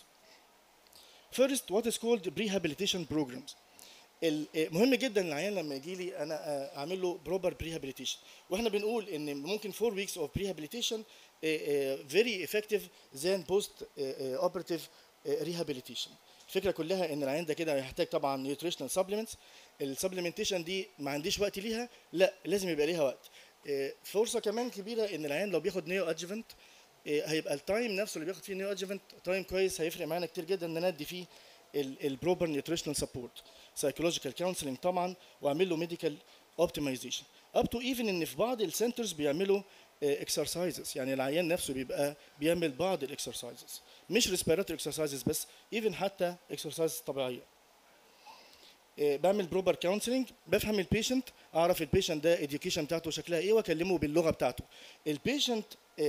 first what is called rehabilitation programs ال- مهم جدا العيان لما يجي لي انا آه، اعمل له بروبر بريهابيليتيشن واحنا بنقول ان ممكن 4 weeks of rehabilitation uh, uh, very effective than post uh, uh, operative uh, rehabilitation الفكره كلها ان العيان ده كده هيحتاج طبعا نيوتريشنال سبلمنتس السبلمنتيشن دي ما عنديش وقت ليها لا لازم يبقى ليها وقت آه، فرصه كمان كبيره ان العيان لو بياخد نيو ادجفنت هيبقى التايم نفسه اللي بياخد فيه نيو ادجفنت تايم كويس هيفرق معانا كتير جدا ان ندي فيه البروبر نيوتريشنال سبورت سايكولوجيكال كونسلنج طبعا واعمل له ميديكال اوبتمايزيشن اب تو ايفن ان في بعض السنترز بيعملوا اكسرسايزز يعني العيان نفسه بيبقى بيعمل بعض الاكسرسايزز مش ريسبيراتوري اكسرسايزز بس ايفن حتى اكسرسايزز طبيعيه آه، بعمل بروبر كونسلنج بفهم البيشنت اعرف البيشنت ده education بتاعته شكلها ايه واكلمه باللغه بتاعته البيشنت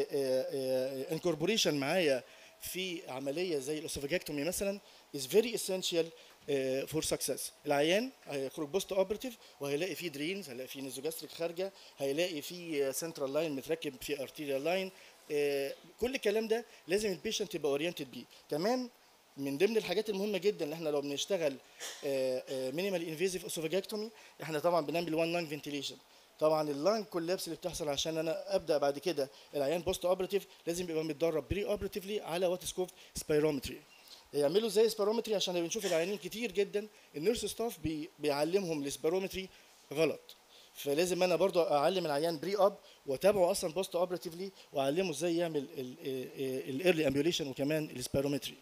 انكوربوريشن معايا في عمليه زي الاوسوفاجكتومي مثلا is very essential فور سكسس العيان هيخرج بوست اوبرتيف وهيلاقي فيه درينز هيلاقي فيه نيزوجاستريك خارجه هيلاقي فيه سنترال لاين متركب في ارتيريال لاين كل الكلام ده لازم البيشنت يبقى اورينتد بيه كمان من ضمن الحاجات المهمه جدا اللي احنا لو بنشتغل مينيمال انفيزيف اوسوفاجكتومي احنا طبعا بنعمل وان لانج فنتيليشن طبعا اللانج كولابس اللي بتحصل عشان انا ابدا بعد كده العيان بوست اوبرتيف لازم يبقى متدرب بري اوبرتيفلي على وات سكوب سبيرومتري يعملوا زي سبيرومتري عشان بنشوف العيانين كتير جدا النيرس ستاف بي بيعلمهم السبيرومتري غلط فلازم انا برضو اعلم العيان بري اب واتابعه اصلا بوست اوبرتيفلي واعلمه ازاي يعمل الايرلي امبيوليشن وكمان السبيرومتري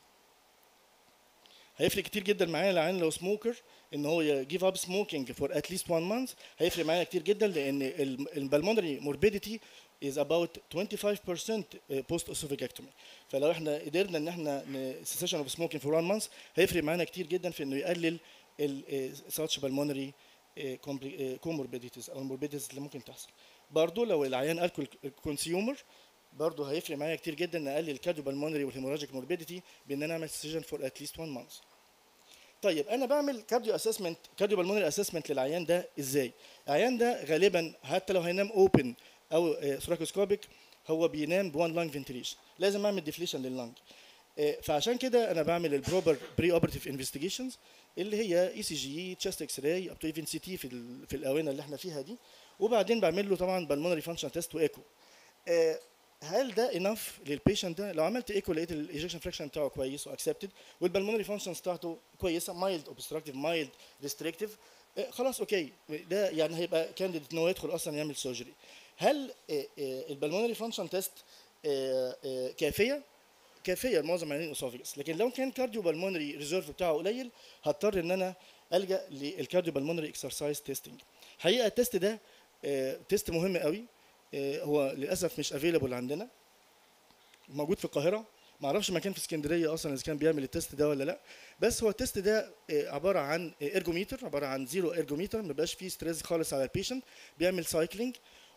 هيفرق كتير جدا معايا العيان لو سموكر ان هو يجيف اب سموكينج فور ات ليست 1 مانث هيفرق معايا كتير جدا لان البلمونري موربيديتي is about 25% post oesophageectomy فلو احنا قدرنا ان احنا cessation of smoking for one month هيفرق معانا كتير جدا في انه يقلل ال such pulmonary comorbidities او الموربيديز اللي ممكن تحصل برضه لو العيان الكول كونسيومر برضه هيفرق معايا كتير جدا نقلل الكارديو بالمونري والهيموراجيك موربيديتي بان انا اعمل سيجن فور اتليست 1 مانث طيب انا بعمل كارديو اسسمنت كارديو بالمونري اسسمنت للعيان ده ازاي العيان ده غالبا حتى لو هينام اوبن او ثراكوسكوبيك هو بينام بوان لانج فنتريشن لازم اعمل ديفليشن لللنج فعشان كده انا بعمل البروبر بري اوبرتيف انفستيجيشنز اللي هي اي سي جي تشست اكس راي اب تو ايفن سي تي في ال- في الاونه اللي احنا فيها دي وبعدين بعمل له طبعا بالمونري فانكشن تيست وايكو هل ده انف للبيشنت ده لو عملت ايكو لقيت الايجكشن فراكشن بتاعه كويس واكسبتد والبلمونري فانكشنز بتاعته كويسه مايلد اوبستراكتيف مايلد ريستريكتيف خلاص اوكي ده يعني هيبقى كانديديت ان هو يدخل اصلا يعمل سيرجري هل البلمونري فانكشن تيست كافيه كافيه لمعظم عيانين الاسوفيجس لكن لو كان كارديو بالمونري ريزيرف بتاعه قليل هضطر ان انا الجا للكارديو بالمونري اكسرسايز تيستنج حقيقه التيست ده آه، تيست مهم قوي آه، هو للاسف مش افيلبل عندنا موجود في القاهره ما اعرفش مكان في اسكندريه اصلا اذا كان بيعمل التيست ده ولا لا بس هو التيست ده آه، عباره عن ارجوميتر عباره عن زيرو ارجوميتر ما بيبقاش فيه ستريس خالص على البيشنت بيعمل سايكلينج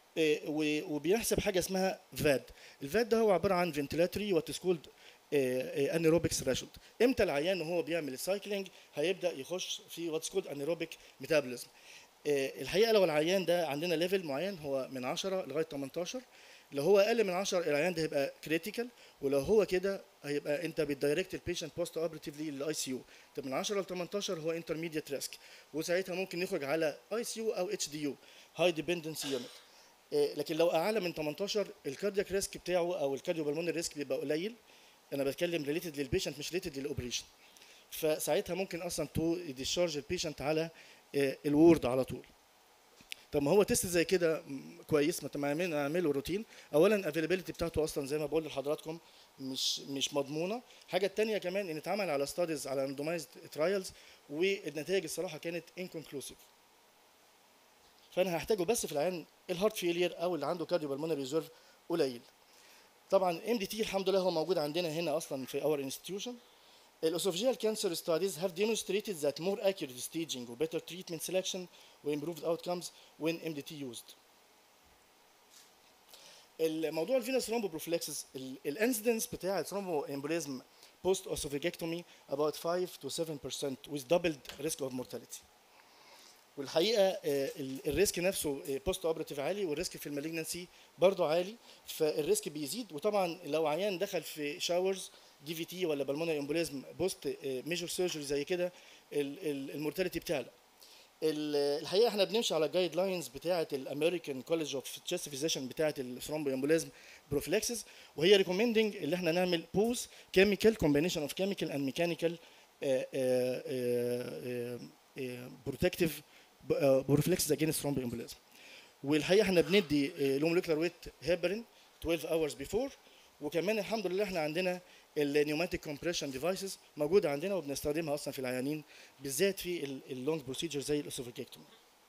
وبيحسب حاجه اسمها فاد الفاد ده هو عباره عن فنتيلاتري وات كولد انيروبيك ثريشولد امتى العيان وهو بيعمل السايكلينج هيبدا يخش في واتس كولد انيروبيك ميتابوليزم الحقيقه لو العيان ده عندنا ليفل معين هو من 10 لغايه 18 لو هو اقل من 10 العيان ده هيبقى كريتيكال ولو هو كده هيبقى انت بتدايركت البيشنت بوست اوبرتيفلي للاي سي يو طب من 10 ل 18 هو انترميديت ريسك وساعتها ممكن نخرج على اي سي يو او اتش دي يو هاي ديبندنسي يونت لكن لو اعلى من 18 الكاردياك ريسك بتاعه او الكارديو بالمونري ريسك بيبقى قليل انا بتكلم ريليتد للبيشنت مش ريليتد للاوبريشن فساعتها ممكن اصلا تو ديشارج البيشنت على آه، الوورد على طول طب ما هو تيست زي كده م- كويس ما تمام نعمله روتين اولا الافيلابيلتي بتاعته اصلا زي ما بقول لحضراتكم مش مش مضمونه الحاجه الثانيه كمان ان اتعمل على ستاديز على راندومايزد ترايلز والنتائج الصراحه كانت انكونكلوسيف فانا هحتاجه بس في العيان الهارت فيلير او اللي عنده كارديو بالمونري ريزيرف قليل طبعا ام دي تي الحمد لله هو موجود عندنا هنا اصلا في اور انستتيوشن الاسوفجيال كانسر studies have demonstrated that more accurate staging و better treatment selection و improved outcomes when MDT used. الموضوع الفينوس ثرومبوبروفلكسس الانسيدنس بتاع الثرومبو امبوليزم post oesophageectomy about 5 to 7% with doubled risk of mortality. والحقيقه آه، ال- الريسك نفسه بوست اوبراتيف عالي والريسك في المالجنسي برضه عالي فالريسك بيزيد وطبعا لو عيان دخل في شاورز دي في تي ولا بالمونري امبوليزم بوست ميجور سيرجري زي كده المورتاليتي بتعلى ال- الحقيقه احنا بنمشي على جايد لاينز بتاعه الامريكان كولج اوف تشست فيزيشن بتاعه الثرومبو امبوليزم بروفلاكسس وهي ريكومندنج اللي احنا نعمل بوز كيميكال كومبينيشن اوف كيميكال اند ميكانيكال بروتكتيف بروفلاكسس اجينست ثرومبو امبوليزم والحقيقه احنا بندي لو مولكيولار ويت هيبرين 12 hours before وكمان الحمد لله احنا عندنا النيوماتيك كومبريشن ديفايسز موجوده عندنا وبنستخدمها اصلا في العيانين بالذات في اللونج بروسيجر زي الاسوفيكيكتومي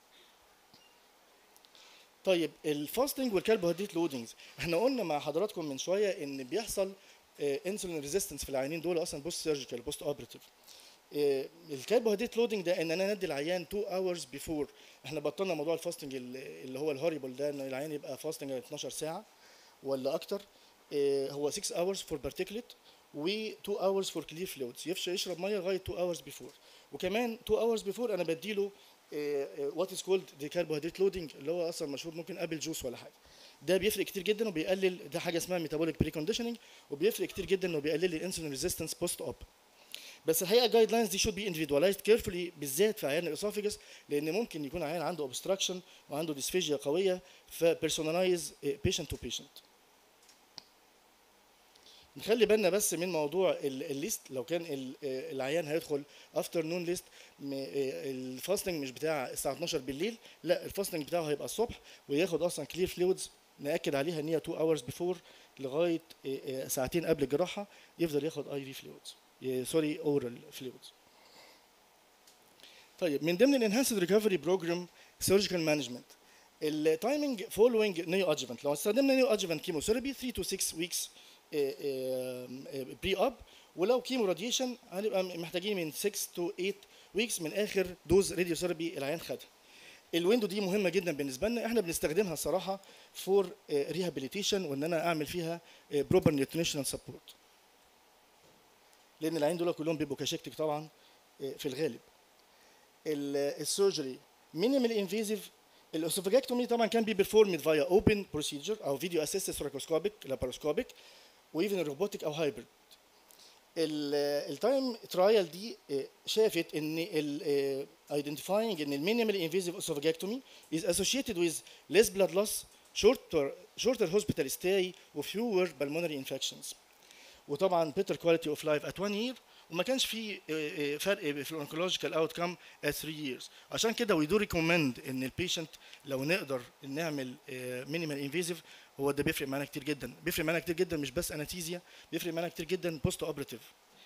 طيب الفاستنج والكربوهيدرات لودنجز احنا قلنا مع حضراتكم من شويه ان بيحصل انسولين ريزيستنس في العيانين دول اصلا بوست سيرجيكال بوست اوبراتيف الكربوهيدرات لودنج ده ان انا ندي العيان 2 اورز بيفور احنا بطلنا موضوع الفاستنج اللي هو الهوريبل ده ان العيان يبقى فاستنج 12 ساعه ولا اكتر آه، هو 6 اورز فور بارتيكلت و 2 اورز فور كلير فلويدز يشرب ميه لغايه 2 اورز بيفور وكمان 2 اورز بيفور انا بديله وات از كولد دي كربوهيدرات لودنج اللي هو اصلا مشهور ممكن ابل جوس ولا حاجه ده بيفرق كتير جدا وبيقلل ده حاجه اسمها ميتابوليك بري كونديشننج وبيفرق كتير جدا انه بيقلل الانسولين ريزيستنس بوست اوب بس الحقيقه جايد لاينز دي شود بي individualized كيرفولي بالذات في عيان الاسوفيجس لان ممكن يكون عيان عنده اوبستراكشن وعنده ديسفيجيا قويه فبيرسونلايز بيشنت تو بيشنت نخلي بالنا بس من موضوع ال- الليست لو كان ال- آه، العيان هيدخل افتر نون ليست الفاستنج مش بتاع الساعه 12 بالليل لا الفاستنج بتاعه هيبقى الصبح وياخد اصلا كلير فلويدز ناكد عليها ان هي 2 اورز بيفور لغايه آه، آه، ساعتين قبل الجراحه يفضل ياخد اي في فلويدز سوري اورال فلويدز طيب من ضمن الانهانسد ريكفري بروجرام سيرجيكال مانجمنت التايمنج فولوينج نيو ادجفنت لو استخدمنا نيو ادجفنت كيموثيرابي 3 تو 6 ويكس بري اب ولو كيمو راديشن هنبقى محتاجين من 6 تو 8 ويكس من اخر دوز راديو ثيرابي العيان خدها الويندو دي مهمه جدا بالنسبه لنا احنا بنستخدمها الصراحه فور ريهابيليتيشن وان انا اعمل فيها بروبر نيوتريشنال سبورت لان العين دول كلهم بيبقوا كاشكتك طبعا آه، في الغالب السيرجري مينيمال انفيزيف الاوسوفاجكتومي طبعا كان بي بيرفورمد فايا اوبن بروسيجر او فيديو اسيست ثوراكوسكوبيك لاباروسكوبيك وايفن روبوتيك او هايبرد التايم ترايل دي آه، شافت ان ال ايدنتيفاينج ان المينيمال انفيزيف اوسوفاجكتومي is associated with less blood loss shorter shorter hospital stay و fewer pulmonary infections وطبعا better quality of life at one year وما كانش في آه، آه، فرق في الاونكولوجيكال اوت كام at 3 years عشان كده وي دو ريكومند ان البيشنت لو نقدر نعمل مينيمال انفيزيف هو ده بيفرق معانا كتير جدا بيفرق معانا كتير جدا مش بس انستيزيا بيفرق معانا كتير جدا بوست اوبراتيف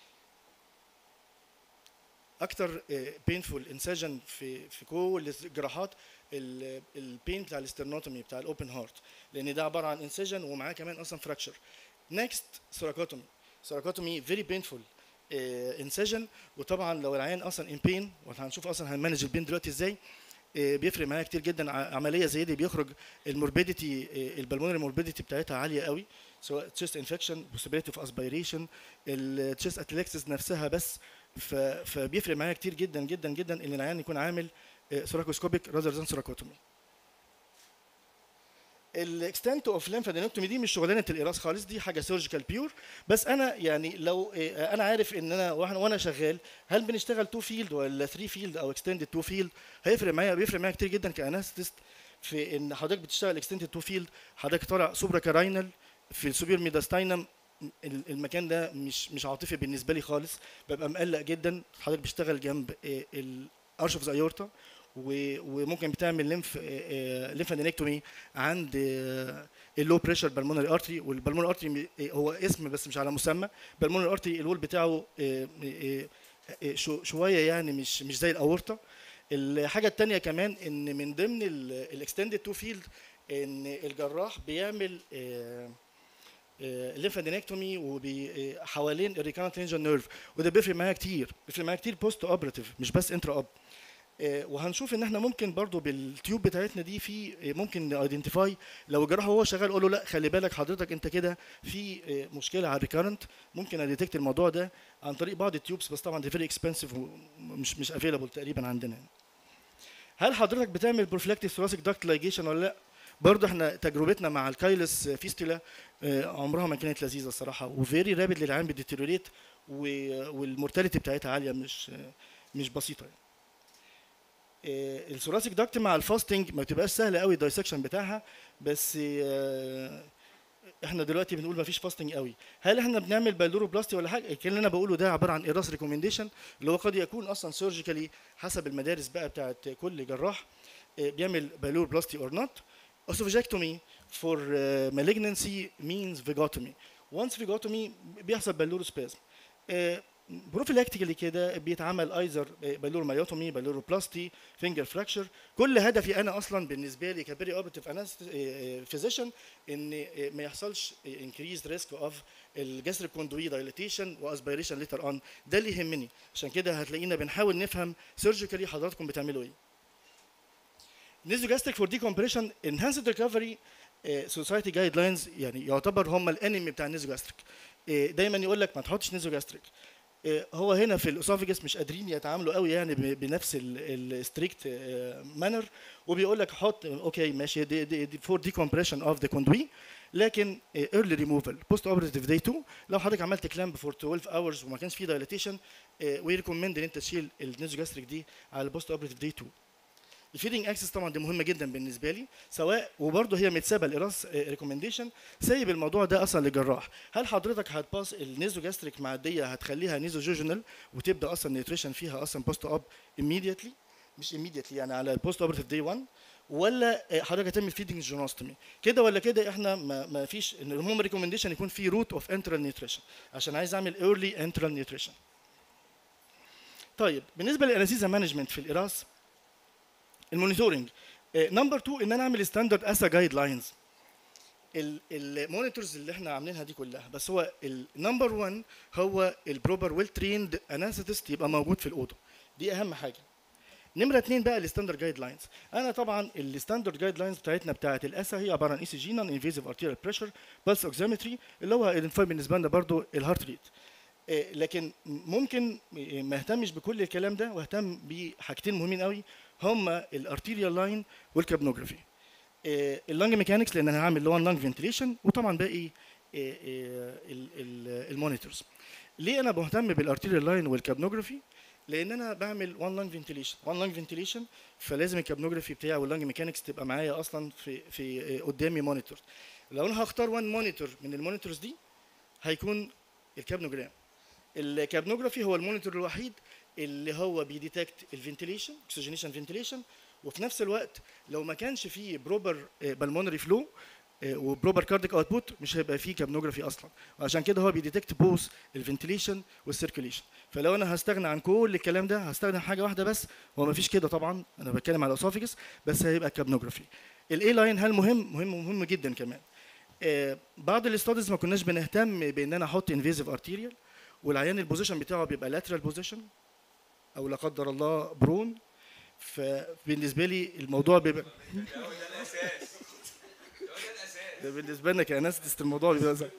اكتر بينفول انسجن في في كل الجراحات البين بتاع الاسترنوتومي بتاع الاوبن هارت لان ده عباره عن انسجن ومعاه كمان اصلا فراكشر نيكست ثوراكوتومي ثوراكوتومي فيري بينفول انسجن وطبعا لو العيان اصلا ان بين وهنشوف اصلا هنمانج البين دلوقتي ازاي آه، بيفرق معايا كتير جدا ع- عمليه زي دي بيخرج الموربيديتي البلمونري موربيديتي بتاعتها عاليه قوي سواء تشيست انفكشن possibility اوف اسبيريشن التشيست اتلكسس نفسها بس ف- فبيفرق معايا كتير جدا جدا جدا ان العيان يكون عامل ثوراكوسكوبيك راذر ذان ثوراكوتومي الاكستنت اوف ليمفادينوكتومي دي مش شغلانه القراص خالص دي حاجه سيرجيكال بيور بس انا يعني لو آه، انا عارف ان انا وانا وأنا شغال هل بنشتغل تو فيلد ولا 3 فيلد او اكستندد تو فيلد هيفرق معايا بيفرق معايا كتير جدا كانستست في ان حضرتك بتشتغل اكستندد تو فيلد حضرتك طالع سوبرا كاراينال في السوبر ميداستاينم ال- المكان ده مش مش عاطفي بالنسبه لي خالص ببقى مقلق جدا حضرتك بتشتغل جنب الارش اوف ايورتا وممكن بتعمل ليمف ليمفادينكتومي عند اللو بريشر بالمونري ارتري والبالمونري ارتري هو اسم بس مش على مسمى بالمونري ارتري الوول بتاعه آه، آه، آه، شو- شويه يعني مش مش زي الاورطه الحاجه الثانيه كمان ان من ضمن الاكستندد تو فيلد ان الجراح بيعمل ليمفادينكتومي وحوالين الريكارنت رينجر نيرف وده بيفرق معايا كتير بيفرق معايا كتير بوست اوبراتيف مش بس انترا اوب آه، وهنشوف ان احنا ممكن برضو بالتيوب بتاعتنا دي في آه، ممكن ايدنتيفاي لو الجراح وهو شغال قول له لا خلي بالك حضرتك انت كده في آه، مشكله على الريكارنت ممكن اديتكت الموضوع ده عن طريق بعض التيوبس بس طبعا دي فيري اكسبنسيف ومش مش افيلابل تقريبا عندنا هل حضرتك بتعمل بروفلاكتيك ثوراسيك داكت لايجيشن ولا لا برضه احنا تجربتنا مع الكايلس فيستولا آه، عمرها ما كانت لذيذه الصراحه وفيري رابد للعيان بتديتيريوريت والمورتاليتي بتاعتها عاليه مش آه، مش بسيطه يعني. آه، الثوراسيك داكت مع الفاستنج ما بتبقاش سهله قوي الدايسكشن بتاعها بس آه، احنا دلوقتي بنقول ما فيش فاستنج قوي هل احنا بنعمل بالورو بلاستي ولا حاجه الكلام اللي انا بقوله ده عباره عن ايراس ريكومنديشن اللي هو قد يكون اصلا سيرجيكالي حسب المدارس بقى بتاعت كل جراح آه، بيعمل بالور بلاستي اور نوت اوسوفاجكتومي فور مالجنسي مينز فيجوتومي وانس فيجوتومي بيحصل بالورو سبازم بروفيلاكتيكالي كده بيتعمل ايزر بالور مايوتومي بالور بلاستي فينجر فراكشر كل هدفي انا اصلا بالنسبه لي كبيري اوبرتيف فيزيشن ان آه، ما يحصلش انكريز ريسك اوف الجاستريك كوندوي دايليتيشن واسبيريشن ليتر اون ده اللي يهمني عشان كده هتلاقينا بنحاول نفهم سيرجيكالي حضراتكم بتعملوا ايه نيزوجاستريك فور ديكومبريشن انهانسد ريكفري سوسايتي جايد لاينز يعني يعتبر هم الانمي بتاع النيزوجاستريك دايما يقول لك ما تحطش نيزوجاستريك آه، هو هنا في الاسوفيجس مش قادرين يتعاملوا قوي يعني ب- بنفس الستريكت مانر وبيقول لك حط اوكي ماشي دي فور ديكومبريشن اوف ذا كوندوي لكن ايرلي ريموفال بوست اوبريتيف داي 2 لو حضرتك عملت كلامب فور 12 اورز وما كانش فيه دايليتيشن وي ريكومند ان انت تشيل النيزوجاستريك دي على البوست اوبريتيف داي 2 الفيدنج اكسس طبعا دي مهمه جدا بالنسبه لي سواء وبرضه هي متسابه الاراس ريكومنديشن سايب الموضوع ده اصلا للجراح هل حضرتك هتباس النيزو جاستريك معديه هتخليها نيزو جوجنال وتبدا اصلا نيوتريشن فيها اصلا بوست اب immediately مش immediately يعني على البوست اوبرتيف داي 1 ولا آه، حضرتك هتعمل فيدنج جينوستومي كده ولا كده احنا ما, ما فيش ان المهم ريكومنديشن يكون في روت اوف انترال نيوتريشن عشان عايز اعمل ايرلي انترال نيوتريشن طيب بالنسبه للانستيزيا مانجمنت في الاراس المونيتورنج نمبر 2 ان انا اعمل ستاندرد اسا جايد لاينز المونيتورز اللي احنا عاملينها دي كلها بس هو النمبر 1 هو البروبر ويل تريند انستيست يبقى موجود في الاوضه دي اهم حاجه نمره اثنين بقى الستاندرد جايد لاينز انا طبعا الستاندرد جايد لاينز بتاعتنا بتاعت الاسا هي عباره عن اي سي جي نون انفيزيف ارتيريال بريشر بلس اوكسيمتري اللي هو ايدنتيفاي بالنسبه لنا برضو الهارت ريت إيه، لكن ممكن إيه، ما اهتمش بكل الكلام ده واهتم بحاجتين مهمين قوي هما الارتيريال لاين والكابنوجرافي إيه، اللانج ميكانكس لان انا هعمل اللي هو اللانج فنتيليشن وطبعا باقي إيه، إيه، ال- ال- المونيتورز ليه انا مهتم بالارتيريال لاين والكابنوجرافي لان انا بعمل وان لانج فنتيليشن وان لانج فنتيليشن فلازم الكابنوجرافي بتاعي واللانج ميكانكس تبقى معايا اصلا في في إيه، قدامي مونيتور لو انا هختار وان مونيتور من المونيتورز دي هيكون الكابنوجرام الكابنوجرافي هو المونيتور الوحيد اللي هو بيديتكت الفنتيليشن اكسجينيشن فنتيليشن وفي نفس الوقت لو ما كانش فيه بروبر بالمونري فلو وبروبر كارديك اوتبوت مش هيبقى فيه كابنوجرافي اصلا وعشان كده هو بيديتكت بوث الفنتيليشن والسيركيليشن فلو انا هستغنى عن كل الكلام ده هستغنى عن حاجه واحده بس هو ما فيش كده طبعا انا بتكلم على اسوفيجس بس هيبقى كابنوجرافي الاي لاين هل مهم مهم مهم جدا كمان آه، بعض الاستاديز ما كناش بنهتم بان انا احط انفيزيف ارتيريال والعيان البوزيشن بتاعه بيبقى لاترال بوزيشن او لا قدر الله برون فبالنسبه لي الموضوع بيبقى ده بالنسبه لنا كانستست الموضوع بيبقى زي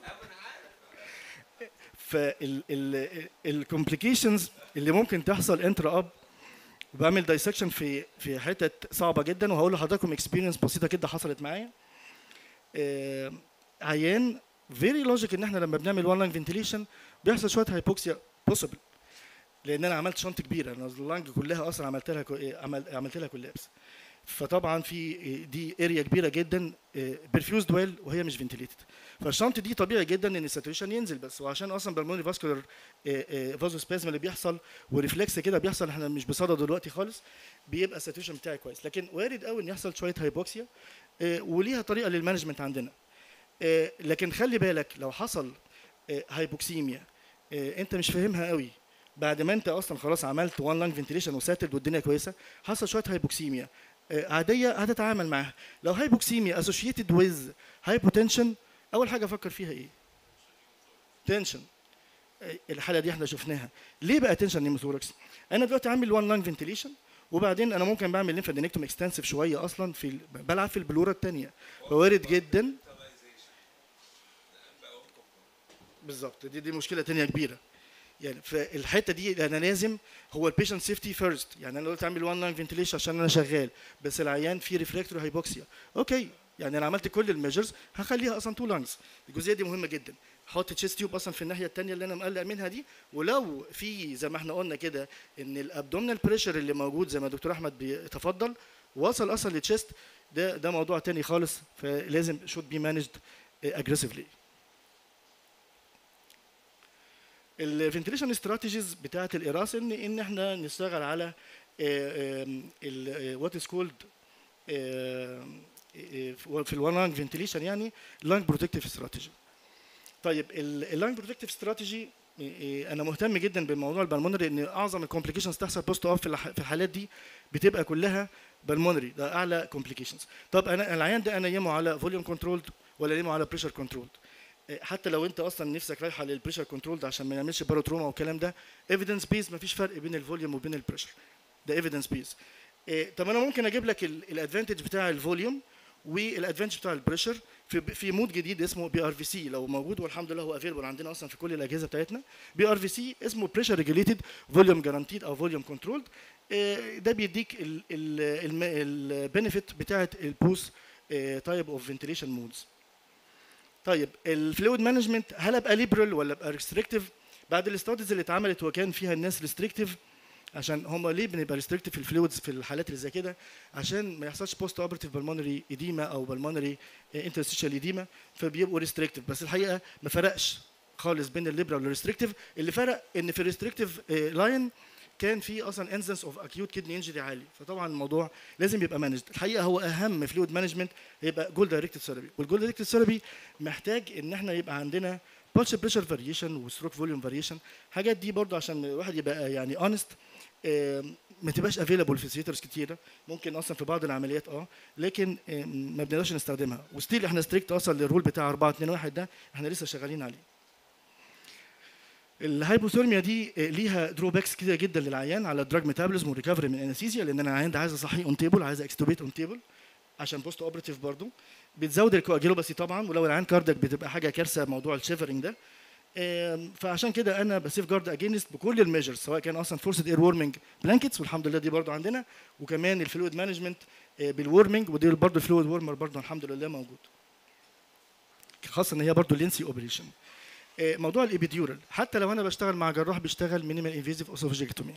فالكومبليكيشنز اللي ممكن تحصل انتر اب بعمل دايسكشن في في حتت صعبه جدا وهقول لحضراتكم اكسبيرينس بسيطه كده حصلت معايا آه، عيان فيري لوجيك ان احنا لما بنعمل وان لانج فنتيليشن بيحصل شويه هايبوكسيا بوسيبل لان انا عملت شنط كبيره انا اللانج كلها اصلا عملت لها كو- عمل عملت لها كولابس فطبعا في دي اريا كبيره جدا برفيوزد ويل وهي مش فنتيليتد فالشنط دي طبيعي جدا ان الساتوريشن ينزل بس وعشان اصلا بالمونري فاسكولار فازو سبازم اللي بيحصل وريفلكس كده بيحصل احنا مش بصدد دلوقتي خالص بيبقى الساتوريشن بتاعي كويس لكن وارد قوي ان يحصل شويه هايبوكسيا آه، وليها طريقه للمانجمنت عندنا آه، لكن خلي بالك لو حصل آه، هايبوكسيميا آه، انت مش فاهمها قوي بعد ما انت اصلا خلاص عملت وان لانج فنتيليشن وساتد والدنيا كويسه حصل شويه هايبوكسيميا آه، عاديه هتتعامل معاها لو هايبوكسيميا اسوشيتد ويز هايبوتنشن اول حاجه افكر فيها ايه تنشن الحاله دي احنا شفناها ليه بقى تنشن نيموثوركس انا دلوقتي عامل وان لانج فنتيليشن وبعدين انا ممكن بعمل ليمفادينكتوم اكستنسيف شويه اصلا في ال- بلعب في البلوره الثانيه فوارد جدا بالظبط دي دي مشكله تانية كبيره يعني فالحته دي انا لازم هو البيشنت سيفتي فيرست يعني انا قلت اعمل وان لاين فنتيليشن عشان انا شغال بس العيان فيه ريفلكتور هايبوكسيا اوكي يعني انا عملت كل الميجرز هخليها اصلا تو لانجز الجزئيه دي مهمه جدا حط تشيست تيوب اصلا في الناحيه الثانيه اللي انا مقلق منها دي ولو في زي ما احنا قلنا كده ان الابدومينال بريشر اللي موجود زي ما دكتور احمد بيتفضل وصل اصلا للتشيست ده ده موضوع تاني خالص فلازم شود بي مانجد اجريسيفلي الفنتيليشن استراتيجيز بتاعه الإراثة ان ان احنا نشتغل على وات از كولد في الوان لانج فنتيليشن يعني لانج بروتكتيف استراتيجي طيب اللانج بروتكتيف استراتيجي انا مهتم جدا بالموضوع البلمونري ان اعظم الكومبليكيشنز تحصل بوست اوف في الح- في الحالات دي بتبقى كلها بالمونري ده اعلى كومبليكيشنز طب انا العيان ده انا يمه على فوليوم كنترولد ولا يمه على بريشر كنترولد حتى لو انت اصلا نفسك رايحه للبريشر كنترول ده عشان ما يعملش باروتروما والكلام ده ايفيدنس بيز مفيش فرق بين الفوليوم وبين البريشر ده ايفيدنس بيز طب انا ممكن اجيب لك الادفانتج بتاع الفوليوم والادفانتج بتاع البريشر في في مود جديد اسمه بي ار في سي لو موجود والحمد لله هو افيلبل عندنا اصلا في كل الاجهزه بتاعتنا بي ار في سي اسمه بريشر ريجوليتد فوليوم جارانتيد او فوليوم كنترولد ده بيديك البنفيت بتاعت البوس تايب اوف فنتيليشن مودز طيب الفلويد مانجمنت هل ابقى ليبرال ولا ابقى ريستريكتيف بعد الاستاديز اللي اتعملت وكان فيها الناس ريستريكتيف عشان هم ليه بنبقى ريستريكتيف في الفلويدز في الحالات اللي زي كده عشان ما يحصلش بوست اوبرتيف بالمونري اديما او بالمونري انترستيشال اديما فبيبقوا ريستريكتيف بس الحقيقه ما فرقش خالص بين الليبرال والريستريكتيف اللي فرق ان في الريستريكتيف لاين كان في اصلا انسنس اوف اكيوت كدني انجري عالي فطبعا الموضوع لازم يبقى مانجد الحقيقه هو اهم فلويد مانجمنت هيبقى جول دايركتد ثيرابي والجول دايركتد ثيرابي محتاج ان احنا يبقى عندنا بلس بريشر فاريشن وستروك فوليوم فاريشن حاجات دي برضو عشان الواحد يبقى يعني اونست ما تبقاش افيلابل في ثياترز كتيره ممكن اصلا في بعض العمليات اه لكن آه، ما بنقدرش نستخدمها وستيل احنا ستريكت اصلا للرول بتاع 4 2 1 ده احنا لسه شغالين عليه الهايبوثيرميا دي آه، ليها دروباكس كتير جدا للعيان على الدراج ميتابوليزم وريكفري من انستيزيا لان انا العيان ده عايز اصحيه اون تيبل عايز اكستوبيت اون تيبل عشان بوست اوبراتيف برضو بتزود الكواجيلوباسي طبعا ولو العيان كاردك بتبقى حاجه كارثه موضوع الشيفرنج ده آم، فعشان كده انا بسيف جارد اجينست بكل الميجرز سواء كان اصلا فورسد اير وورمنج بلانكتس والحمد لله دي برضو عندنا وكمان الفلويد مانجمنت بالورمنج ودي برضو الفلويد وورمر برضو الحمد لله موجود خاصه ان هي برضو لينسي اوبريشن موضوع الابيديورال حتى لو انا بشتغل مع جراح بيشتغل مينيمال انفيزيف اوسوفيجيكتومي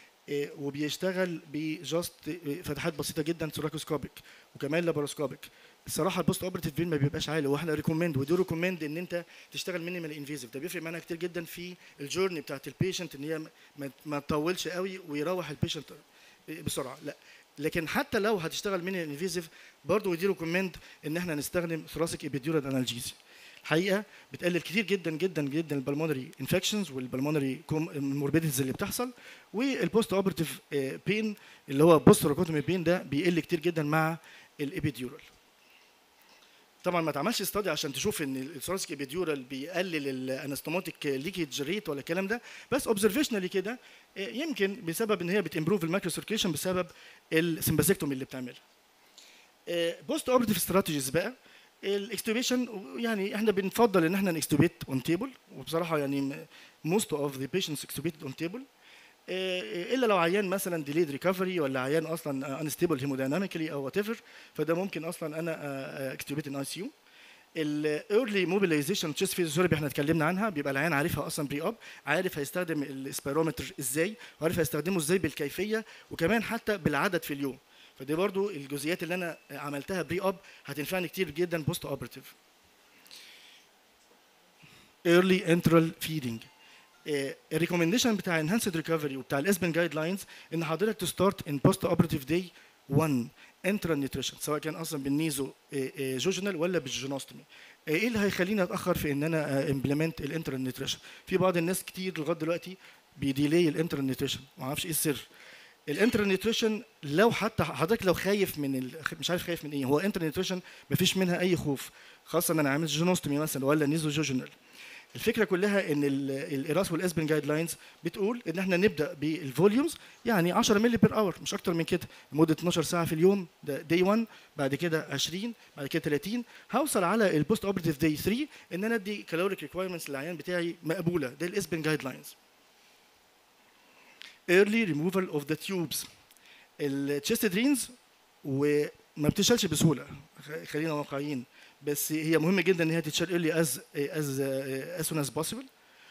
وبيشتغل بجاست فتحات بسيطه جدا سوراكوسكوبيك وكمان لاباروسكوبيك الصراحه البوست اوبرتيف فين ما بيبقاش عالي واحنا ريكومند ودي ريكومند ان انت تشتغل مينيمال انفيزيف ده بيفرق معانا كتير جدا في الجورني بتاعت البيشنت ان هي ما- ما تطولش قوي ويروح البيشنت بسرعه لا لكن حتى لو هتشتغل مينيمال انفيزيف برضه ودي ريكومند ان احنا نستخدم ثراسيك ابيديورال انالجيزي الحقيقه بتقلل كتير جدا جدا جدا البلمونري انفكشنز والبلمونري موربيديتيز اللي بتحصل والبوست اوبرتيف بين اللي هو بوست روكوتومي بين ده بيقل كتير جدا مع الابيديورال طبعا ما اتعملش استادي عشان تشوف ان الثوراسيك ابيديورال بيقلل الانستوماتيك ليكيج ريت ولا الكلام ده بس اوبزرفيشنالي كده آه، يمكن بسبب ان هي بتمبروف المايكرو سيركيشن بسبب السمباسيكتومي اللي بتعملها بوست اوبرتيف استراتيجيز بقى الاكستوبيشن يعني احنا بنفضل ان احنا نكستوبيت اون تيبل وبصراحه يعني موست اوف ذا بيشنتس اكستوبيتد اون تيبل الا لو عيان مثلا ديليد ريكفري ولا عيان اصلا انستيبل هيمودايناميكلي او وات ايفر فده ممكن اصلا انا اكستوبيت ان اي سي يو الايرلي موبيلايزيشن تشيست فيزيوثيرابي احنا اتكلمنا عنها بيبقى العيان عارفها اصلا بري اب عارف هيستخدم السبيرومتر ازاي وعارف هيستخدمه ازاي بالكيفيه وكمان حتى بالعدد في اليوم فدي برضو الجزئيات اللي انا عملتها بري اب هتنفعني كتير جدا بوست اوبرتيف early enteral feeding الريكومنديشن بتاع enhanced recovery وبتاع الاسبن جايد لاينز ان حضرتك تستارت ان بوست اوبرتيف داي 1 انترال نيوتريشن سواء كان اصلا بالنيزو جوجنال ولا بالجينوستومي ايه اللي هيخليني اتاخر في ان انا امبلمنت الانترال نيوتريشن في بعض الناس كتير لغايه دلوقتي بيديلي الانترال نيوتريشن ما اعرفش ايه السر الانترال نيوتريشن لو حتى حضرتك لو خايف من ال... مش عارف خايف من ايه هو انترال نيوتريشن مفيش منها اي خوف خاصه ان انا عامل جينوستومي مثلا ولا نيزو جوجنال الفكره كلها ان الاراس والاسبن جايد لاينز بتقول ان احنا نبدا بالفوليومز يعني 10 مللي بير اور مش اكتر من كده لمده 12 ساعه في اليوم ده داي 1 بعد كده 20 بعد كده 30 هوصل على البوست اوبرتيف داي 3 ان انا ادي كالوريك ريكوايرمنتس للعيان بتاعي مقبوله ده الاسبن جايد لاينز early removal of the tubes التشيست درينز وما بتشالش بسهوله خلينا واقعيين بس هي مهمه جدا ان هي تتشال early as as as soon as possible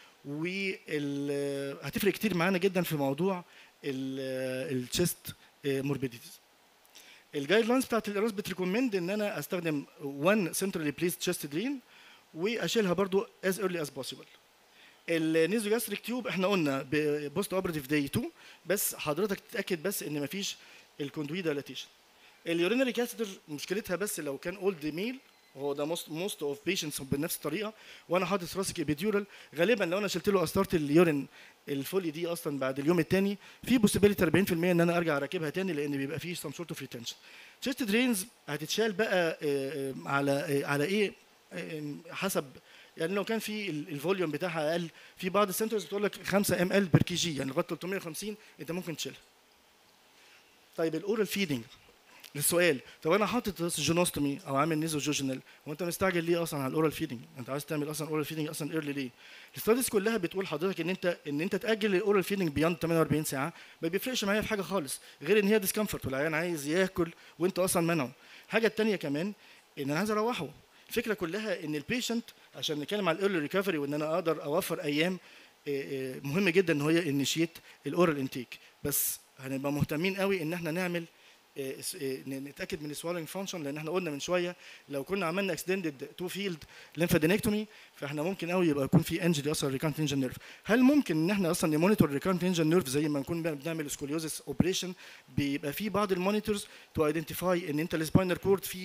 وهتفرق كتير معانا جدا في موضوع التشيست موربيديتيز الجايد لاينز بتاعت الاراس بتريكومند ان انا استخدم 1 سنترالي بليس تشيست درين واشيلها برضو as early as possible النيزو جاستريك تيوب احنا قلنا بوست اوبرتيف داي 2 بس حضرتك تتاكد بس ان مفيش الكوندوي دايلاتيشن اليورينري كاثيتر مشكلتها بس لو كان اولد ميل هو ده موست موست اوف بيشنتس بنفس الطريقه وانا حاطط راسك ابيديورال غالبا لو انا شلت له قسطره اليورين الفولي دي اصلا بعد اليوم الثاني في بوسيبيليتي 40% ان انا ارجع اركبها تاني لان بيبقى فيه سم سورت اوف ريتنشن تشيست درينز هتتشال بقى على على ايه حسب يعني لو كان في الفوليوم بتاعها اقل في بعض السنترز بتقول لك 5 ام ال بير كي جي يعني لغايه 350 انت ممكن تشيلها طيب الاورال فيدنج السؤال طب انا حاطط جينوستومي او عامل نيزو جوجنال هو انت مستعجل ليه اصلا على الاورال فيدنج انت عايز تعمل اصلا اورال فيدنج اصلا ايرلي ليه الستاديز كلها بتقول حضرتك ان انت ان انت تاجل الاورال فيدنج بياند 48 ساعه ما بيفرقش معايا في حاجه خالص غير ان هي ديسكمفورت والعيان عايز ياكل وانت اصلا منعه الحاجه الثانيه كمان ان انا عايز اروحه الفكره كلها ان البيشنت عشان نتكلم على الايرلي ريكفري وان انا اقدر اوفر ايام مهم جدا ان هي انيشيت الاورال انتيك بس هنبقى مهتمين قوي ان احنا نعمل نتاكد من السوالنج فانكشن لان احنا قلنا من شويه لو كنا عملنا اكستندد تو فيلد ليمفادينكتومي فاحنا ممكن قوي يبقى يكون في انجري اصلا ريكانت انجن نيرف هل ممكن ان احنا اصلا نمونيتور ريكانت انجن نيرف زي ما نكون بنعمل سكوليوزس اوبريشن بيبقى في بعض المونيتورز تو ايدنتيفاي ان انت السباينر كورد في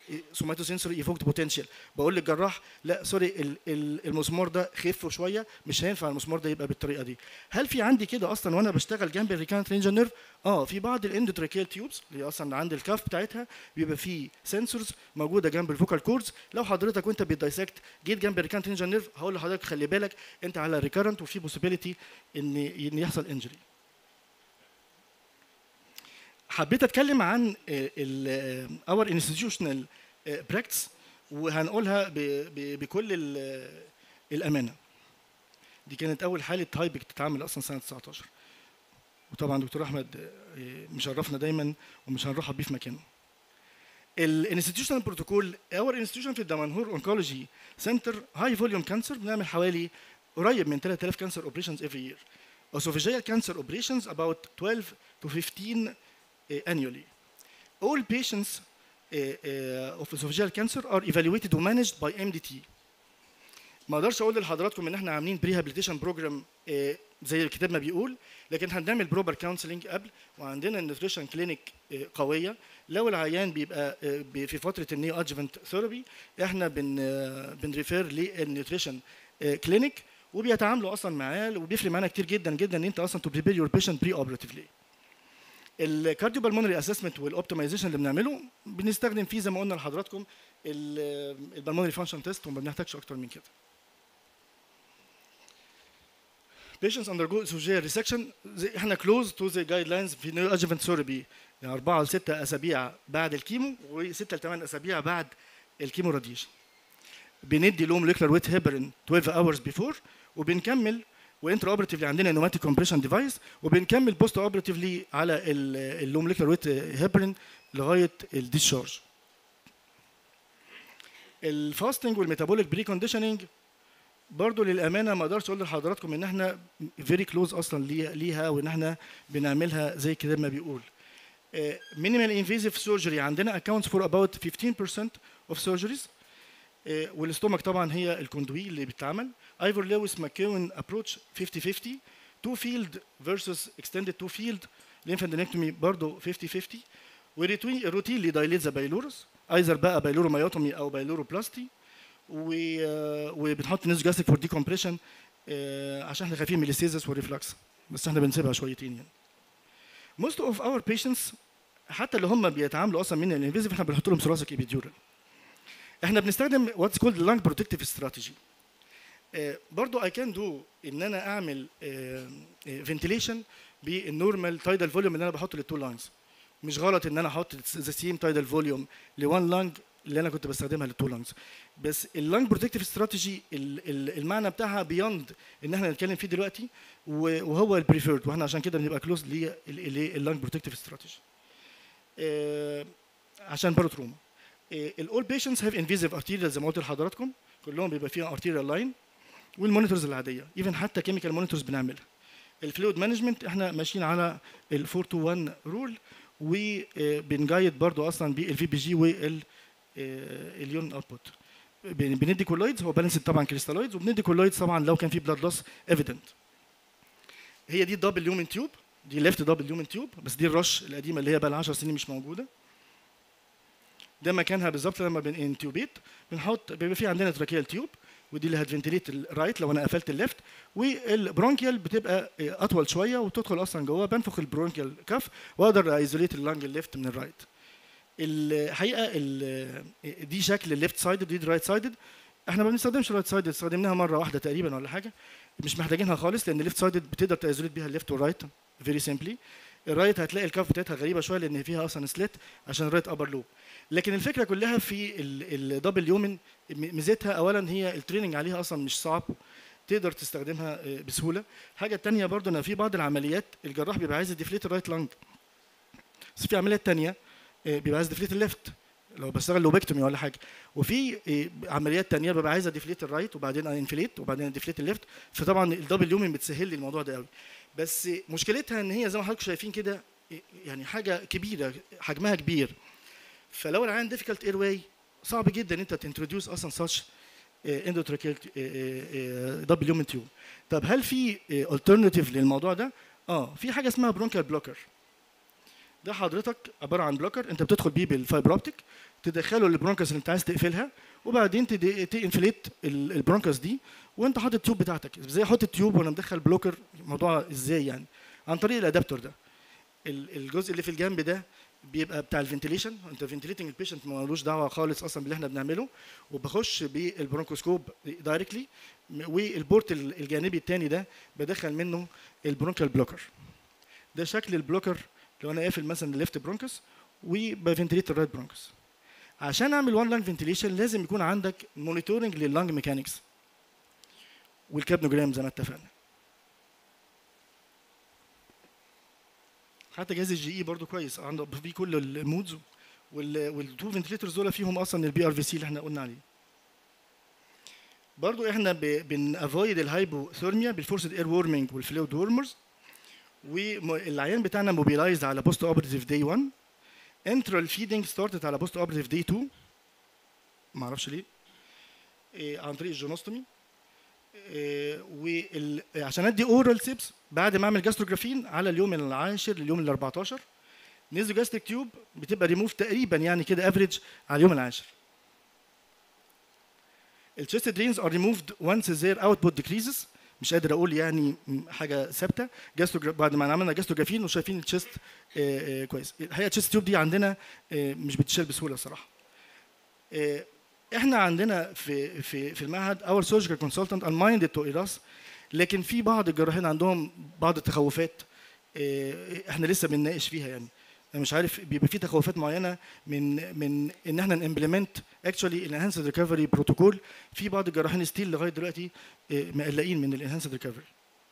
سوماتوسنسوري ايفوكت بوتنشال بقول للجراح لا سوري ال- ال- المسمار ده خفه شويه مش هينفع المسمار ده يبقى بالطريقه دي هل في عندي كده اصلا وانا بشتغل جنب الريكانت رينجر نيرف اه في بعض الاندوتراكيال تيوبس اللي اصلا عند الكاف بتاعتها بيبقى في سنسورز موجوده جنب الفوكال كوردز لو حضرتك وانت بتدايسكت جيت جنب الريكانت رينجر نيرف هقول لحضرتك خلي بالك انت على ريكارنت وفي بوسيبيليتي ان ان يحصل انجري حبيت اتكلم عن اور انستتيوشنال براكتس وهنقولها ب- ب- بكل ال- الامانه دي كانت اول حاله هايبك تتعمل اصلا سنه 19 وطبعا دكتور احمد آه، مشرفنا دايما ومش هنرحب بيه في مكانه الانستتيوشنال بروتوكول اور انستتيوشن في الدمنهور اونكولوجي سنتر هاي فوليوم كانسر بنعمل حوالي قريب من 3000 كانسر اوبريشنز افري يير esophageal cancer operations about 12 to 15 uh, annually. All patients uh, uh, of esophageal cancer are evaluated and managed by MDT. ما اقدرش اقول لحضراتكم ان احنا عاملين بريهابيليتيشن بروجرام زي الكتاب ما بيقول لكن هنعمل بروبر كونسلنج قبل وعندنا النيوتريشن كلينيك قويه لو العيان بيبقى آه، ب- في فتره النيو ادجفنت ثيرابي احنا بن آه، بنريفير للنيوتريشن كلينيك وبيتعاملوا اصلا معاه وبيفرق معانا كتير جدا جدا ان انت اصلا تو بريبير يور بيشنت بري اوبراتيفلي الكارديو بالمونري اسسمنت والاوبتمايزيشن اللي بنعمله بنستخدم فيه زي ما قلنا لحضراتكم البالمونري فانكشن تيست وما بنحتاجش اكتر من كده patients undergo esophageal resection زي- احنا close to the guidelines في نيو adjuvant ثيرابي يعني 4 ل 6 اسابيع بعد الكيمو و6 ل 8 اسابيع بعد الكيمو راديشن بندي لو موليكولار ويت هيبرين 12 hours before وبنكمل وانتر اوبراتيفلي عندنا نوماتيك كومبريشن ديفايس وبنكمل بوست اوبراتيفلي على اللو موليكولار ويت هيبرين لغايه الديشارج الفاستنج والميتابوليك بري كونديشننج برضو للامانه ما اقدرش اقول لحضراتكم ان احنا فيري كلوز اصلا ليها- ليها وان احنا بنعملها زي كده ما بيقول مينيمال انفيزيف سيرجري عندنا accounts for about 15% of surgeries آه، والاستومك طبعا هي الكوندوي اللي بيتعمل ايفور لويس ماكيون ابروتش 50 50 تو فيلد فيرسس اكستندد تو فيلد ليمفادينكتومي برضه 50 50 وروتين اللي دايليت ذا بايلورس ايزر بقى بايلوروميوتومي او بايلوروبلاستي و آه، وبنحط نيز جاستيك فور ديكومبريشن عشان احنا خايفين من الاستيزس والريفلكس بس احنا بنسيبها شويتين يعني most of our patients حتى اللي هم بيتعاملوا اصلا من الانفيزيف احنا بنحط لهم ثوراسيك ايبيديورال احنا بنستخدم واتس كولد لانج بروتكتيف استراتيجي برضو اي كان دو ان انا اعمل فنتيليشن بالنورمال تايدال فوليوم اللي انا بحطه للتو لانجز مش غلط ان انا احط ذا سيم تايدال فوليوم لوان لانج اللي انا كنت بستخدمها للتو لانجز بس اللانج بروتكتيف استراتيجي المعنى بتاعها بيوند ان احنا نتكلم فيه دلوقتي و- وهو البريفيرد واحنا عشان كده بنبقى كلوز لللانج بروتكتيف استراتيجي عشان باروتروما الاول بيشنتس هاف انفيزيف ارتيريال زي ما قلت لحضراتكم كلهم بيبقى فيها ارتيريال لاين والمونيتورز العاديه ايفن حتى كيميكال مونيتورز بنعملها الفلويد مانجمنت احنا ماشيين على ال 4 تو 1 رول وبنجايد برضو اصلا بالفي بي جي وال اليون اوتبوت بندي كولويدز هو بالانس طبعا كريستالويدز وبندي كولويدز طبعا لو كان في بلاد لوس ايفيدنت هي دي الدبل ليومن تيوب دي ليفت دبل ليومن تيوب بس دي الرش القديمه اللي هي بقى لها 10 سنين مش موجوده ده مكانها بالظبط لما بننتيوبيت بنحط بيبقى في عندنا تراكيال تيوب ودي اللي هتفنتليت الرايت لو انا قفلت الليفت والبرونكيال بتبقى اطول شويه وتدخل اصلا جوه بنفخ البرونكيال كف واقدر ايزوليت اللانج الليفت من الرايت الحقيقه ال- دي شكل الليفت سايدد ودي الرايت سايدد احنا ما بنستخدمش الرايت سايدد استخدمناها مره واحده تقريبا ولا حاجه مش محتاجينها خالص لان الليفت سايدد بتقدر تايزوليت بيها الليفت والرايت فيري سيمبلي الرايت هتلاقي الكاف بتاعتها غريبه شويه لان فيها اصلا سليت عشان الرايت ابر لوب لكن الفكره كلها في الدبل يومن ميزتها اولا هي التريننج عليها اصلا مش صعب تقدر تستخدمها آه، بسهوله الحاجه الثانيه برضو ان في بعض العمليات الجراح بيبقى عايز يديفليت الرايت لانج بس في عمليات تانية آه، بيبقى عايز ديفليت الليفت لو بشتغل لوبكتومي ولا حاجه وفي آه، عمليات تانية ببقى عايز اديفليت الرايت وبعدين انفليت وبعدين اديفليت الليفت فطبعا الدبل يومن بتسهل لي الموضوع ده قوي بس مشكلتها ان هي زي ما حضراتكم شايفين كده آه، يعني حاجه كبيره حجمها كبير فلو العيان ديفيكالت اير واي صعب جدا انت تنتروديوس اصلا ساتش اندوتراكيال دبل يومن تيوب طب هل في الترناتيف للموضوع ده اه في حاجه اسمها برونكال بلوكر ده حضرتك عباره عن بلوكر انت بتدخل بيه بالفايبر اوبتيك تدخله البرونكس اللي انت عايز تقفلها وبعدين تد- تنفليت ال- البرونكس دي وانت حاطط التيوب بتاعتك ازاي احط التيوب وانا مدخل بلوكر الموضوع ازاي يعني عن طريق الادابتور ده ال- الجزء اللي في الجنب ده بيبقى بتاع الفنتيليشن انت فنتيليتنج البيشنت مالوش دعوه خالص اصلا باللي احنا بنعمله وبخش بالبرونكوسكوب دايركتلي والبورت ال- الجانبي الثاني ده بدخل منه البرونكال بلوكر ده شكل البلوكر لو انا قافل مثلا الليفت برونكس وبفنتليت الرايت برونكس عشان اعمل وان لانج فنتيليشن لازم يكون عندك مونيتورنج لللانج ميكانكس والكابنوجرام زي ما اتفقنا حتى جهاز الجي اي برضو كويس عنده فيه كل المودز والتو فنتليترز دول فيهم اصلا البي ار في سي اللي احنا قلنا عليه برضو احنا بنافويد الهايبوثيرميا بالفورسد اير وورمنج والفلويد وورمرز والعيان بتاعنا موبيلايزد على بوست اوبرتيف داي 1 انترال فيدنج ستارتت على بوست اوبرتيف داي 2 ما اعرفش ليه إيه عن طريق الجونوستومي إيه وعشان ادي اورال سيبس بعد ما اعمل جاستروجرافين على اليوم العاشر لليوم ال 14 نزل جاستريك تيوب بتبقى ريموف تقريبا يعني كده افريج على اليوم العاشر الشيست درينز ار ريموفد وانس their output decreases مش قادر اقول يعني حاجه ثابته جاسترو بعد ما عملنا جاستروجرافين وشايفين التشيست كويس الحقيقه التشيست تيوب دي عندنا آه، مش بتشال بسهوله الصراحه آه، احنا عندنا في في في المعهد اور سيرجيكال كونسلتنت unminded تو ايراس لكن في بعض الجراحين عندهم بعض التخوفات آه، احنا لسه بنناقش فيها يعني انا مش عارف بيبقى في تخوفات معينه من من ان احنا نمبلمنت اكشولي الانهانسد ريكفري بروتوكول في بعض الجراحين ستيل لغايه دلوقتي آه، مقلقين من الانهانسد ريكفري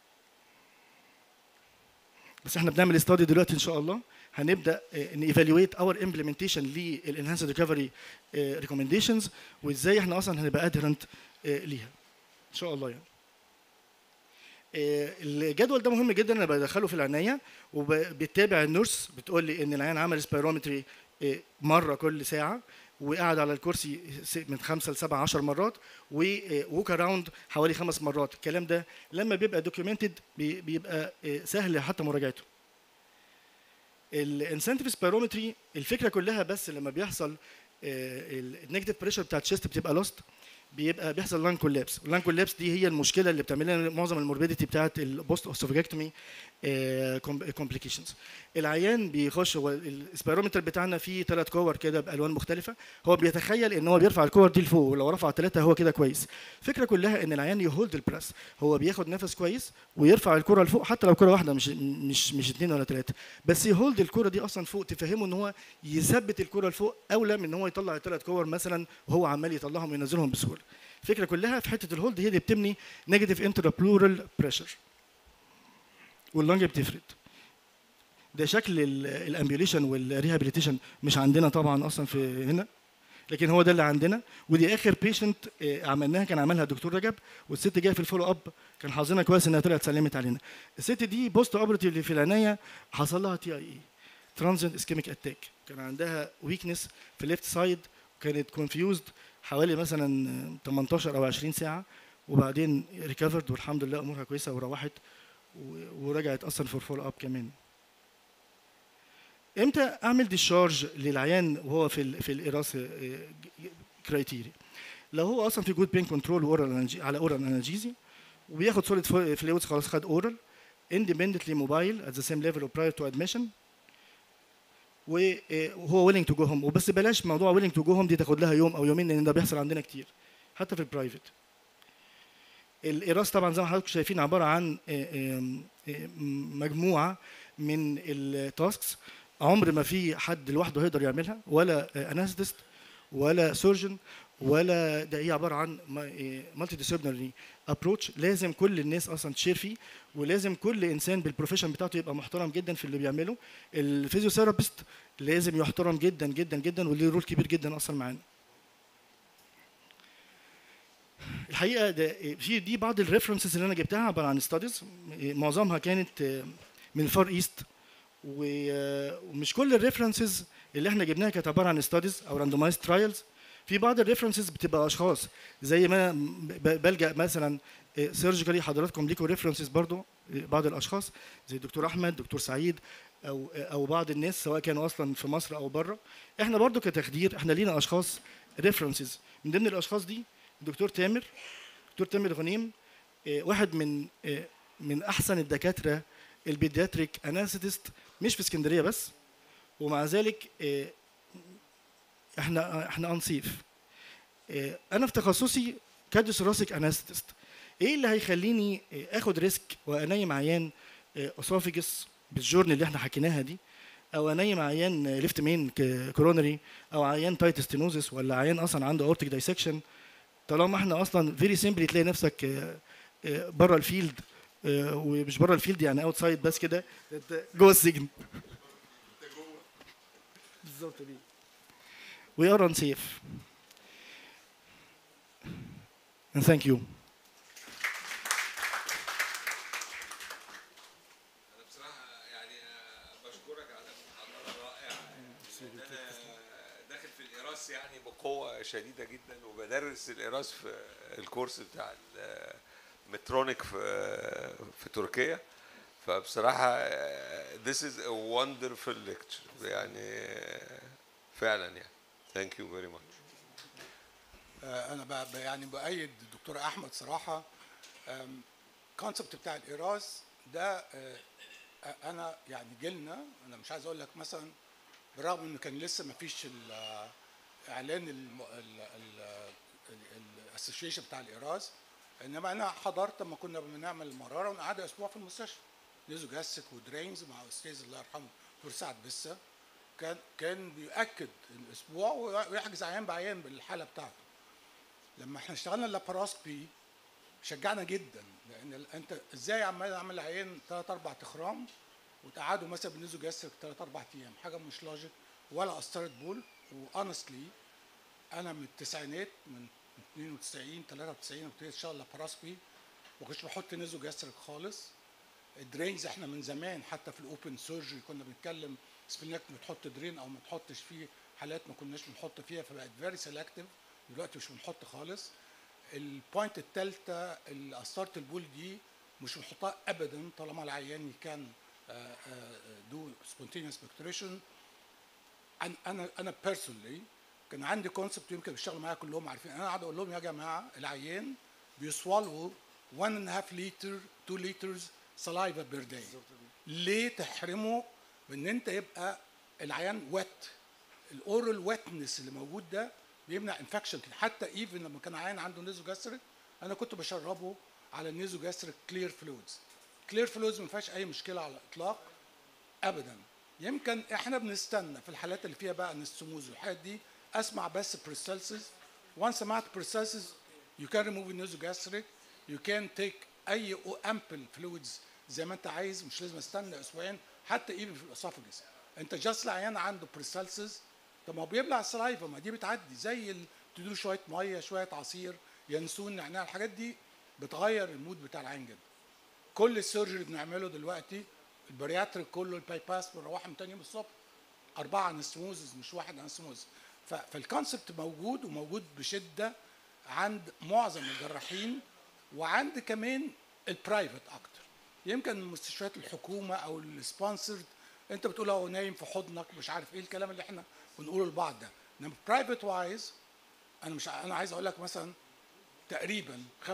بس احنا بنعمل استادي دلوقتي ان شاء الله هنبدا نيفالويت اور امبلمنتيشن للانهانسد ريكفري ريكومنديشنز وازاي احنا اصلا هنبقى ادهرنت ليها ان شاء الله يعني آه، الجدول ده مهم جدا انا بدخله في العنايه وبتابع النورس بتقول لي ان العيان عمل سبيرومتري مره كل ساعه وقعد على الكرسي س- من خمسه لسبعه عشر مرات ووك اراوند حوالي خمس مرات الكلام ده لما بيبقى دوكيومنتد بيبقى آه، سهل حتى مراجعته الانسنتيف سبيرومتري الفكره كلها بس لما بيحصل النيجاتيف بريشر بتاع الشيست بتبقى لوست بيبقى بيحصل لان كولابس واللان كولابس دي هي المشكله اللي بتعمل لنا معظم الموربيديتي بتاعت البوست اوسوفاجكتومي كومبليكيشنز العيان بيخش هو السبيرومتر بتاعنا فيه ثلاث كور كده بالوان مختلفه هو بيتخيل ان هو بيرفع الكور دي لفوق ولو رفع ثلاثه هو كده كويس الفكره كلها ان العيان يهولد البريس هو بياخد نفس كويس ويرفع الكره لفوق حتى لو كره واحده مش مش مش اثنين ولا ثلاثه بس يهولد الكره دي اصلا فوق تفهمه ان هو يثبت الكره لفوق اولى من ان هو يطلع الثلاث كور مثلا وهو عمال يطلعهم وينزلهم بسهوله الفكره كلها في حته الهولد هي اللي بتبني نيجاتيف انترابلورال بريشر واللنج بتفرد ده شكل الامبيوليشن والريهابيليتيشن مش عندنا طبعا اصلا في هنا لكن هو ده اللي عندنا ودي اخر بيشنت عملناها كان عملها الدكتور رجب والست جايه في الفولو اب كان حظنا كويس انها طلعت سلمت علينا الست دي بوست اوبرتيف في العنايه حصل لها تي اي اي ترانزنت اسكيميك اتاك كان عندها ويكنس في الليفت سايد وكانت كونفيوزد حوالي مثلا 18 او 20 ساعه وبعدين ريكفرد والحمد لله امورها كويسه وروحت و- ورجعت اصلا في الفول اب كمان امتى اعمل ديشارج للعيان وهو في ال في الاراثه كرايتيريا لو هو اصلا في جود بين كنترول اورال على اورال انالجيزي وبياخد سوليد فلويدز خلاص خد اورال independently mobile at the same level of prior to admission وهو ويلينج تو جو هوم وبس بلاش موضوع ويلينج تو جو هوم دي تاخد لها يوم او يومين لان ده بيحصل عندنا كتير حتى في البرايفت الايراس طبعا زي ما حضراتكم شايفين عباره عن آه، آم، آه، مجموعه من التاسكس عمر ما في حد لوحده هيقدر يعملها ولا انستست ولا سيرجن ولا ده هي عباره عن مالتي ديسيبلينري ابروتش لازم كل الناس اصلا تشير فيه ولازم كل انسان بالبروفيشن بتاعته يبقى محترم جدا في اللي بيعمله الفيزيوثيرابيست لازم يحترم جدا جدا جدا وليه رول كبير جدا اصلا معانا الحقيقه ده في دي بعض الريفرنسز اللي انا جبتها عباره عن ستاديز معظمها كانت من الفار ايست ومش كل الريفرنسز اللي احنا جبناها كانت عباره عن ستاديز او راندومايز ترايلز في بعض الريفرنسز بتبقى اشخاص زي ما ب- بلجا مثلا سيرجيكالي حضراتكم ليكوا ريفرنسز برضو بعض الاشخاص زي الدكتور احمد دكتور سعيد او او بعض الناس سواء كانوا اصلا في مصر او بره احنا برضو كتخدير احنا لينا اشخاص ريفرنسز من ضمن الاشخاص دي الدكتور تامر دكتور تامر غنيم آه، واحد من آه، من احسن الدكاتره البيدياتريك انستيست مش في اسكندريه بس ومع ذلك آه، احنا احنا انصيف آه، انا في تخصصي كاديوثوراسيك انستيست ايه اللي هيخليني آه، اخد ريسك وانيم عيان اسوفيجس بالجورن اللي احنا حكيناها دي او انيم عيان ليفت مين كورونري او عيان تايت ستينوزس ولا عيان اصلا عنده اورتيك دايسكشن طالما احنا اصلا فيري سيمبلي تلاقي نفسك بره الفيلد آه، ومش بره الفيلد يعني اوتسايد بس كده أنت جوه السجن بالظبط دي we are unsafe and thank you انا بصراحه يعني آه، بشكرك على محاضره رائعه يعني انا داخل في الايراس يعني بقوه شديده جدا وبدرس الايراس في الكورس بتاع المترونيك في في تركيا فبصراحه آه، this is a wonderful lecture يعني آه، فعلا يعني thank you very much آه، انا ب- ب- يعني بايد الدكتور احمد صراحه الكونسبت بتاع الايراس ده آه، آه، انا يعني جيلنا انا مش عايز اقول لك مثلا بالرغم انه كان لسه ما فيش ال- اعلان الاسوشيشن بتاع الايراس انما انا حضرت لما كنا بنعمل المراره ونقعد اسبوع في المستشفى نيزو جاسك ودرينز مع استاذ الله يرحمه دكتور سعد بسه كان كان بيأكد الاسبوع ويحجز عيان بعيان بالحاله بتاعته لما احنا اشتغلنا اللاباراسكوبي شجعنا جدا لان ال- انت ازاي عمال اعمل عيان ثلاث اربع تخرام وتقعدوا مثلا بالنيزو جاستريك ثلاث اربع ايام حاجه مش لوجيك ولا قسطره بول وانستلي انا من التسعينات من 92 93 ابتديت اشتغل لاباراسكوبي ما كنتش بحط نيزو جاستريك خالص الدرينز احنا من زمان حتى في الاوبن سيرجري كنا بنتكلم سبينك بتحط درين او ما تحطش فيه حالات ما كناش بنحط فيها فبقت فيري سيلكتيف دلوقتي مش بنحط خالص البوينت الثالثه قسطره البول دي مش بنحطها ابدا طالما العيان كان دو سبونتينيوس بكتريشن انا انا انا بيرسونلي كان عندي كونسبت يمكن بيشتغلوا معايا كلهم عارفين انا قاعد اقول لهم يا جماعه العيان بيسوالوا 1 and a half لتر 2 لترز سلايفا بير داي ليه تحرمه بان انت يبقى العيان ويت الاورال ويتنس اللي موجود ده بيمنع انفكشن حتى ايفن لما كان عيان عنده نيزو جاستريك انا كنت بشربه على النيزو جاستريك كلير فلويدز كلير فلويدز ما فيهاش اي مشكله على الاطلاق ابدا يمكن احنا بنستنى في الحالات اللي فيها بقى نستموز والحاجات دي اسمع بس بريستالسيس وان سمعت بريستالسيس يو كان ريموف النيزوجاستريك يو كان تيك اي امبل فلويدز زي ما انت عايز مش لازم استنى اسبوعين حتى ايفن في الاسوفجس انت جاست العيان عنده بريستالسيس طب ما هو بيبلع السلايفا ما دي بتعدي زي ال- تدوله شويه ميه شويه عصير ينسون نعناع الحاجات دي بتغير المود بتاع العين جدا كل السيرجري بنعمله دلوقتي البارياتريك كله الباي باس بنروح من تاني يوم الصبح أربعة انستموزز مش واحد انستموز فالكونسبت موجود وموجود بشدة عند معظم الجراحين وعند كمان البرايفت أكتر يمكن مستشفيات الحكومة أو السبونسرد أنت بتقول هو نايم في حضنك مش عارف إيه الكلام اللي إحنا بنقوله لبعض ده إنما برايفت وايز أنا مش ع- أنا عايز أقول لك مثلا تقريبا 95%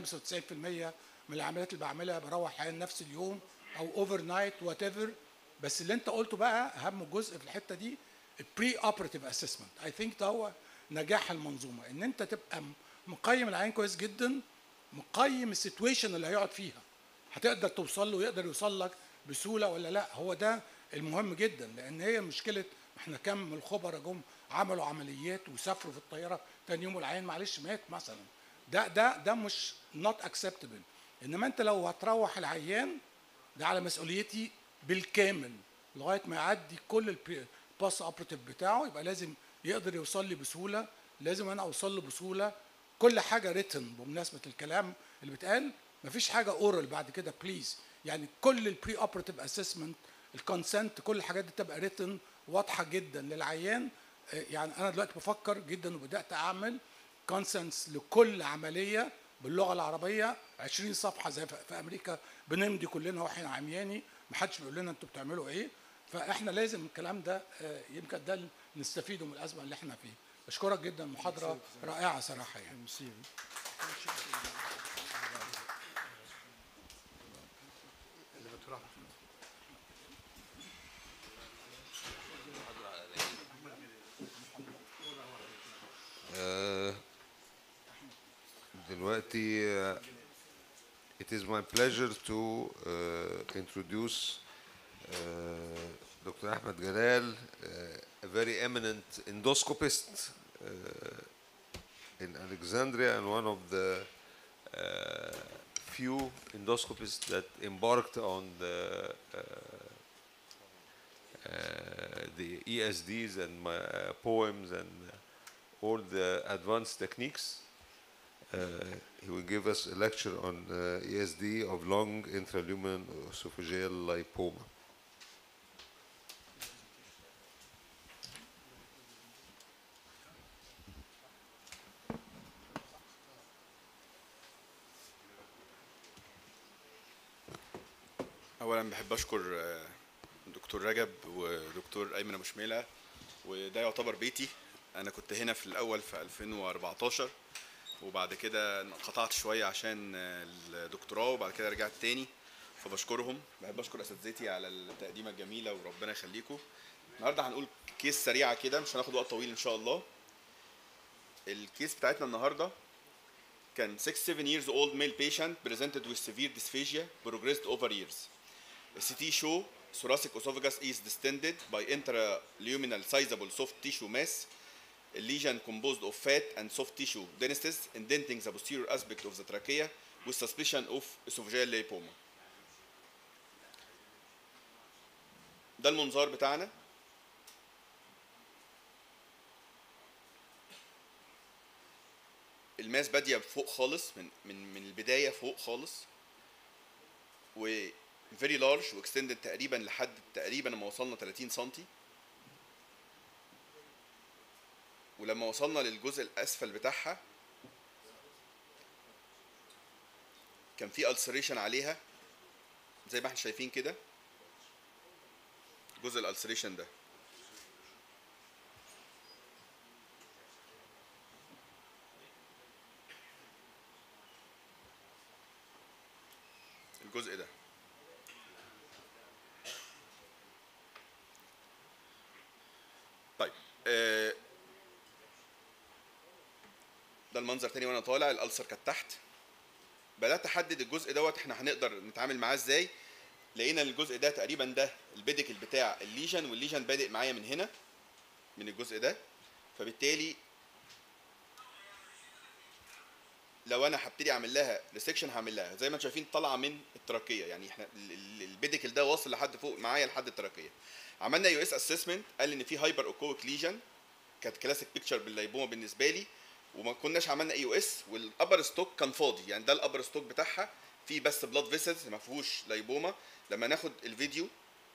من العمليات اللي بعملها بروح عين نفس اليوم او اوفر نايت وات ايفر بس اللي انت قلته بقى اهم جزء في الحته دي البري اوبراتيف اسسمنت اي ثينك ده هو نجاح المنظومه ان انت تبقى م- مقيم العين كويس جدا مقيم السيتويشن اللي هيقعد فيها هتقدر توصل له ويقدر يوصل لك بسهوله ولا لا هو ده المهم جدا لان هي مشكله احنا كم من الخبراء جم عملوا عمليات وسافروا في الطياره تاني يوم العين معلش مات مثلا ده ده ده مش نوت اكسبتبل انما انت لو هتروح العيان ده على مسؤوليتي بالكامل لغايه ما يعدي كل الباس اوبراتيف بتاعه يبقى لازم يقدر يوصل لي بسهوله لازم انا اوصل له بسهوله كل حاجه ريتن بمناسبه الكلام اللي بيتقال مفيش حاجه اورال بعد كده بليز يعني كل البري اوبراتيف اسسمنت الكونسنت كل الحاجات دي تبقى ريتن واضحه جدا للعيان آه، يعني انا دلوقتي بفكر جدا وبدات اعمل كونسنس لكل عمليه باللغه العربيه 20 صفحه زي في في امريكا بنمضي كلنا واحنا عمياني محدش بيقول لنا انتوا بتعملوا ايه فاحنا لازم الكلام ده آه، يمكن ده اللي نستفيده من الازمه اللي احنا فيها بشكرك جدا محاضره رائعه صراحه يعني آه، دلوقتي آه، it is my pleasure to uh, introduce uh, Dr. Ahmed Jalal, uh, a very eminent endoscopist uh, in Alexandria and one of the uh, few endoscopists that embarked on the uh, uh, the ESDs and my, uh, poems and uh, all the advanced techniques. Uh, he will give us a lecture on uh, ESD of long intralumen esophageal lipoma. اولا بحب اشكر آه، دكتور رجب ودكتور ايمن ابو شميله وده يعتبر بيتي انا كنت هنا في الاول في 2014 وبعد كده انقطعت شويه عشان آه، الدكتوراه وبعد كده رجعت تاني فبشكرهم بحب اشكر اساتذتي على التقديمه الجميله وربنا يخليكم النهارده هنقول كيس سريعه كده مش هناخد وقت طويل ان شاء الله الكيس بتاعتنا النهارده كان 6 7 years old male patient presented with severe dysphagia progressed over years. The CT show thoracic esophagus is distended by intraluminal sizable soft tissue mass, a lesion composed of fat and soft tissue densities indenting the posterior aspect of the trachea with suspicion of esophageal lipoma. ده المنظار بتاعنا الماس باديه فوق خالص من من من البدايه فوق خالص و very large واكستندد تقريبا لحد تقريبا لما وصلنا 30 سم ولما وصلنا للجزء الاسفل بتاعها كان في ulceration عليها زي ما احنا شايفين كده جزء الالسريشن ده الجزء ده طيب آه، ده المنظر تاني وانا طالع الالسر كانت تحت بدات احدد الجزء دوت احنا هنقدر نتعامل معاه ازاي لقينا الجزء ده تقريبا ده البيديكل بتاع الليجن والليجن بادئ معايا من هنا من الجزء ده فبالتالي لو انا هبتدي اعمل لها ريسكشن هعمل لها زي ما انتم شايفين طالعه من التراكيه يعني احنا ال- ال- البيديكل ده واصل لحد فوق معايا لحد التراكيه عملنا يو اس اسسمنت قال ان في هايبر اوكويك ليجن كانت كلاسيك بيكتشر بالليبوما بالنسبه لي وما كناش عملنا اي او اس والابر ستوك كان فاضي يعني ده الابر ستوك بتاعها فيه بس بلاد فيسلز ما فيهوش ليبوما لما ناخد الفيديو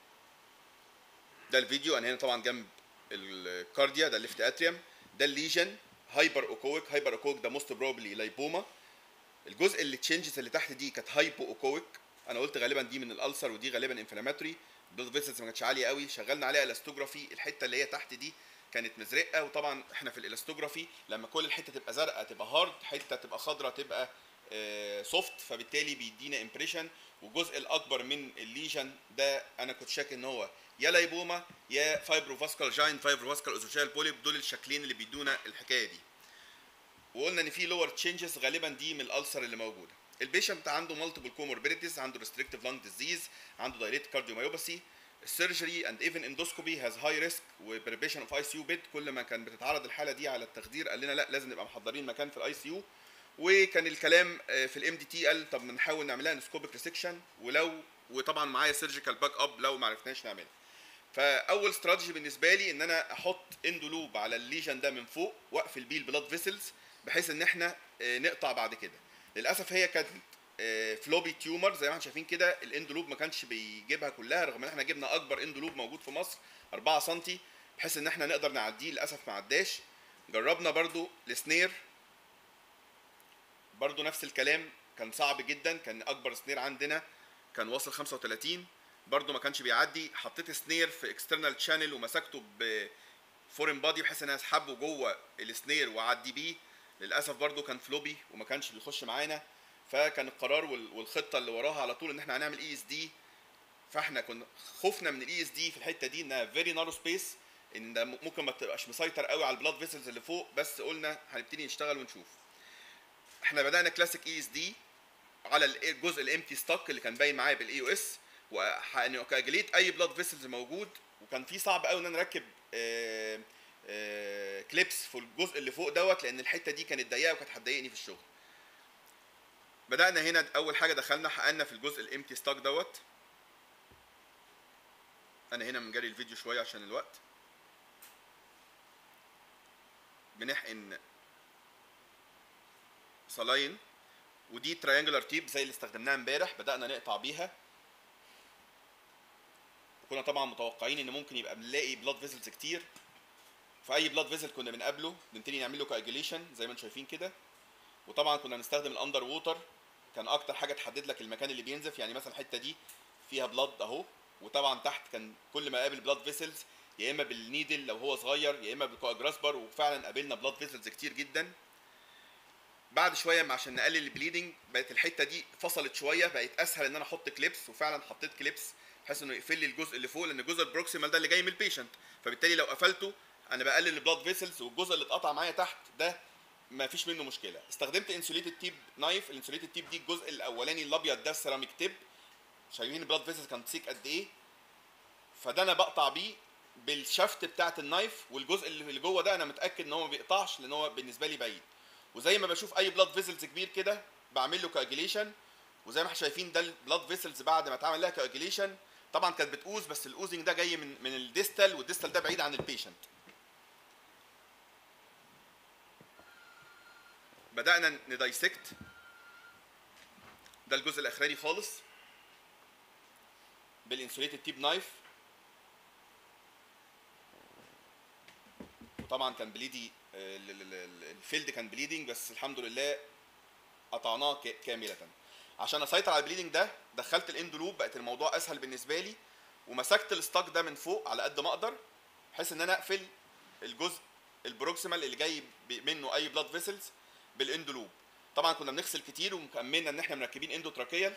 ده الفيديو انا هنا طبعا جنب الكارديا ده الليفت اتريوم ده الليجن هايبر اوكويك هايبر اوكويك ده موست بروبلي لايبوما الجزء اللي تشينجز اللي تحت دي كانت هايبو اوكويك انا قلت غالبا دي من الالسر ودي غالبا انفلاماتوري البلاد فيسلز ما كانتش عاليه قوي شغلنا عليها الاستوجرافي الحته اللي هي تحت دي كانت مزرقه وطبعا احنا في الالاستوجرافي لما كل الحته تبقى زرقاء تبقى هارد حته تبقى خضراء تبقى سوفت فبالتالي بيدينا امبريشن والجزء الاكبر من الليجن ده انا كنت شاك ان هو يا لايبوما يا فايبروفاسكال جاين فايبروفاسكال اوزوشيال بوليب دول الشكلين اللي بيدونا الحكايه دي وقلنا ان في لور تشينجز غالبا دي من الالسر اللي موجوده البيشنت عنده مالتيبل كوموربيديتيز عنده ريستريكتيف لانج ديزيز عنده دايريت كارديوميوباثي السيرجري اند ايفن اندوسكوبي هاز هاي ريسك وبريبريشن اوف اي سي يو بيد كل ما كان بتتعرض الحاله دي على التخدير قال لنا لا لازم نبقى محضرين مكان في الاي سي يو وكان الكلام آه، في الام دي تي قال طب ما نحاول نعملها اندوسكوبيك ريسكشن ولو وطبعا معايا سيرجيكال باك اب لو ما عرفناش نعملها فاول استراتيجي بالنسبه لي ان انا احط اندولوب على الليجن ده من فوق واقفل بيه البلاد فيسلز بحيث ان احنا آه، نقطع بعد كده للاسف هي كانت فلوبي تيومر زي ما احنا شايفين كده الاندولوب ما كانش بيجيبها كلها رغم ان احنا جبنا اكبر اندولوب موجود في مصر 4 سم بحيث ان احنا نقدر نعديه للاسف ما عداش جربنا برضو السنير برضو نفس الكلام كان صعب جدا كان اكبر سنير عندنا كان واصل 35 برضو ما كانش بيعدي حطيت سنير في اكسترنال شانل ومسكته بفورين بادي بحيث ان انا اسحبه جوه السنير واعدي بيه للاسف برضو كان فلوبي وما كانش بيخش معانا فكان القرار وال- والخطه اللي وراها على طول ان احنا هنعمل اي اس دي فاحنا كنا خوفنا من الاي اس دي في الحته دي انها فيري نارو سبيس ان ده ممكن ما تبقاش مسيطر قوي على البلاد فيسلز اللي فوق بس قلنا هنبتدي نشتغل ونشوف احنا بدانا كلاسيك اي اس دي على ال- الجزء الامتي ستوك اللي كان باين معايا بالاي او اس وكاجليت اي بلاد فيسلز موجود وكان في صعب قوي ان انا اركب آه، آه، كليبس في الجزء اللي فوق دوت لان الحته دي كانت ضيقه وكانت هتضايقني في الشغل بدانا هنا اول حاجه دخلنا حققنا في الجزء الامتي ستوك دوت انا هنا مجري الفيديو شويه عشان الوقت بنحقن صلاين ودي تريانجلر تيب زي اللي استخدمناها امبارح بدانا نقطع بيها وكنا طبعا متوقعين ان ممكن يبقى بنلاقي بلاد فيزلز كتير فاي بلاد فيزل كنا بنقابله نبتدي نعمل له كاجوليشن زي ما انتم شايفين كده وطبعا كنا بنستخدم الاندر ووتر كان اكتر حاجه تحدد لك المكان اللي بينزف يعني مثلا الحته دي فيها بلاد اهو وطبعا تحت كان كل ما قابل بلاد فيسلز يا اما بالنيدل لو هو صغير يا اما بالكواجراسبر وفعلا قابلنا بلاد فيسلز كتير جدا بعد شويه ما عشان نقلل البليدنج بقت الحته دي فصلت شويه بقت اسهل ان انا احط كليبس وفعلا حطيت كليبس بحيث انه يقفل لي الجزء اللي فوق لان الجزء البروكسيمال ده اللي جاي من البيشنت فبالتالي لو قفلته انا بقلل البلاد فيسلز والجزء اللي اتقطع معايا تحت ده ما فيش منه مشكله استخدمت انسوليتد تيب نايف الانسوليتد تيب دي الجزء الاولاني الابيض ده السيراميك تيب شايفين البلاد فيسلز كانت سيك قد ايه فده انا بقطع بيه بالشفت بتاعت النايف والجزء اللي اللي جوه ده انا متاكد ان هو ما بيقطعش لان هو بالنسبه لي بعيد وزي ما بشوف اي بلاد فيسلز كبير كده بعمل له كاجيليشن وزي ما احنا شايفين ده البلاد فيسلز بعد ما اتعمل لها كاجيليشن طبعا كانت بتقوز بس الاوزنج ده جاي من من الديستال والديستال ده بعيد عن البيشنت بدانا ندايسكت ده الجزء الاخراني خالص بالانسوليتد تيب نايف وطبعا كان بليدي آه، ال- ال- ال- الفيلد كان بليدنج بس الحمد لله قطعناه ك- كامله عشان اسيطر على البليدنج ده دخلت الاندولوب بقت الموضوع اسهل بالنسبه لي ومسكت الستاك ده من فوق على قد ما اقدر بحيث ان انا اقفل الجزء البروكسيمال اللي جاي ب- منه اي بلاد فيسلز بالاندولوب طبعا كنا بنغسل كتير ومكملنا ان احنا مركبين اندوتراكيال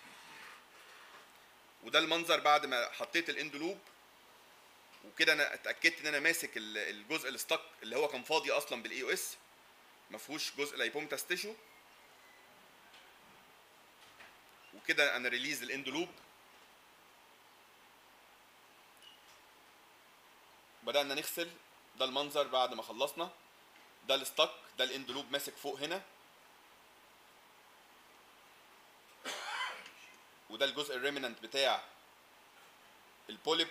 وده المنظر بعد ما حطيت الاندولوب وكده انا اتاكدت ان انا ماسك ال- الجزء الستاك اللي هو كان فاضي اصلا بالاي او اس ما فيهوش جزء لايبومتاس تيشو وكده انا ريليز الاندولوب بدانا نغسل ده المنظر بعد ما خلصنا ده الستاك ده الاندولوب ماسك فوق هنا وده الجزء الريمننت بتاع البوليب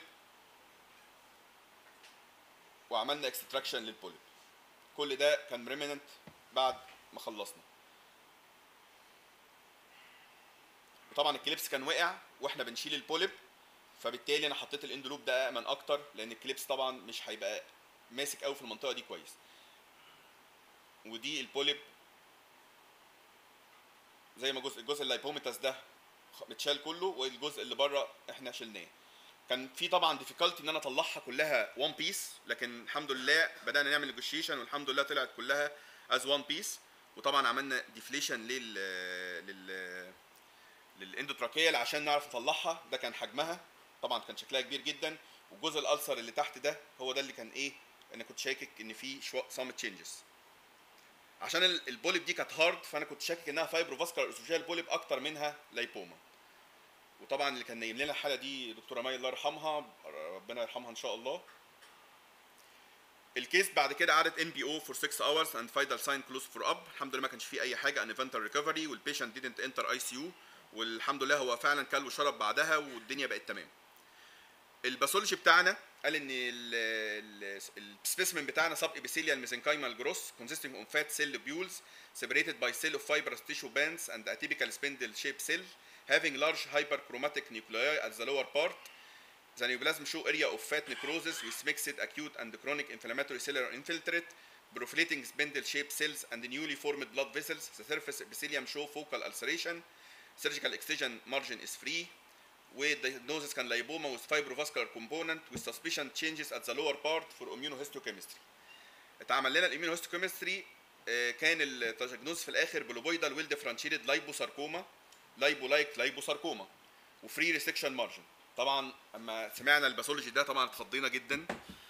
وعملنا اكستراكشن للبوليب كل ده كان ريمننت بعد ما خلصنا وطبعا الكليبس كان وقع واحنا بنشيل البوليب فبالتالي انا حطيت الاندلوب ده امن اكتر لان الكليبس طبعا مش هيبقى ماسك قوي في المنطقه دي كويس ودي البوليب زي ما جزء الجزء اللايبوميتاس ده خ- متشال كله والجزء اللي بره احنا شلناه كان في طبعا ديفيكالتي ان انا اطلعها كلها وان بيس لكن الحمد لله بدانا نعمل نيجوشيشن والحمد لله طلعت كلها از وان بيس وطبعا عملنا ديفليشن لل لل للاندوتراكيال عشان نعرف نطلعها ده كان حجمها طبعا كان شكلها كبير جدا والجزء الالسر اللي تحت ده هو ده اللي كان ايه انا كنت شاكك ان في شو سام تشينجز عشان ال- البوليب دي كانت هارد فانا كنت شاكك انها فايبروفاسكولار اسوشيال بوليب اكتر منها لايبوما وطبعا اللي كان نايم لنا الحاله دي دكتوره مي الله يرحمها ربنا يرحمها ان شاء الله الكيس بعد كده قعدت ان بي او فور 6 اورز اند فايدال ساين كلوز فور اب الحمد لله ما كانش فيه اي حاجه ان ايفنتال ريكفري والبيشنت ديدنت انتر اي سي يو والحمد لله هو فعلا كل وشرب بعدها والدنيا بقت تمام الباثولوجي بتاعنا قال ان السبيسمن بتاعنا سب ابيثيليال ميزنكايمال جروس consisting of fat cell lobules separated by cell of fibrous tissue bands and atypical spindle shaped cell having large hyperchromatic nuclei at the lower part The neoplasm show area of fat necrosis with mixed acute and chronic inflammatory cellular infiltrate, proliferating spindle-shaped cells and newly formed blood vessels. The surface epithelium show focal ulceration. Surgical excision margin is free. وdiagnosis كان lipoma with fibrovascular component with suspicion changes at the lower part for immunohistochemistry اتعمل لنا الاميونوهيستوكيمستري كان التجنوز في الاخر بلوبويدال ويل ديفرنشيتد لايبوساركوما لايبو لايك لايبوساركوما وفري ريسكشن مارجن طبعا اما سمعنا الباثولوجي ده طبعا اتخضينا جدا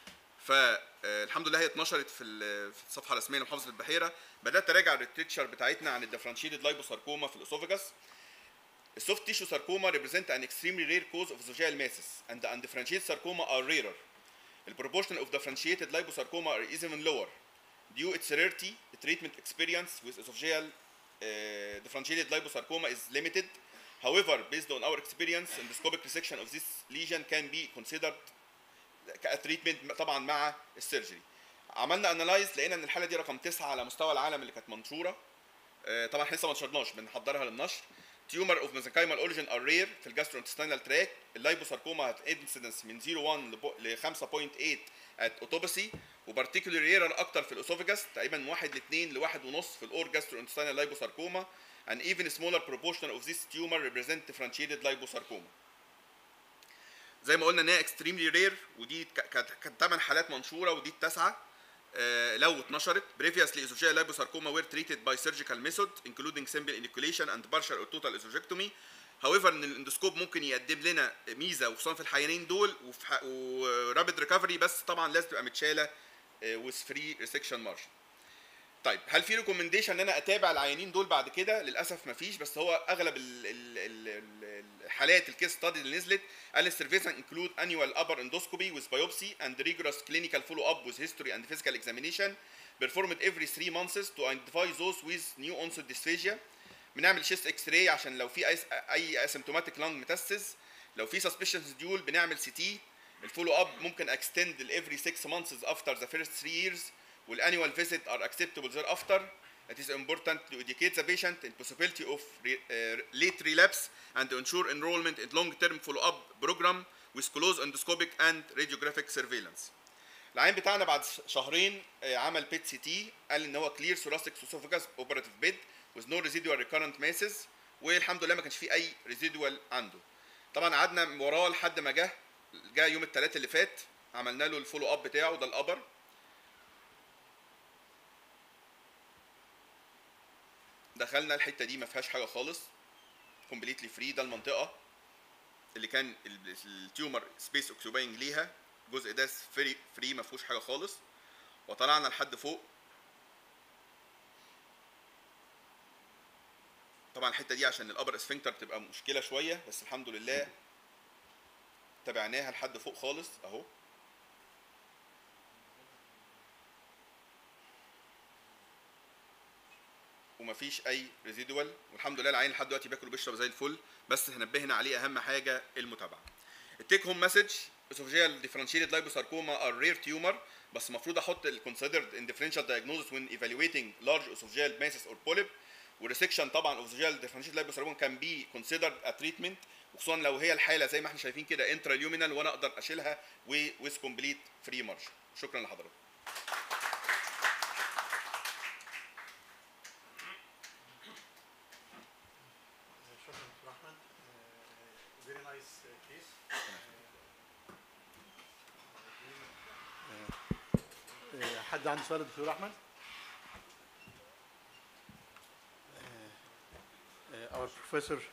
فالحمد لله هي اتنشرت في ال- في الصفحه الرسميه لمحافظه البحيره بدات اراجع الريتشر بتاعتنا عن الديفرنشيتد لايبوساركوما في الاسوفجاس السوفت تيشو ساركوما represent an extremely rare cause of esophageal masses and the undifferentiated sarcoma are rarer. The proportion of differentiated liposarcoma are even lower. Due its rarity, the treatment experience with esophageal uh, differentiated liposarcoma is limited. However, based on our experience, endoscopic resection of this lesion can be considered كتريتمنت طبعا مع السيرجري. عملنا انالايز لقينا ان الحاله دي رقم تسعه على مستوى العالم اللي كانت منشوره. آه، طبعا احنا لسه ما نشرناش بنحضرها للنشر. تيومر اوف mesenchymal اوريجين ار رير في الجاستروانتستينال تراك اللايبوساركوما هات انسيدنس من 0.1 ل 5.8 ات اوتوبسي وبارتيكولي ريرر اكتر في الاسوفجاس تقريبا من 1 ل 2 ل 1 ونص في الاور جاستروانتستينال لايبوساركوما and even smaller proportion of this tumor represent differentiated liposarcoma. زي ما قلنا ان هي اكستريملي رير ودي ك- كانت كانت ثمان حالات منشوره ودي التاسعه آه، لو اتنشرت previously esophageal liposarcoma were treated by surgical method including simple inoculation and partial or total esophageectomy however ان الاندوسكوب ممكن يقدم لنا ميزه وخصوصا في الحيانين دول وفي ح- ورابid ريكفري بس طبعا لازم تبقى متشاله with free resection margin طيب هل في ريكومنديشن ان انا اتابع العيانين دول بعد كده للاسف مفيش بس هو اغلب ال ال ال ال الحالات الكيس ستادي اللي نزلت قال السيرفيسن انكلود annual upper endoscopy with biopsy and rigorous clinical follow up with history and physical examination performed every 3 months to identify those with new onset dysphagia بنعمل شيست اكس راي عشان لو في اي اي اسيمتوماتيك لانج ميتاستس لو في سسبشنز ديول بنعمل سي تي الفولو اب ممكن اكستند ل every 6 months after the first 3 years والannual visit are acceptable thereafter it is important to educate the patient in possibility of re, uh, late relapse and to ensure enrollment in long-term follow-up program with close endoscopic and radiographic surveillance. العين بتاعنا بعد شهرين آه، عمل بيت سي تي قال ان هو كلير thoracic esophagus operative bed with no residual recurrent masses والحمد لله ما كانش فيه اي residual عنده. طبعا قعدنا وراه لحد ما جه جه يوم الثلاث اللي فات عملنا له الفولو اب بتاعه ده الابر دخلنا الحته دي ما فيهاش حاجه خالص كومبليتلي فري ده المنطقه اللي كان ال- التيومر سبيس اوكسيوباينج ليها الجزء ده فري فري ما فيهوش حاجه خالص وطلعنا لحد فوق طبعا الحته دي عشان الابر اسفنكتر بتبقى مشكله شويه بس الحمد لله تابعناها لحد فوق خالص اهو ومفيش اي ريزيدوال والحمد لله العين لحد دلوقتي بياكل وبيشرب زي الفل بس هنبهنا عليه اهم حاجه المتابعه التيك هوم مسج esophageal differentiated liposarcoma are rare tumor بس المفروض احط ال considered in differential diagnosis when evaluating large esophageal masses or polyp والريسكشن طبعا esophageal differentiated liposarcoma can be considered a treatment وخصوصا لو هي الحاله زي ما احنا شايفين كده intraluminal وانا اقدر اشيلها و with complete free margin شكرا لحضرتك شكرا دكتور احمد فيري نايس كيس حد عنده سؤال يا دكتور احمد اور بروفيسور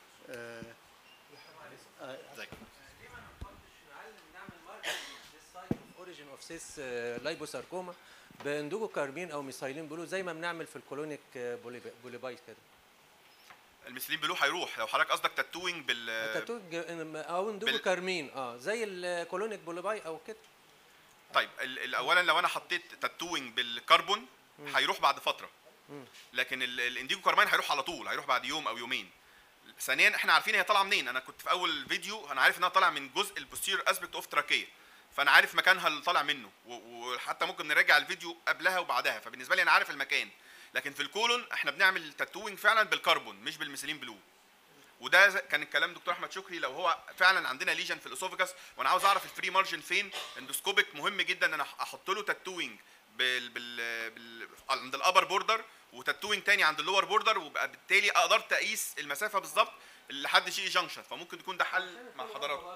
اوريجين اوف سيس لايبوساركوما باندوجو كاربين او ميثايلين بلو زي ما بنعمل في الكولونيك بوليبايت كده المثلين بلو هيروح لو حضرتك قصدك تاتوينج بال تاتو او اندوجو بال- كارمين اه زي الكولونيك بوليباي او كده طيب ال- ال- اولا لو انا حطيت تاتوينج بالكربون مم. هيروح بعد فتره مم. لكن ال- الانديجو كارمين هيروح على طول هيروح بعد يوم او يومين ثانيا احنا عارفين هي طالعه منين انا كنت في اول فيديو انا عارف انها طالعه من جزء البوستير اسبكت اوف تراكيه فانا عارف مكانها اللي طالع منه و- وحتى ممكن نراجع الفيديو قبلها وبعدها فبالنسبه لي انا عارف المكان لكن في الكولون احنا بنعمل تاتوينج فعلا بالكربون مش بالميثيلين بلو وده ز- كان الكلام دكتور احمد شكري لو هو فعلا عندنا ليجن في الاسوفجاس وانا عاوز اعرف الفري مارجن فين اندوسكوبيك مهم جدا ان انا احط له تاتوينج بال بال, بال عند الابر بوردر وتاتوينج تاني عند اللور بوردر وبقى بالتالي اقدر اقيس المسافه بالظبط لحد شيء جنكشن فممكن يكون ده حل مع حضراتكم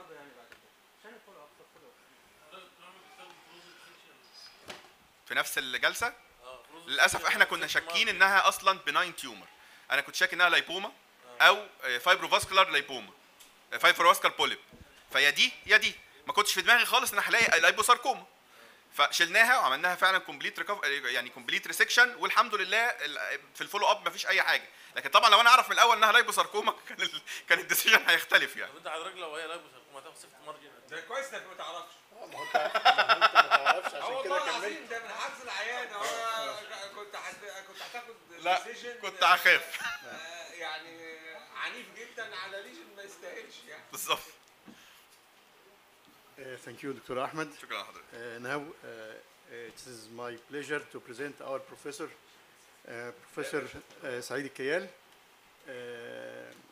في نفس الجلسه للاسف احنا كنا شاكين انها اصلا بناين تيومر انا كنت شاك انها لايبوما او فايبروفاسكولار لايبوما فايبروفاسكولار بوليب فيا دي يا دي ما كنتش في دماغي خالص ان هلاقي لايبوساركوما فشلناها وعملناها فعلا كومبليت يعني كومبليت ريسكشن والحمد لله ال- في الفولو اب مفيش اي حاجه لكن طبعا لو انا اعرف من الاول انها لايبوساركوما كان ال- كان الديسيجن هيختلف يعني طب انت حضرتك لو هي لايبوس ما تاخد سيفت مارجن ده كويس انك ما تعرفش ما هو انت ما تعرفش اه عشان والله كده العظيم كملت ده من حجز العيان هو كنت هت- كنت هتاخد لا decision، كنت هخاف آه، يعني عنيف جدا على ليجن ما يستاهلش يعني بالظبط ثانك يو دكتور احمد شكرا لحضرتك Uh, now, uh, it is my pleasure to present our professor, uh, Professor uh, Saeed Kayal. Uh,